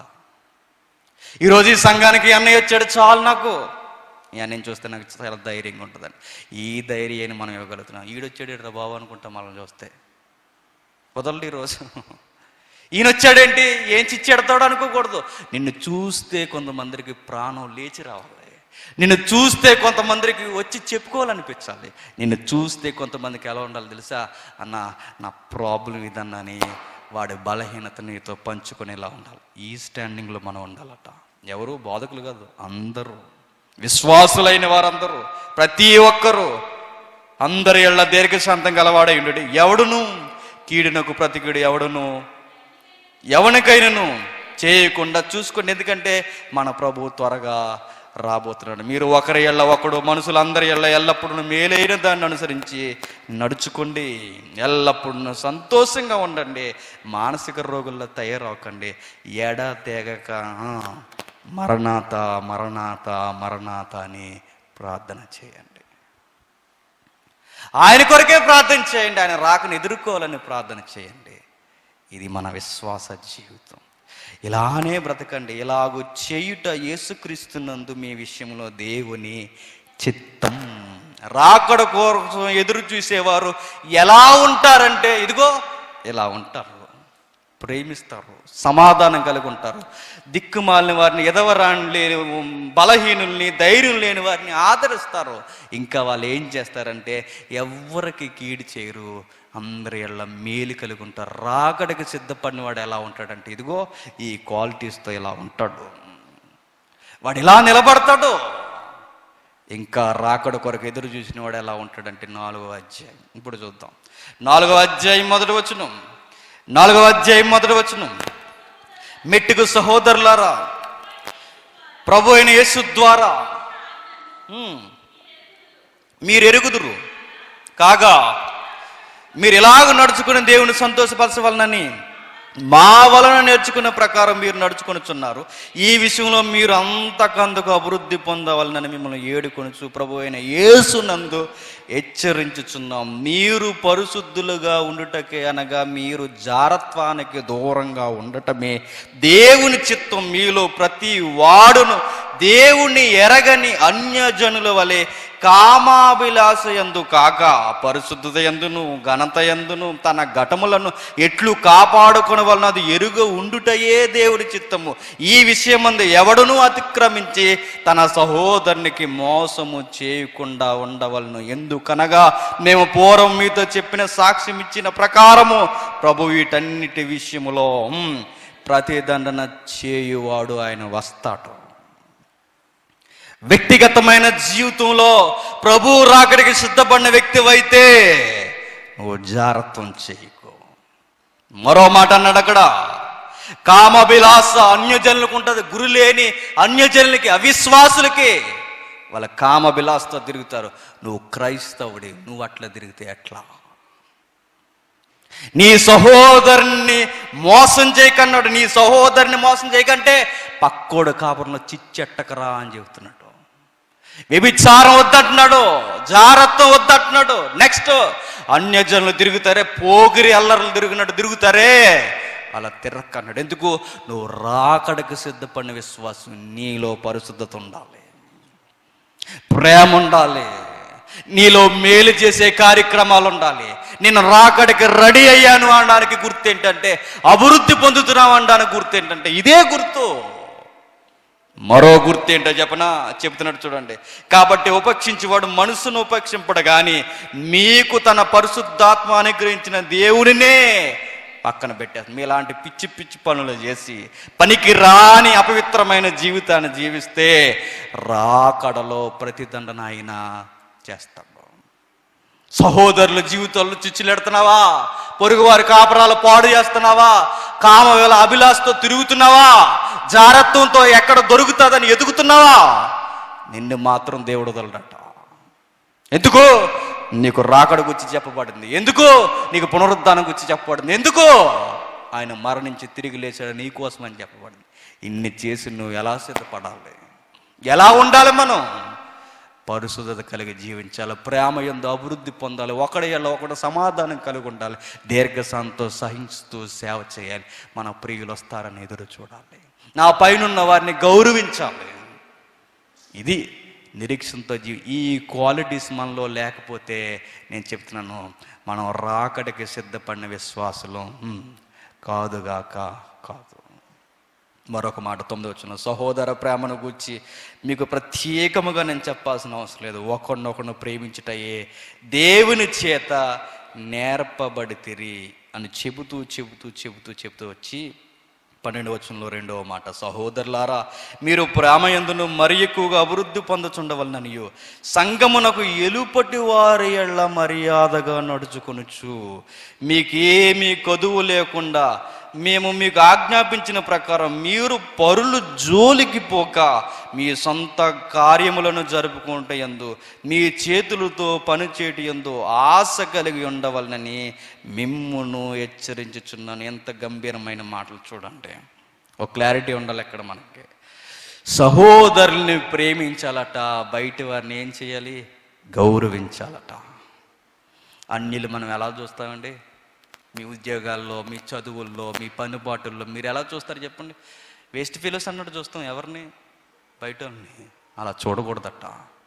ఈరోజు ఈ సంఘానికి ఈ అన్నయ్య వచ్చాడు చాలు నాకు ఈ అన్నయ్యని చూస్తే నాకు చాలా ధైర్యంగా ఉంటుందని ఈ ధైర్యాన్ని మనం ఇవ్వగలుగుతున్నాం ఈడొచ్చాడు రా బాబు అనుకుంటాం మనం చూస్తే కుదరదు ఈరోజు ఈయన వచ్చాడేంటి ఏం చిచ్చెడతాడు అనుకోకూడదు నిన్ను చూస్తే కొంతమందికి ప్రాణం లేచి రావాలి నిన్ను చూస్తే కొంతమందికి వచ్చి చెప్పుకోవాలనిపించాలి నిన్ను చూస్తే కొంతమందికి ఎలా ఉండాలి తెలుసా అన్న నా ప్రాబ్లం ఇదన్నని వాడి బలహీనత నీతో పంచుకునేలా ఉండాలి ఈ స్టాండింగ్లో మనం ఉండాలట ఎవరు బాధకులు కాదు అందరూ విశ్వాసులైన వారందరూ ప్రతి ఒక్కరూ అందరి ఎళ్ళ దీర్ఘశాంతం గలవాడై ఉండు ఎవడును కీడునకు ప్రతికీడు ఎవడును ఎవరికైనాను చేయకుండా చూసుకోండి ఎందుకంటే మన ప్రభు త్వరగా రాబోతున్నాడు మీరు ఒకరి ఎళ్ళ ఒకడు మనుషులందరి ఎళ్ళ ఎల్లప్పుడూ మేలైన దాన్ని అనుసరించి నడుచుకోండి ఎల్లప్పుడూ సంతోషంగా ఉండండి మానసిక రోగుల్లో తయారవకండి ఎడ తెగక ఆ, మరణాత మరణాత మరణాత అని ప్రార్థన చేయండి ఆయన కొరకే ప్రార్థన చేయండి ఆయన రాకను ఎదుర్కోవాలని ప్రార్థన చేయండి ఇది మన విశ్వాస జీవితం ఇలానే బ్రతకండి ఇలాగూ చేయుట యేసుక్రీస్తునందు మీ విషయంలో దేవుని చిత్తం రాకడ కోసం ఎదురు చూసేవారు ఎలా ఉంటారంటే ఇదిగో ఇలా ఉంటారు ప్రేమిస్తారు సమాధానం కలిగి ఉంటారు దిక్కుమాలిన వారిని ఎదవరాని లేని బలహీనుల్ని ధైర్యం లేని వారిని ఆదరిస్తారు ఇంకా వాళ్ళు ఏం చేస్తారంటే ఎవ్వరికి కీడు చేయరు అందరి ఎళ్ళ మేలు కలిగి ఉంటారు రాకడికి సిద్ధపడిన వాడు ఎలా ఉంటాడంటే ఇదిగో ఈ క్వాలిటీస్తో ఇలా ఉంటాడు వాడు ఇలా నిలబడతాడు ఇంకా రాకడ కొరకు ఎదురు చూసిన వాడు ఎలా ఉంటాడంటే నాలుగవ అధ్యాయం ఇప్పుడు చూద్దాం నాలుగవ అధ్యాయం మొదటి వచనం నాలుగవ అధ్యాయం మొదటి వచనం మెట్టుకు సహోదరులారా ప్రభు అయిన యేసు ద్వారా ఉమ్, మీరు ఎరుగుదురు కాగా మీరు ఎలాగ నడుచుకుని దేవుని సంతోషపరచవలనని మా వలన నేర్చుకున్న ప్రకారం మీరు నడుచుకొనుచున్నారు ఈ విషయంలో మీరు అంతకందుకు అభివృద్ధి పొందవలనని మిమ్మల్ని ఏడుకొనుచు ప్రభు అయిన యేసునందు హెచ్చరించుచున్నాం మీరు పరిశుద్ధులుగా ఉండుటకే అనగా మీరు జారత్వానికి దూరంగా ఉండటమే దేవుని చిత్తం మీలో ప్రతి వాడును దేవుని ఎరగని అన్యజనుల వలె కామాభిలాష ఎందు కాక పరిశుద్ధత ఎందును ఘనత ఎందును తన ఘటములను ఎట్లు కాపాడుకుని వలన అది ఎరుగ ఉండుటయే దేవుడి చిత్తము ఈ విషయమందు ఎవడును అతిక్రమించి తన సహోదరునికి మోసము చేయకుండా ఉండవలను ఎందుకనగా మేము పూర్వం మీతో చెప్పిన సాక్ష్యం ఇచ్చిన ప్రకారము ప్రభు వీటన్నిటి విషయములో ఉమ్, ప్రతిదండన చేయువాడు ఆయన వస్తాడు వ్యక్తిగతమైన జీవితంలో ప్రభు రాకడికి సిద్ధపడిన వ్యక్తివైతే నువ్వు జాగ్రత్తం చేయకు మరో మాట అన్నాడు అక్కడ కామభిలాస అన్యజనులకు ఉంటుంది గురు లేని అన్యజనులకి అవిశ్వాసులకి వాళ్ళ కామభిలాసతో తిరుగుతారు నువ్వు క్రైస్తవుడి నువ్వు అట్లా తిరిగితే ఎట్లా నీ సహోదరుని మోసం చేయకన్నాడు నీ సహోదరుని మోసం చేయకంటే పక్కోడు కాపురంలో చిచ్చెట్టకరా అని చెబుతున్నాడు వ్యభిచారం వద్దంటున్నాడు జారత్వం వద్దంటున్నాడు నెక్స్ట్ అన్యజనులు తిరుగుతారే పోగిరి అల్లర్లు తిరుగునట్టు తిరుగుతారే అలా తిరక్కన్నాడు ఎందుకు నువ్వు రాకడకు సిద్ధపడిన విశ్వాసం నీలో పరిశుద్ధత ఉండాలి ప్రేమ ఉండాలి నీలో మేలు చేసే కార్యక్రమాలు ఉండాలి నేను రాకడికి రెడీ అయ్యాను అనడానికి గుర్తు ఏంటంటే అభివృద్ధి పొందుతున్నావు అనడానికి గుర్తు ఏంటంటే ఇదే గుర్తు మరో గుర్తు ఏంటో చెప్పనా చెప్తున్నట్టు చూడండి కాబట్టి ఉపేక్షించేవాడు మనసును ఉపేక్షింపడు కానీ మీకు తన పరిశుద్ధాత్మ అనుగ్రహించిన దేవునినే పక్కన పెట్టారు మీలాంటి పిచ్చి పిచ్చి పనులు చేసి పనికి రాని అపవిత్రమైన జీవితాన్ని జీవిస్తే రాకడలో ప్రతిదండన అయినా చేస్తాడు సహోదరుల జీవితాల్లో చిచ్చులెడుతున్నావా పొరుగువారి కాపరాలు పాడు చేస్తున్నావా కామవేళ అభిలాషతో తిరుగుతున్నావా జారత్వంతో ఎక్కడ దొరుకుతుందని ఎదుగుతున్నావా నిన్ను మాత్రం దేవుడు వదలడట ఎందుకు నీకు రాకడ గురించి చెప్పబడింది ఎందుకు నీకు పునరుద్ధానం గురించి చెప్పబడింది ఎందుకు ఆయన మరణించి తిరిగి లేచాడు నీ కోసం అని చెప్పబడింది ఇన్ని చేసి నువ్వు ఎలా సిద్ధపడాలి ఎలా ఉండాలి మనం పరిశుద్ధత కలిగి జీవించాలి ప్రేమ ఎందు అభివృద్ధి పొందాలి ఒకడి ఎలా ఒకటి సమాధానం కలిగి ఉండాలి దీర్ఘశాంతో సహించుతూ సేవ చేయాలి మన ప్రియులు వస్తారని ఎదురు చూడాలి నా పైనున్న వారిని గౌరవించాలి ఇది నిరీక్షణతో జీవి ఈ క్వాలిటీస్ మనలో లేకపోతే నేను చెప్తున్నాను మనం రాకడికి సిద్ధపడిన విశ్వాసులం హ్మ్, కాదుగాక కాదు మరొక మాట తొమ్మిది వచ్చిన సహోదర ప్రేమను గూర్చి మీకు ప్రత్యేకముగా నేను చెప్పాల్సిన అవసరం లేదు ఒకరినొకరిని ప్రేమించుటయే దేవుని చేత నేర్పబడితిరి అని చెబుతూ చెబుతూ చెబుతూ చెబుతూ వచ్చి పన్నెండు వచనంలో రెండవ మాట సహోదరులారా మీరు ప్రేమయందును మరి ఎక్కువగా అభివృద్ధి పొందుచుండవలననియు సంగమునకు ఎలుపటి వారి ఎళ్ళ మర్యాదగా నడుచుకొనుచు మీకేమీ కొదువు లేకుండా మేము మీకు ఆజ్ఞాపించిన ప్రకారం మీరు పరులు జోలికి పోక మీ సొంత కార్యములను జరుపుకుంటే ఎందు మీ చేతులతో పనిచేటి ఎందు ఆశ కలిగి ఉండవలనని మిమ్మును హెచ్చరించుచున్నాను ఎంత గంభీరమైన మాటలు చూడండి ఒక క్లారిటీ ఉండాలి ఇక్కడ మనకి సహోదరుల్ని ప్రేమించాలట బయట వారిని ఏం చేయాలి గౌరవించాలట అన్యులు మనం ఎలా చూస్తామండి మీ ఉద్యోగాల్లో మీ చదువుల్లో మీ పనిపాటుల్లో మీరు ఎలా చూస్తారు చెప్పండి వేస్ట్ ఫీలోస్ అన్నట్టు చూస్తాం ఎవరిని బయట వాళ్ళని. అలా చూడకూడదట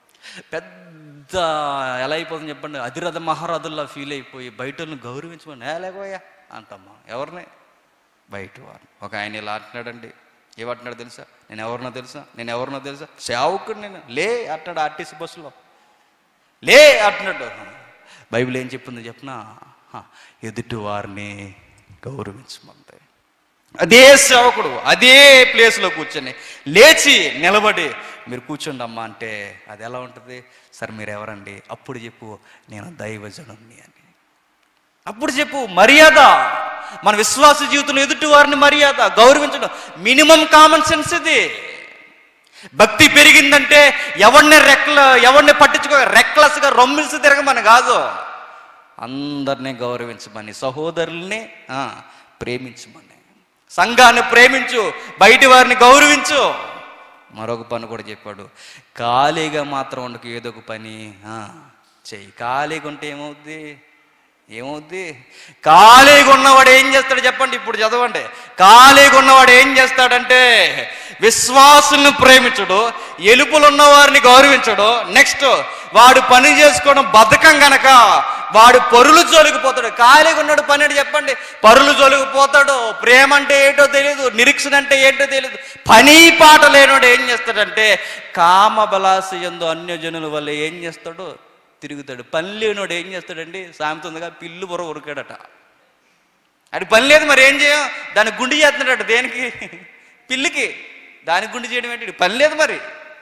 పెద్ద ఎలా అయిపోతుంది చెప్పండి అధిరథ మహారాజుల్లా ఫీల్ అయిపోయి బయట వాళ్ళని గౌరవించమని "ఏ, లేకపోయా అంటమ్మా ఎవరిని బయట వారు ఒక ఆయన ఇలా అంటున్నాడండి ఏమంటున్నాడు తెలుసా నేను ఎవరినో తెలుసా నేను ఎవరినో తెలుసా సేవకుడు నేను లే అంటున్నాడు ఆర్టీసీ బస్సులో లే అంటున్నాడు బైబిల్ ఏం చెప్పింది చెప్పిన ఎదుటి వారిని గౌరవించమంది అదే సేవకుడు అదే ప్లేస్లో కూర్చొని లేచి నిలబడి మీరు కూర్చోండి అమ్మా అంటే అది ఎలా ఉంటుంది సరే మీరు ఎవరండి అప్పుడు చెప్పు నేను దైవజనుణ్ణి అని అప్పుడు చెప్పు మర్యాద మన విశ్వాస జీవితంలో ఎదుటి వారిని మర్యాద గౌరవించడం మినిమం కామన్ సెన్స్ ఇది భక్తి పెరిగిందంటే ఎవరిని రెక్కల ఎవరిని పట్టించుకో రెక్లెస్గా రొమ్మిల్సి తిరగమని కాదు అందరినీ గౌరవించమని సహోదరుల్ని ఆ, ప్రేమించమని సంఘాన్ని ప్రేమించు బయటి వారిని గౌరవించు మరొక పని కూడా చెప్పాడు ఖాళీగా మాత్రం ఉండకు ఏదో ఒక పని ఆ, చెయ్యి ఖాళీగా ఉంటే ఏమవుద్ది ఏమవుద్ది ఖాళీగా ఉన్నవాడు ఏం చేస్తాడు చెప్పండి ఇప్పుడు చదవండి ఖాళీగా ఉన్నవాడు ఏం చేస్తాడంటే విశ్వాసులను ప్రేమించడు ఎలుపులు ఉన్న వారిని గౌరవించడు నెక్స్ట్ వాడు పని చేసుకోవడం బద్ధకం గనక వాడు పరులు జోలికిపోతాడు ఖాళీగా ఉన్నాడు పని అంటే చెప్పండి పరులు జోలికిపోతాడు ప్రేమ అంటే ఏంటో తెలియదు నిరీక్షణ అంటే ఏంటో తెలియదు పని పాట లేనోడు ఏం చేస్తాడంటే కామ బలాస ఎందు అన్యజనుల వల్ల ఏం చేస్తాడు తిరుగుతాడు పని లేనోడు ఏం చేస్తాడండి సామెత ఉందిగా పిల్లు బుర్ర ఉరికాడట అది పని లేదు మరి ఏం చేయం దానికి గుండి చేస్తున్నాడట దేనికి పిల్లికి దానికి గుండి చేయడం ఏంటి పని లేదు మరి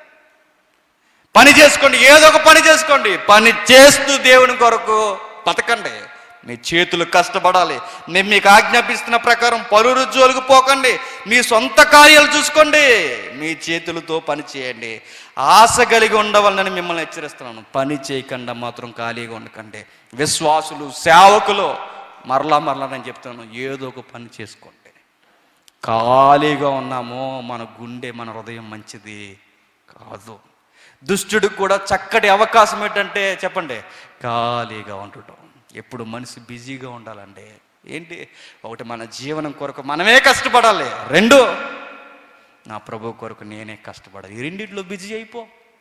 పని చేసుకోండి ఏదో ఒక పని చేసుకోండి పని చేస్తూ దేవుని కొరకు బతకండి మీ చేతులు కష్టపడాలి నేను మీకు ఆజ్ఞాపిస్తున్న ప్రకారం పరురు జోలికి పోకండి మీ సొంత కార్యాలు చూసుకోండి మీ చేతులతో పని చేయండి ఆశ కలిగి ఉండవాలని మిమ్మల్ని హెచ్చరిస్తున్నాను పని చేయకుండా మాత్రం ఖాళీగా ఉండకండి విశ్వాసులు సేవకులు మరలా మరలా నేను చెప్తున్నాను ఏదో ఒక పని చేసుకోండి ఖాళీగా ఉన్నామో మన గుండె మన హృదయం మంచిది కాదు దుష్టుడికి కూడా చక్కటి అవకాశం ఏంటంటే చెప్పండి ఖాళీగా ఉండటం ఎప్పుడు మనిషి బిజీగా ఉండాలండి ఏంటి ఒకటి మన జీవనం కొరకు మనమే కష్టపడాలి రెండు నా ప్రభు కొరకు నేనే కష్టపడాలి ఈ రెండిట్లో బిజీ అయిపో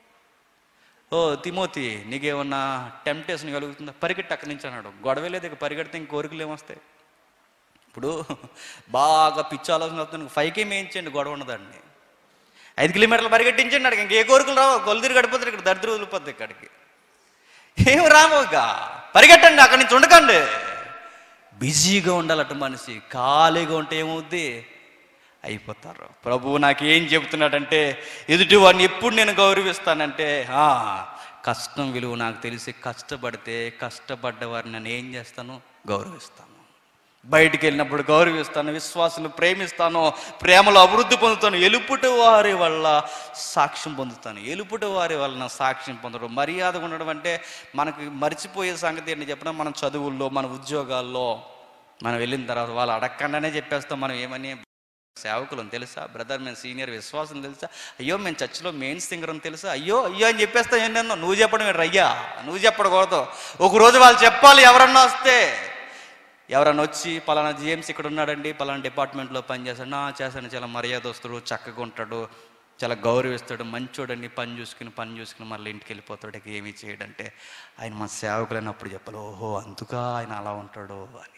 ఓ తిమోతి నీకేమన్నా టెంప్టేషన్ కలుగుతుందా పరిగెట్టి అక్కడి నుంచి అన్నాడు గొడవ లేదు ఇక పరిగెడితే ఇంక కోరికలు ఏమొస్తాయి ఇప్పుడు బాగా పిచ్చి ఆలోచన వస్తుంది ఫైవ్కి మేయించండి గొడవ ఉన్నదాన్ని ఐదు కిలోమీటర్లు పరిగెట్టించండి అడిగి ఇంకే కోరికలు రావు కొలుదిరి గడిపోతారు ఇక్కడ దరిద్రం వదిలిపోద్ది ఇక్కడికి ఏం రాము ఇక పరిగెట్టండి అక్కడి నుంచి ఉండకండి బిజీగా ఉండాలట మనిషి ఖాళీగా ఉంటే ఏమవుద్ది అయిపోతారు ప్రభువు నాకేం చెబుతున్నాడంటే ఎదుటి వాడిని ఎప్పుడు నేను గౌరవిస్తానంటే "ఆ, కష్టం విలువ నాకు తెలిసి కష్టపడితే కష్టపడ్డ వారిని నేను ఏం చేస్తాను గౌరవిస్తాను బయటికి వెళ్ళినప్పుడు గౌరవిస్తాను విశ్వాసులు ప్రేమిస్తాను ప్రేమలో అభివృద్ధి పొందుతాను ఎలుపుటి వారి వల్ల సాక్ష్యం పొందుతాను ఎలుపుటి వారి వలన సాక్ష్యం పొందడం మర్యాదగా ఉండడం అంటే మనకి మర్చిపోయే సంగతి ఏంటి చెప్పడం మన చదువుల్లో మన ఉద్యోగాల్లో మనం వెళ్ళిన తర్వాత వాళ్ళు అడగకుండానే చెప్పేస్తాం మనం ఏమని సేవకులను తెలుసా బ్రదర్ మేము సీనియర్ విశ్వాసం తెలుసా అయ్యో మేము చర్చిలో మెయిన్ సింగర్ అని తెలుసా అయ్యో అయ్యో అని చెప్పేస్తా ఏంటన్నా నువ్వు చెప్పడం ఏంటి అయ్యా నువ్వు చెప్పకూడదు ఒక రోజు వాళ్ళు చెప్పాలి ఎవరన్నా వస్తే ఎవరన్నా వచ్చి పలానా జిఎంసీ ఇక్కడ ఉన్నాడండి పలానా డిపార్ట్మెంట్లో పనిచేస్తాడు నా చేస్తాను చాలా మర్యాదస్తుడు చక్కగా ఉంటాడు చాలా గౌరవిస్తాడు మంచోడండి పని చూసుకుని పని చూసుకుని మళ్ళీ ఇంటికి వెళ్ళిపోతాడు ఇక ఏమీ చేయడంటే ఆయన మా సేవకులని అప్పుడు చెప్పాలి ఓహో అందుకా ఆయన అలా ఉంటాడు అని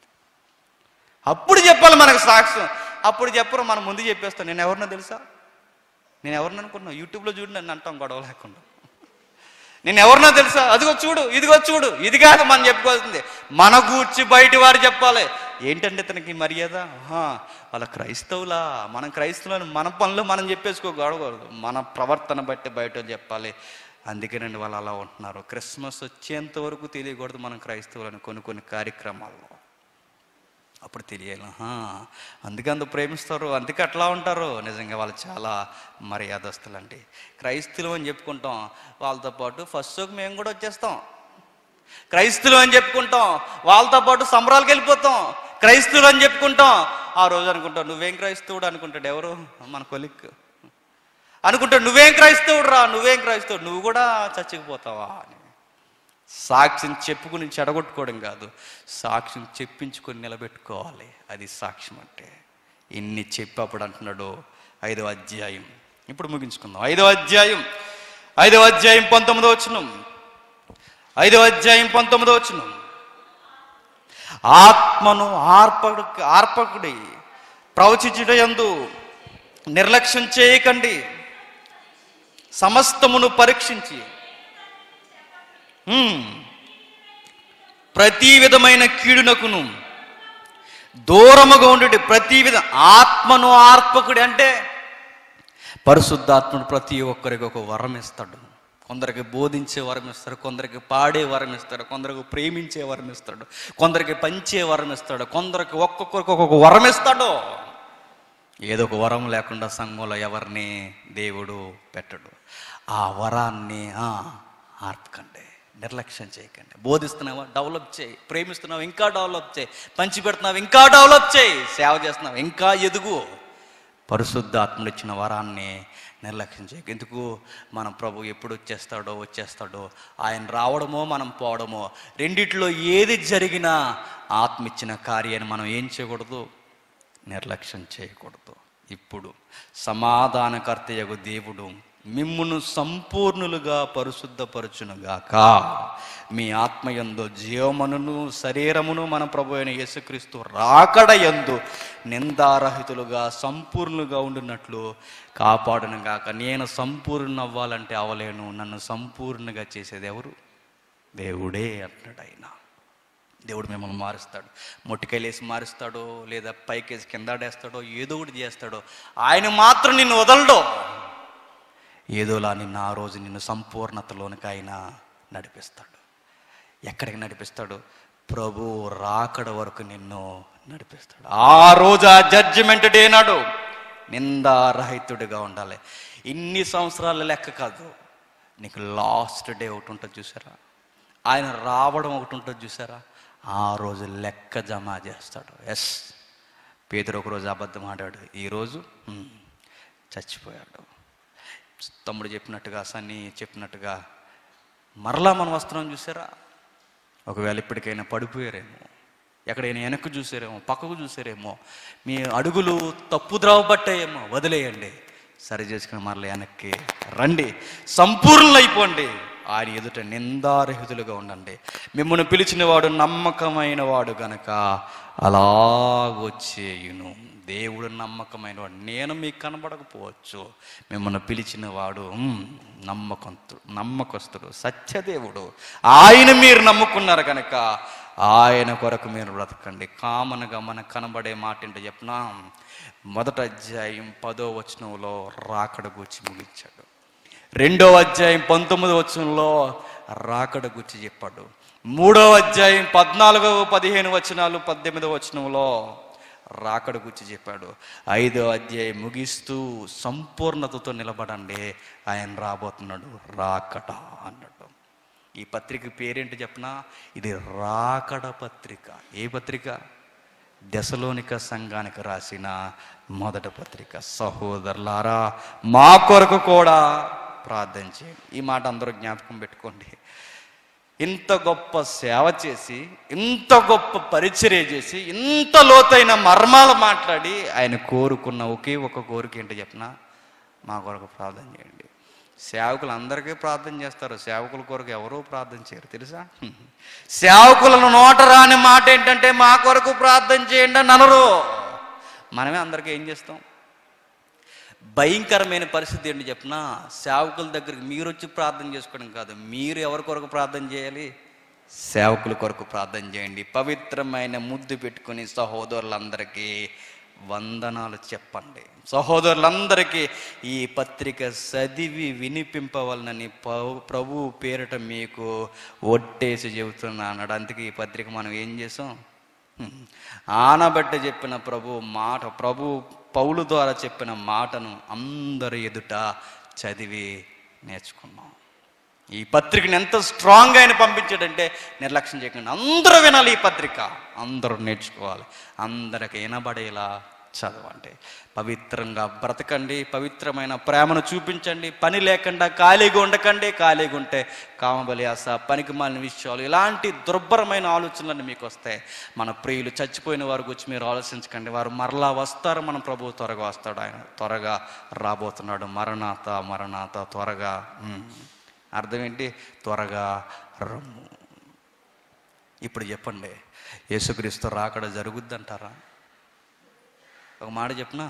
అప్పుడు చెప్పాలి మనకు సాక్ష్యం అప్పుడు చెప్పరు మనం ముందు చెప్పేస్తాం నేను ఎవరినో తెలుసా నేను ఎవరిని అనుకున్నా యూట్యూబ్లో చూడు నన్ను అంటాం గొడవ లేకుండా నేను ఎవరినో తెలుసా అదిగో చూడు ఇదిగో చూడు ఇది కాదు మనం చెప్పుకోవాల్సింది మన గూర్చి బయట వారు చెప్పాలి ఏంటంటే ఇతనికి మర్యాద ఆహా, వాళ్ళ క్రైస్తవులా మనం క్రైస్తవులని మన పనులు మనం చెప్పేసుకోకూడదు మన ప్రవర్తన బట్టి బయట వాళ్ళు చెప్పాలి అందుకేనండి వాళ్ళు అలా ఉంటున్నారు క్రిస్మస్ వచ్చేంత వరకు తెలియకూడదు మనం క్రైస్తవులని కొన్ని కొన్ని కార్యక్రమాల్లో అప్పుడు తెలియాలి ఆహా, అందుకే అంత ప్రేమిస్తారు అందుకే అట్లా ఉంటారు నిజంగా వాళ్ళు చాలా మర్యాదస్తులండి క్రైస్తులు అని చెప్పుకుంటాం వాళ్ళతో పాటు ఫస్ట్ షోకి మేము కూడా వచ్చేస్తాం క్రైస్తులు అని చెప్పుకుంటాం వాళ్ళతో పాటు సంబరాలకు వెళ్ళిపోతాం క్రైస్తువులు అని చెప్పుకుంటాం ఆ రోజు అనుకుంటాం నువ్వేం క్రైస్తవుడు అనుకుంటాడు ఎవరు మన కొలిక్ అనుకుంటాడు నువ్వేం క్రైస్తవుడు రా నువ్వేం క్రైస్తవుడు నువ్వు కూడా చచ్చిపోతావా అని సాక్ష్యం చెప్పుకుని చెడగొట్టుకోవడం కాదు సాక్ష్యం చెప్పించుకొని నిలబెట్టుకోవాలి అది సాక్ష్యం అంటే ఇన్ని చెప్పి అప్పుడు అంటున్నాడు ఐదవ అధ్యాయం ఇప్పుడు ముగించుకుందాం ఐదవ అధ్యాయం ఐదవ అధ్యాయం పంతొమ్మిదో వచనం ఐదవ అధ్యాయం పంతొమ్మిదో వచనం ఆత్మను ఆర్పడు ఆర్పకుడి ప్రవచించుట యందు నిర్లక్ష్యం చేయకండి సమస్తమును పరీక్షించి హ్మ్. ప్రతి విధమైన కీడునకును దూరముగా ఉండి ప్రతి విధ ఆత్మను ఆర్పకుడి అంటే పరిశుద్ధాత్ముడు ప్రతి ఒక్కరికి ఒక వరం ఇస్తాడు కొందరికి బోధించే వరం ఇస్తాడు కొందరికి పాడే వరం ఇస్తాడు కొందరికి ప్రేమించే వరం ఇస్తాడు కొందరికి పంచే వరం ఇస్తాడు కొందరికి ఒక్కొక్కరికి ఒక్కొక్క వరం ఇస్తాడు ఏదో ఒక వరం లేకుండా సంఘంలో ఎవరిని దేవుడు పెట్టడు ఆ వరాన్ని ఆ, ఆర్పకండి నిర్లక్ష్యం చేయకండి బోధిస్తున్నావా డెవలప్ చేయి ప్రేమిస్తున్నావు ఇంకా డెవలప్ చేయి పంచి పెడుతున్నావు ఇంకా డెవలప్ చేయి సేవ చేస్తున్నావు ఇంకా ఎదుగు పరిశుద్ధాత్ముడు ఇచ్చిన వరాన్ని నిర్లక్ష్యం చేయక ఎందుకు మన ప్రభు ఎప్పుడు వచ్చేస్తాడో వచ్చేస్తాడో ఆయన రావడమో మనం పోవడమో రెండిట్లో ఏది జరిగినా ఆత్మ ఇచ్చిన కార్యాన్ని మనం ఏం చేయకూడదు నిర్లక్ష్యం చేయకూడదు ఇప్పుడు సమాధానకర్తయగు దేవుడు మిమ్మును సంపూర్ణులుగా పరిశుద్ధపరచునుగాక మీ ఆత్మయందు జీవమును శరీరమును మన ప్రభు అయిన యేసుక్రీస్తు రాకడ యందు నిందారహితులుగా సంపూర్ణులుగా ఉండినట్లు కాపాడును గాక నేను సంపూర్ణ అవ్వాలంటే అవలేను నన్ను సంపూర్ణగా చేసేది ఎవరు దేవుడే అంటున్నాడు ఆయన దేవుడు మిమ్మల్ని మారుస్తాడు మొట్టికాయలేసి మారుస్తాడో లేదా పైకేసి కిందాడేస్తాడో ఏదో ఒకటి చేస్తాడో ఆయన మాత్రం నిన్ను వదలడో ఏదోలా నిన్ను ఆ రోజు నిన్ను సంపూర్ణతలోనికి ఆయన నడిపిస్తాడు ఎక్కడికి నడిపిస్తాడు ప్రభు రాకడ వరకు నిన్ను నడిపిస్తాడు ఆ రోజు ఆ జడ్జిమెంట్ డే నాడు నిందారహితుడిగా ఉండాలి ఇన్ని సంవత్సరాల లెక్క కాదు నీకు లాస్ట్ డే ఒకటి ఉంటుంది చూసారా ఆయన రావడం ఒకటి ఉంటుంది చూసారా ఆ రోజు లెక్క జమ చేస్తాడు ఎస్ పేదరు ఒక రోజు అబద్ధం ఆడాడు ఈరోజు హ్మ్, చచ్చిపోయాడు తమ్ముడు చెప్పినట్టుగా సన్ని చెప్పినట్టుగా మరలా మనం వస్తున్నాం చూసారా ఒకవేళ ఇప్పటికైనా పడిపోయారేమో ఎక్కడైనా వెనక్కు చూసారేమో పక్కకు చూసారేమో మీ అడుగులు తప్పు ద్రవ పట్టాయేమో వదిలేయండి సరి చేసుకుని మరలా వెనక్కి రండి సంపూర్ణులు అయిపోండి ఆయన ఎదుట నిందారహితులుగా ఉండండి మిమ్మల్ని పిలిచిన వాడు నమ్మకమైన వాడు గనక అలాగొచ్చేయును దేవుడు నమ్మకమైన వాడు నేను మీకు కనబడకపోవచ్చు మిమ్మల్ని పిలిచిన వాడు మ్, నమ్మకంతుడు నమ్మకస్తుడు సత్యదేవుడు ఆయన మీరు నమ్ముకున్నారు కనుక ఆయన కొరకు మీరు బ్రతకండి కామన్గా మనకు కనబడే మాట ఏంటో చెప్పిన మొదట అధ్యాయం పదో వచనంలో రాకడ గురించి ముగించాడు రెండో అధ్యాయం పంతొమ్మిదో వచనంలో రాకడ గురించి చెప్పాడు మూడో అధ్యాయం పద్నాలుగవ పదిహేను వచనాలు పద్దెనిమిదో వచనంలో రాకడ గురించి చెప్పాడు ఐదో అధ్యాయం ముగిస్తూ సంపూర్ణతతో నిలబడండి ఆయన రాబోతున్నాడు రాకట అన్నాడు ఈ పత్రిక పేరేంటి చెప్పనా ఇది రాకడ పత్రిక ఏ పత్రిక దశలోనిక సంఘానికి రాసిన మొదటి పత్రిక సహోదరులారా మా కొరకు కూడా ప్రార్థన చేయండి ఈ మాట అందరూ జ్ఞాపకం పెట్టుకోండి ఇంత గొప్ప సేవ చేసి ఇంత గొప్ప పరిచర్య చేసి ఇంత లోతైన మర్మాలు మాట్లాడి ఆయన కోరుకున్న ఒకే ఒక కోరిక ఏంటో చెప్పిన మా కొరకు ప్రార్థన చేయండి సేవకులు అందరికీ ప్రార్థన చేస్తారు సేవకుల కొరకు ఎవరూ ప్రార్థన చేయరు తెలుసా సేవకులను నోట రాని మాట ఏంటంటే మా కొరకు ప్రార్థన చేయండి అని అనరు మనమే అందరికీ ఏం చేస్తాం భయంకరమైన పరిస్థితి ఏంటి చెప్పిన సేవకుల దగ్గరికి మీరు వచ్చి ప్రార్థన చేసుకోవడం కాదు మీరు ఎవరి కొరకు ప్రార్థన చేయాలి సేవకుల కొరకు ప్రార్థన చేయండి పవిత్రమైన ముద్దు పెట్టుకుని సహోదరులందరికీ వందనాలు చెప్పండి సహోదరులందరికీ ఈ పత్రిక చదివి వినిపింపవలనని పౌ- ప్రభు పేరిట మీకు ఒట్టేసి చెబుతున్నా అన్నాడు అందుకే ఈ పత్రిక మనం ఏం చేసాం హ్మ్. ఆనబట్టి చెప్పిన ప్రభు మాట ప్రభు పౌలు ద్వారా చెప్పిన మాటను అందరి ఎదుట చదివి నేర్చుకున్నాం ఈ పత్రికని ఎంత స్ట్రాంగ్ ఆయన పంపించాడంటే నిర్లక్ష్యం చేయకుండా అందరూ వినాలి ఈ పత్రిక అందరూ నేర్చుకోవాలి అందరికి వినబడేలా చదవండి పవిత్రంగా బ్రతకండి పవిత్రమైన ప్రేమను చూపించండి పని లేకుండా ఖాళీగా ఉండకండి ఖాళీగా ఉంటే కామబలి ఆశ పనికి మాలిన విషయాలు ఇలాంటి దుర్భరమైన ఆలోచనలన్నీ మీకు వస్తాయి మన ప్రియులు చచ్చిపోయిన వారి గురించి మీరు ఆలోచించకండి వారు మరలా వస్తారు మన ప్రభు త్వరగా వస్తాడు ఆయన త్వరగా రాబోతున్నాడు మరణాత మరణాత త్వరగా ఉమ్. అర్థం ఏంటి త్వరగా రమ్ము ఇప్పుడు చెప్పండి యేసుక్రీస్తు రాకడ జరుగుద్దంటారా ఒక మాట చెప్పనా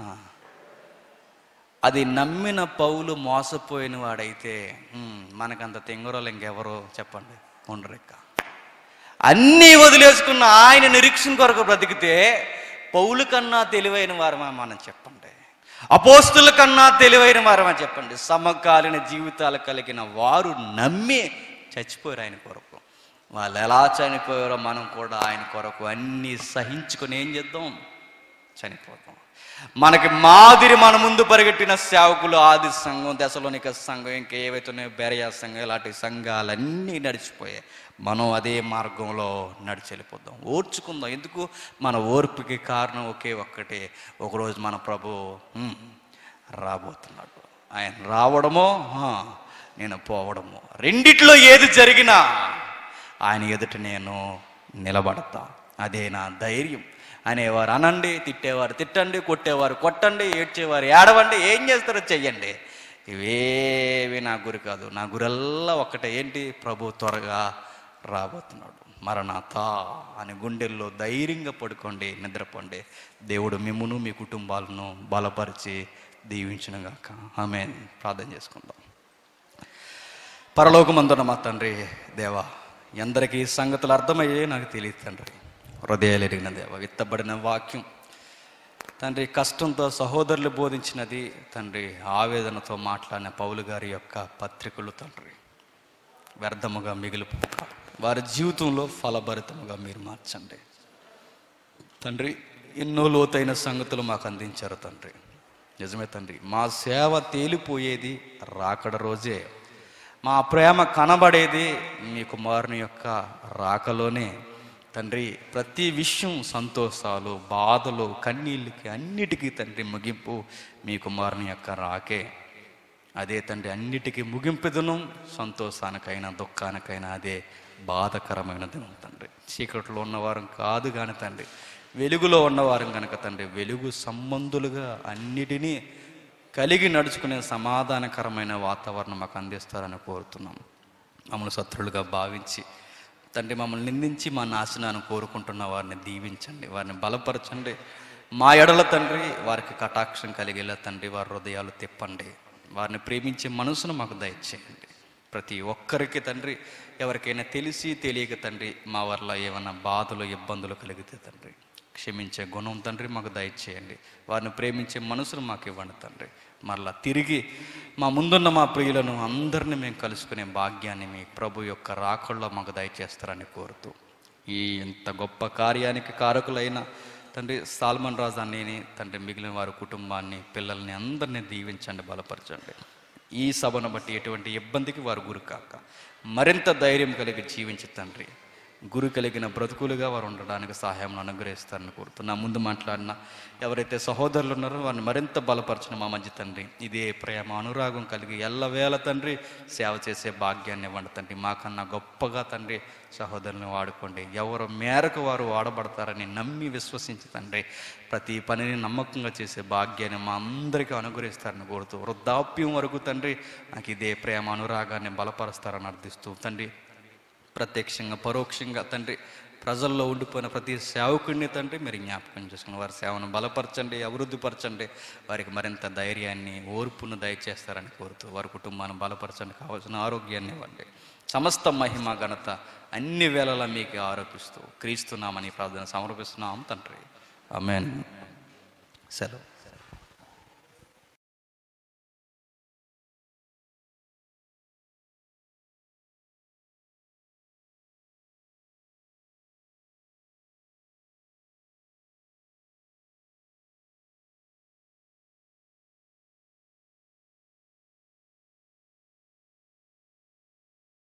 అది నమ్మిన పౌలు మోసపోయిన వాడైతే హ్మ్, మనకంత తెంగరోలు ఇంకెవరో చెప్పండి ఉండరిక్క అన్నీ వదిలేసుకున్న ఆయన నిరీక్షణ కొరకు బ్రతికితే పౌలు కన్నా తెలివైన వారమా మనం చెప్పండి అపోస్తుల కన్నా తెలివైన వారమా చెప్పండి సమకాలీన జీవితాలు కలిగిన వారు నమ్మి చచ్చిపోయారు ఆయన కొరకు వాళ్ళు ఎలా చనిపోయారో మనం కూడా ఆయన కొరకు అన్నీ సహించుకొని ఏం చేద్దాం చనిపోతాం మనకి మాదిరి మన ముందు పరిగెట్టిన సేవకులు ఆది సంఘం దశలోనిక సంఘం ఇంకా ఏవైతే ఉన్నాయో బెరయా సంఘం ఇలాంటి సంఘాలన్నీ నడిచిపోయాయి మనం అదే మార్గంలో నడిచి వెళ్ళిపోదాం ఓర్చుకుందాం ఎందుకు మన ఓర్పుకి కారణం ఒకే ఒక్కటే ఒకరోజు మన ప్రభు హ్మ్, రాబోతున్నాడు ఆయన రావడమో హా, నేను పోవడమో రెండిట్లో ఏది జరిగినా ఆయన ఎదుట నేను నిలబడతా అదే నా ధైర్యం అనేవారు అనండి తిట్టేవారు తిట్టండి కొట్టేవారు కొట్టండి ఏడ్చేవారు ఏడవండి ఏం చేస్తారో చెయ్యండి ఇవేవి నా గురి కాదు నా గురల్లా ఒక్కటే ఏంటి ప్రభు త్వరగా రాబోతున్నాడు మరణాత అని గుండెల్లో ధైర్యంగా పడుకోండి నిద్రపోండి దేవుడు మిమ్మును మీ కుటుంబాలను బలపరిచి దీవించునుగాక ఆమె ప్రార్థన చేసుకుందాం పరలోకమందున మా తండ్రి దేవా ఎందరికీ ఈ సంగతులు అర్థమయ్యే నాకు తెలియదు తండ్రి హృదయాలు ఎరిగిన దేవ విత్తబడిన వాక్యం తండ్రి కష్టంతో సహోదరులు బోధించినది తండ్రి ఆవేదనతో మాట్లాడిన పౌలు గారి యొక్క పత్రికలు తండ్రి వ్యర్థముగా మిగిలిపోక వారి జీవితంలో ఫలభరితముగా మీరు మార్చండి తండ్రి ఎన్నో లోతైన సంగతులు మాకు అందించారు తండ్రి నిజమే తండ్రి మా సేవ తేలిపోయేది రాకడ రోజే మా ప్రేమ కనబడేది మీ కుమారుని యొక్క రాకలోనే తండ్రి ప్రతి విషయం సంతోషాలు బాధలు కన్నీళ్ళకి అన్నిటికీ తండ్రి ముగింపు మీ కుమారుని యొక్క రాకే అదే తండ్రి అన్నిటికీ ముగింపు దినం సంతోషానికైనా దుఃఖానికైనా అదే బాధకరమైన దినం తండ్రి చీకట్లో ఉన్నవారం కాదు కాని తండ్రి వెలుగులో ఉన్నవారం కనుక తండ్రి వెలుగు సంబంధులుగా అన్నిటినీ కలిగి నడుచుకునే సమాధానకరమైన వాతావరణం మాకు అందిస్తారని కోరుతున్నాం మమ్మల్ని శత్రులుగా భావించి తండ్రి మమ్మల్ని నిందించి మా నాశనాన్ని కోరుకుంటున్న వారిని దీవించండి వారిని బలపరచండి మా ఎడల తండ్రి వారికి కటాక్షం కలిగేలా తండ్రి వారి హృదయాలు తిప్పండి వారిని ప్రేమించే మనసును మాకు దయచేయండి ప్రతి ఒక్కరికి తండ్రి ఎవరికైనా తెలిసి తెలియక తండ్రి మా వల్ల ఏమైనా బాధలు ఇబ్బందులు కలిగితే తండ్రి క్షమించే గుణం తండ్రి మాకు దయచేయండి వారిని ప్రేమించే మనసును మాకు ఇవ్వండి తండ్రి మరలా తిరిగి మా ముందున్న మా ప్రియులను అందరినీ మేము కలుసుకునే భాగ్యాన్ని మీ ప్రభు యొక్క రాకల్లో మాకు దయచేస్తారని కోరుతూ ఈ ఇంత గొప్ప కార్యానికి కారకులైన తండ్రి సాల్మన్ రాజు అన్నయ్యని తండ్రి మిగిలిన వారి కుటుంబాన్ని పిల్లల్ని అందరినీ దీవించండి బలపరచండి ఈ సభను బట్టి ఎటువంటి ఇబ్బందికి వారు గురి కాక మరింత ధైర్యం కలిగి జీవించి తండ్రి గురి కలిగిన బ్రతుకులుగా వారు ఉండడానికి సహాయం అనుగ్రహిస్తారని కోరుతున్నా ముందు మాట్లాడిన ఎవరైతే సహోదరులు ఉన్నారో వారిని మరింత బలపరచిన మా మంచి తండ్రి ఇదే ప్రేమ అనురాగం కలిగి ఎల్లవేళ తండ్రి సేవ చేసే భాగ్యాన్ని ఇవ్వండి తండ్రి మాకన్నా గొప్పగా తండ్రి సహోదరుని వాడుకోండి ఎవరు మేరకు వారు వాడబడతారని నమ్మి విశ్వసించి తండ్రి ప్రతి పనిని నమ్మకంగా చేసే భాగ్యాన్ని మా అందరికీ అనుగ్రహిస్తారని కోరుతూ వృద్ధాప్యం వరకు తండ్రి నాకు ఇదే ప్రేమ అనురాగాన్ని బలపరుస్తారని అర్థిస్తూ తండ్రి ప్రత్యక్షంగా పరోక్షంగా తండ్రి ప్రజల్లో ఉండిపోయిన ప్రతి సేవకుడిని తండ్రి మీరు జ్ఞాపకం చేసుకుని వారి సేవను బలపరచండి అభివృద్ధిపరచండి వారికి మరింత ధైర్యాన్ని ఓర్పును దయచేస్తారని కోరుతూ వారి కుటుంబాన్ని బలపరచండి కావాల్సిన ఆరోగ్యాన్ని ఇవ్వండి సమస్త మహిమ ఘనత అన్ని వేళలా మీకు ఆరోపిస్తూ క్రీస్తున్నామని ప్రార్థన సమర్పిస్తున్నాం తండ్రి ఆమెన్ సెలవు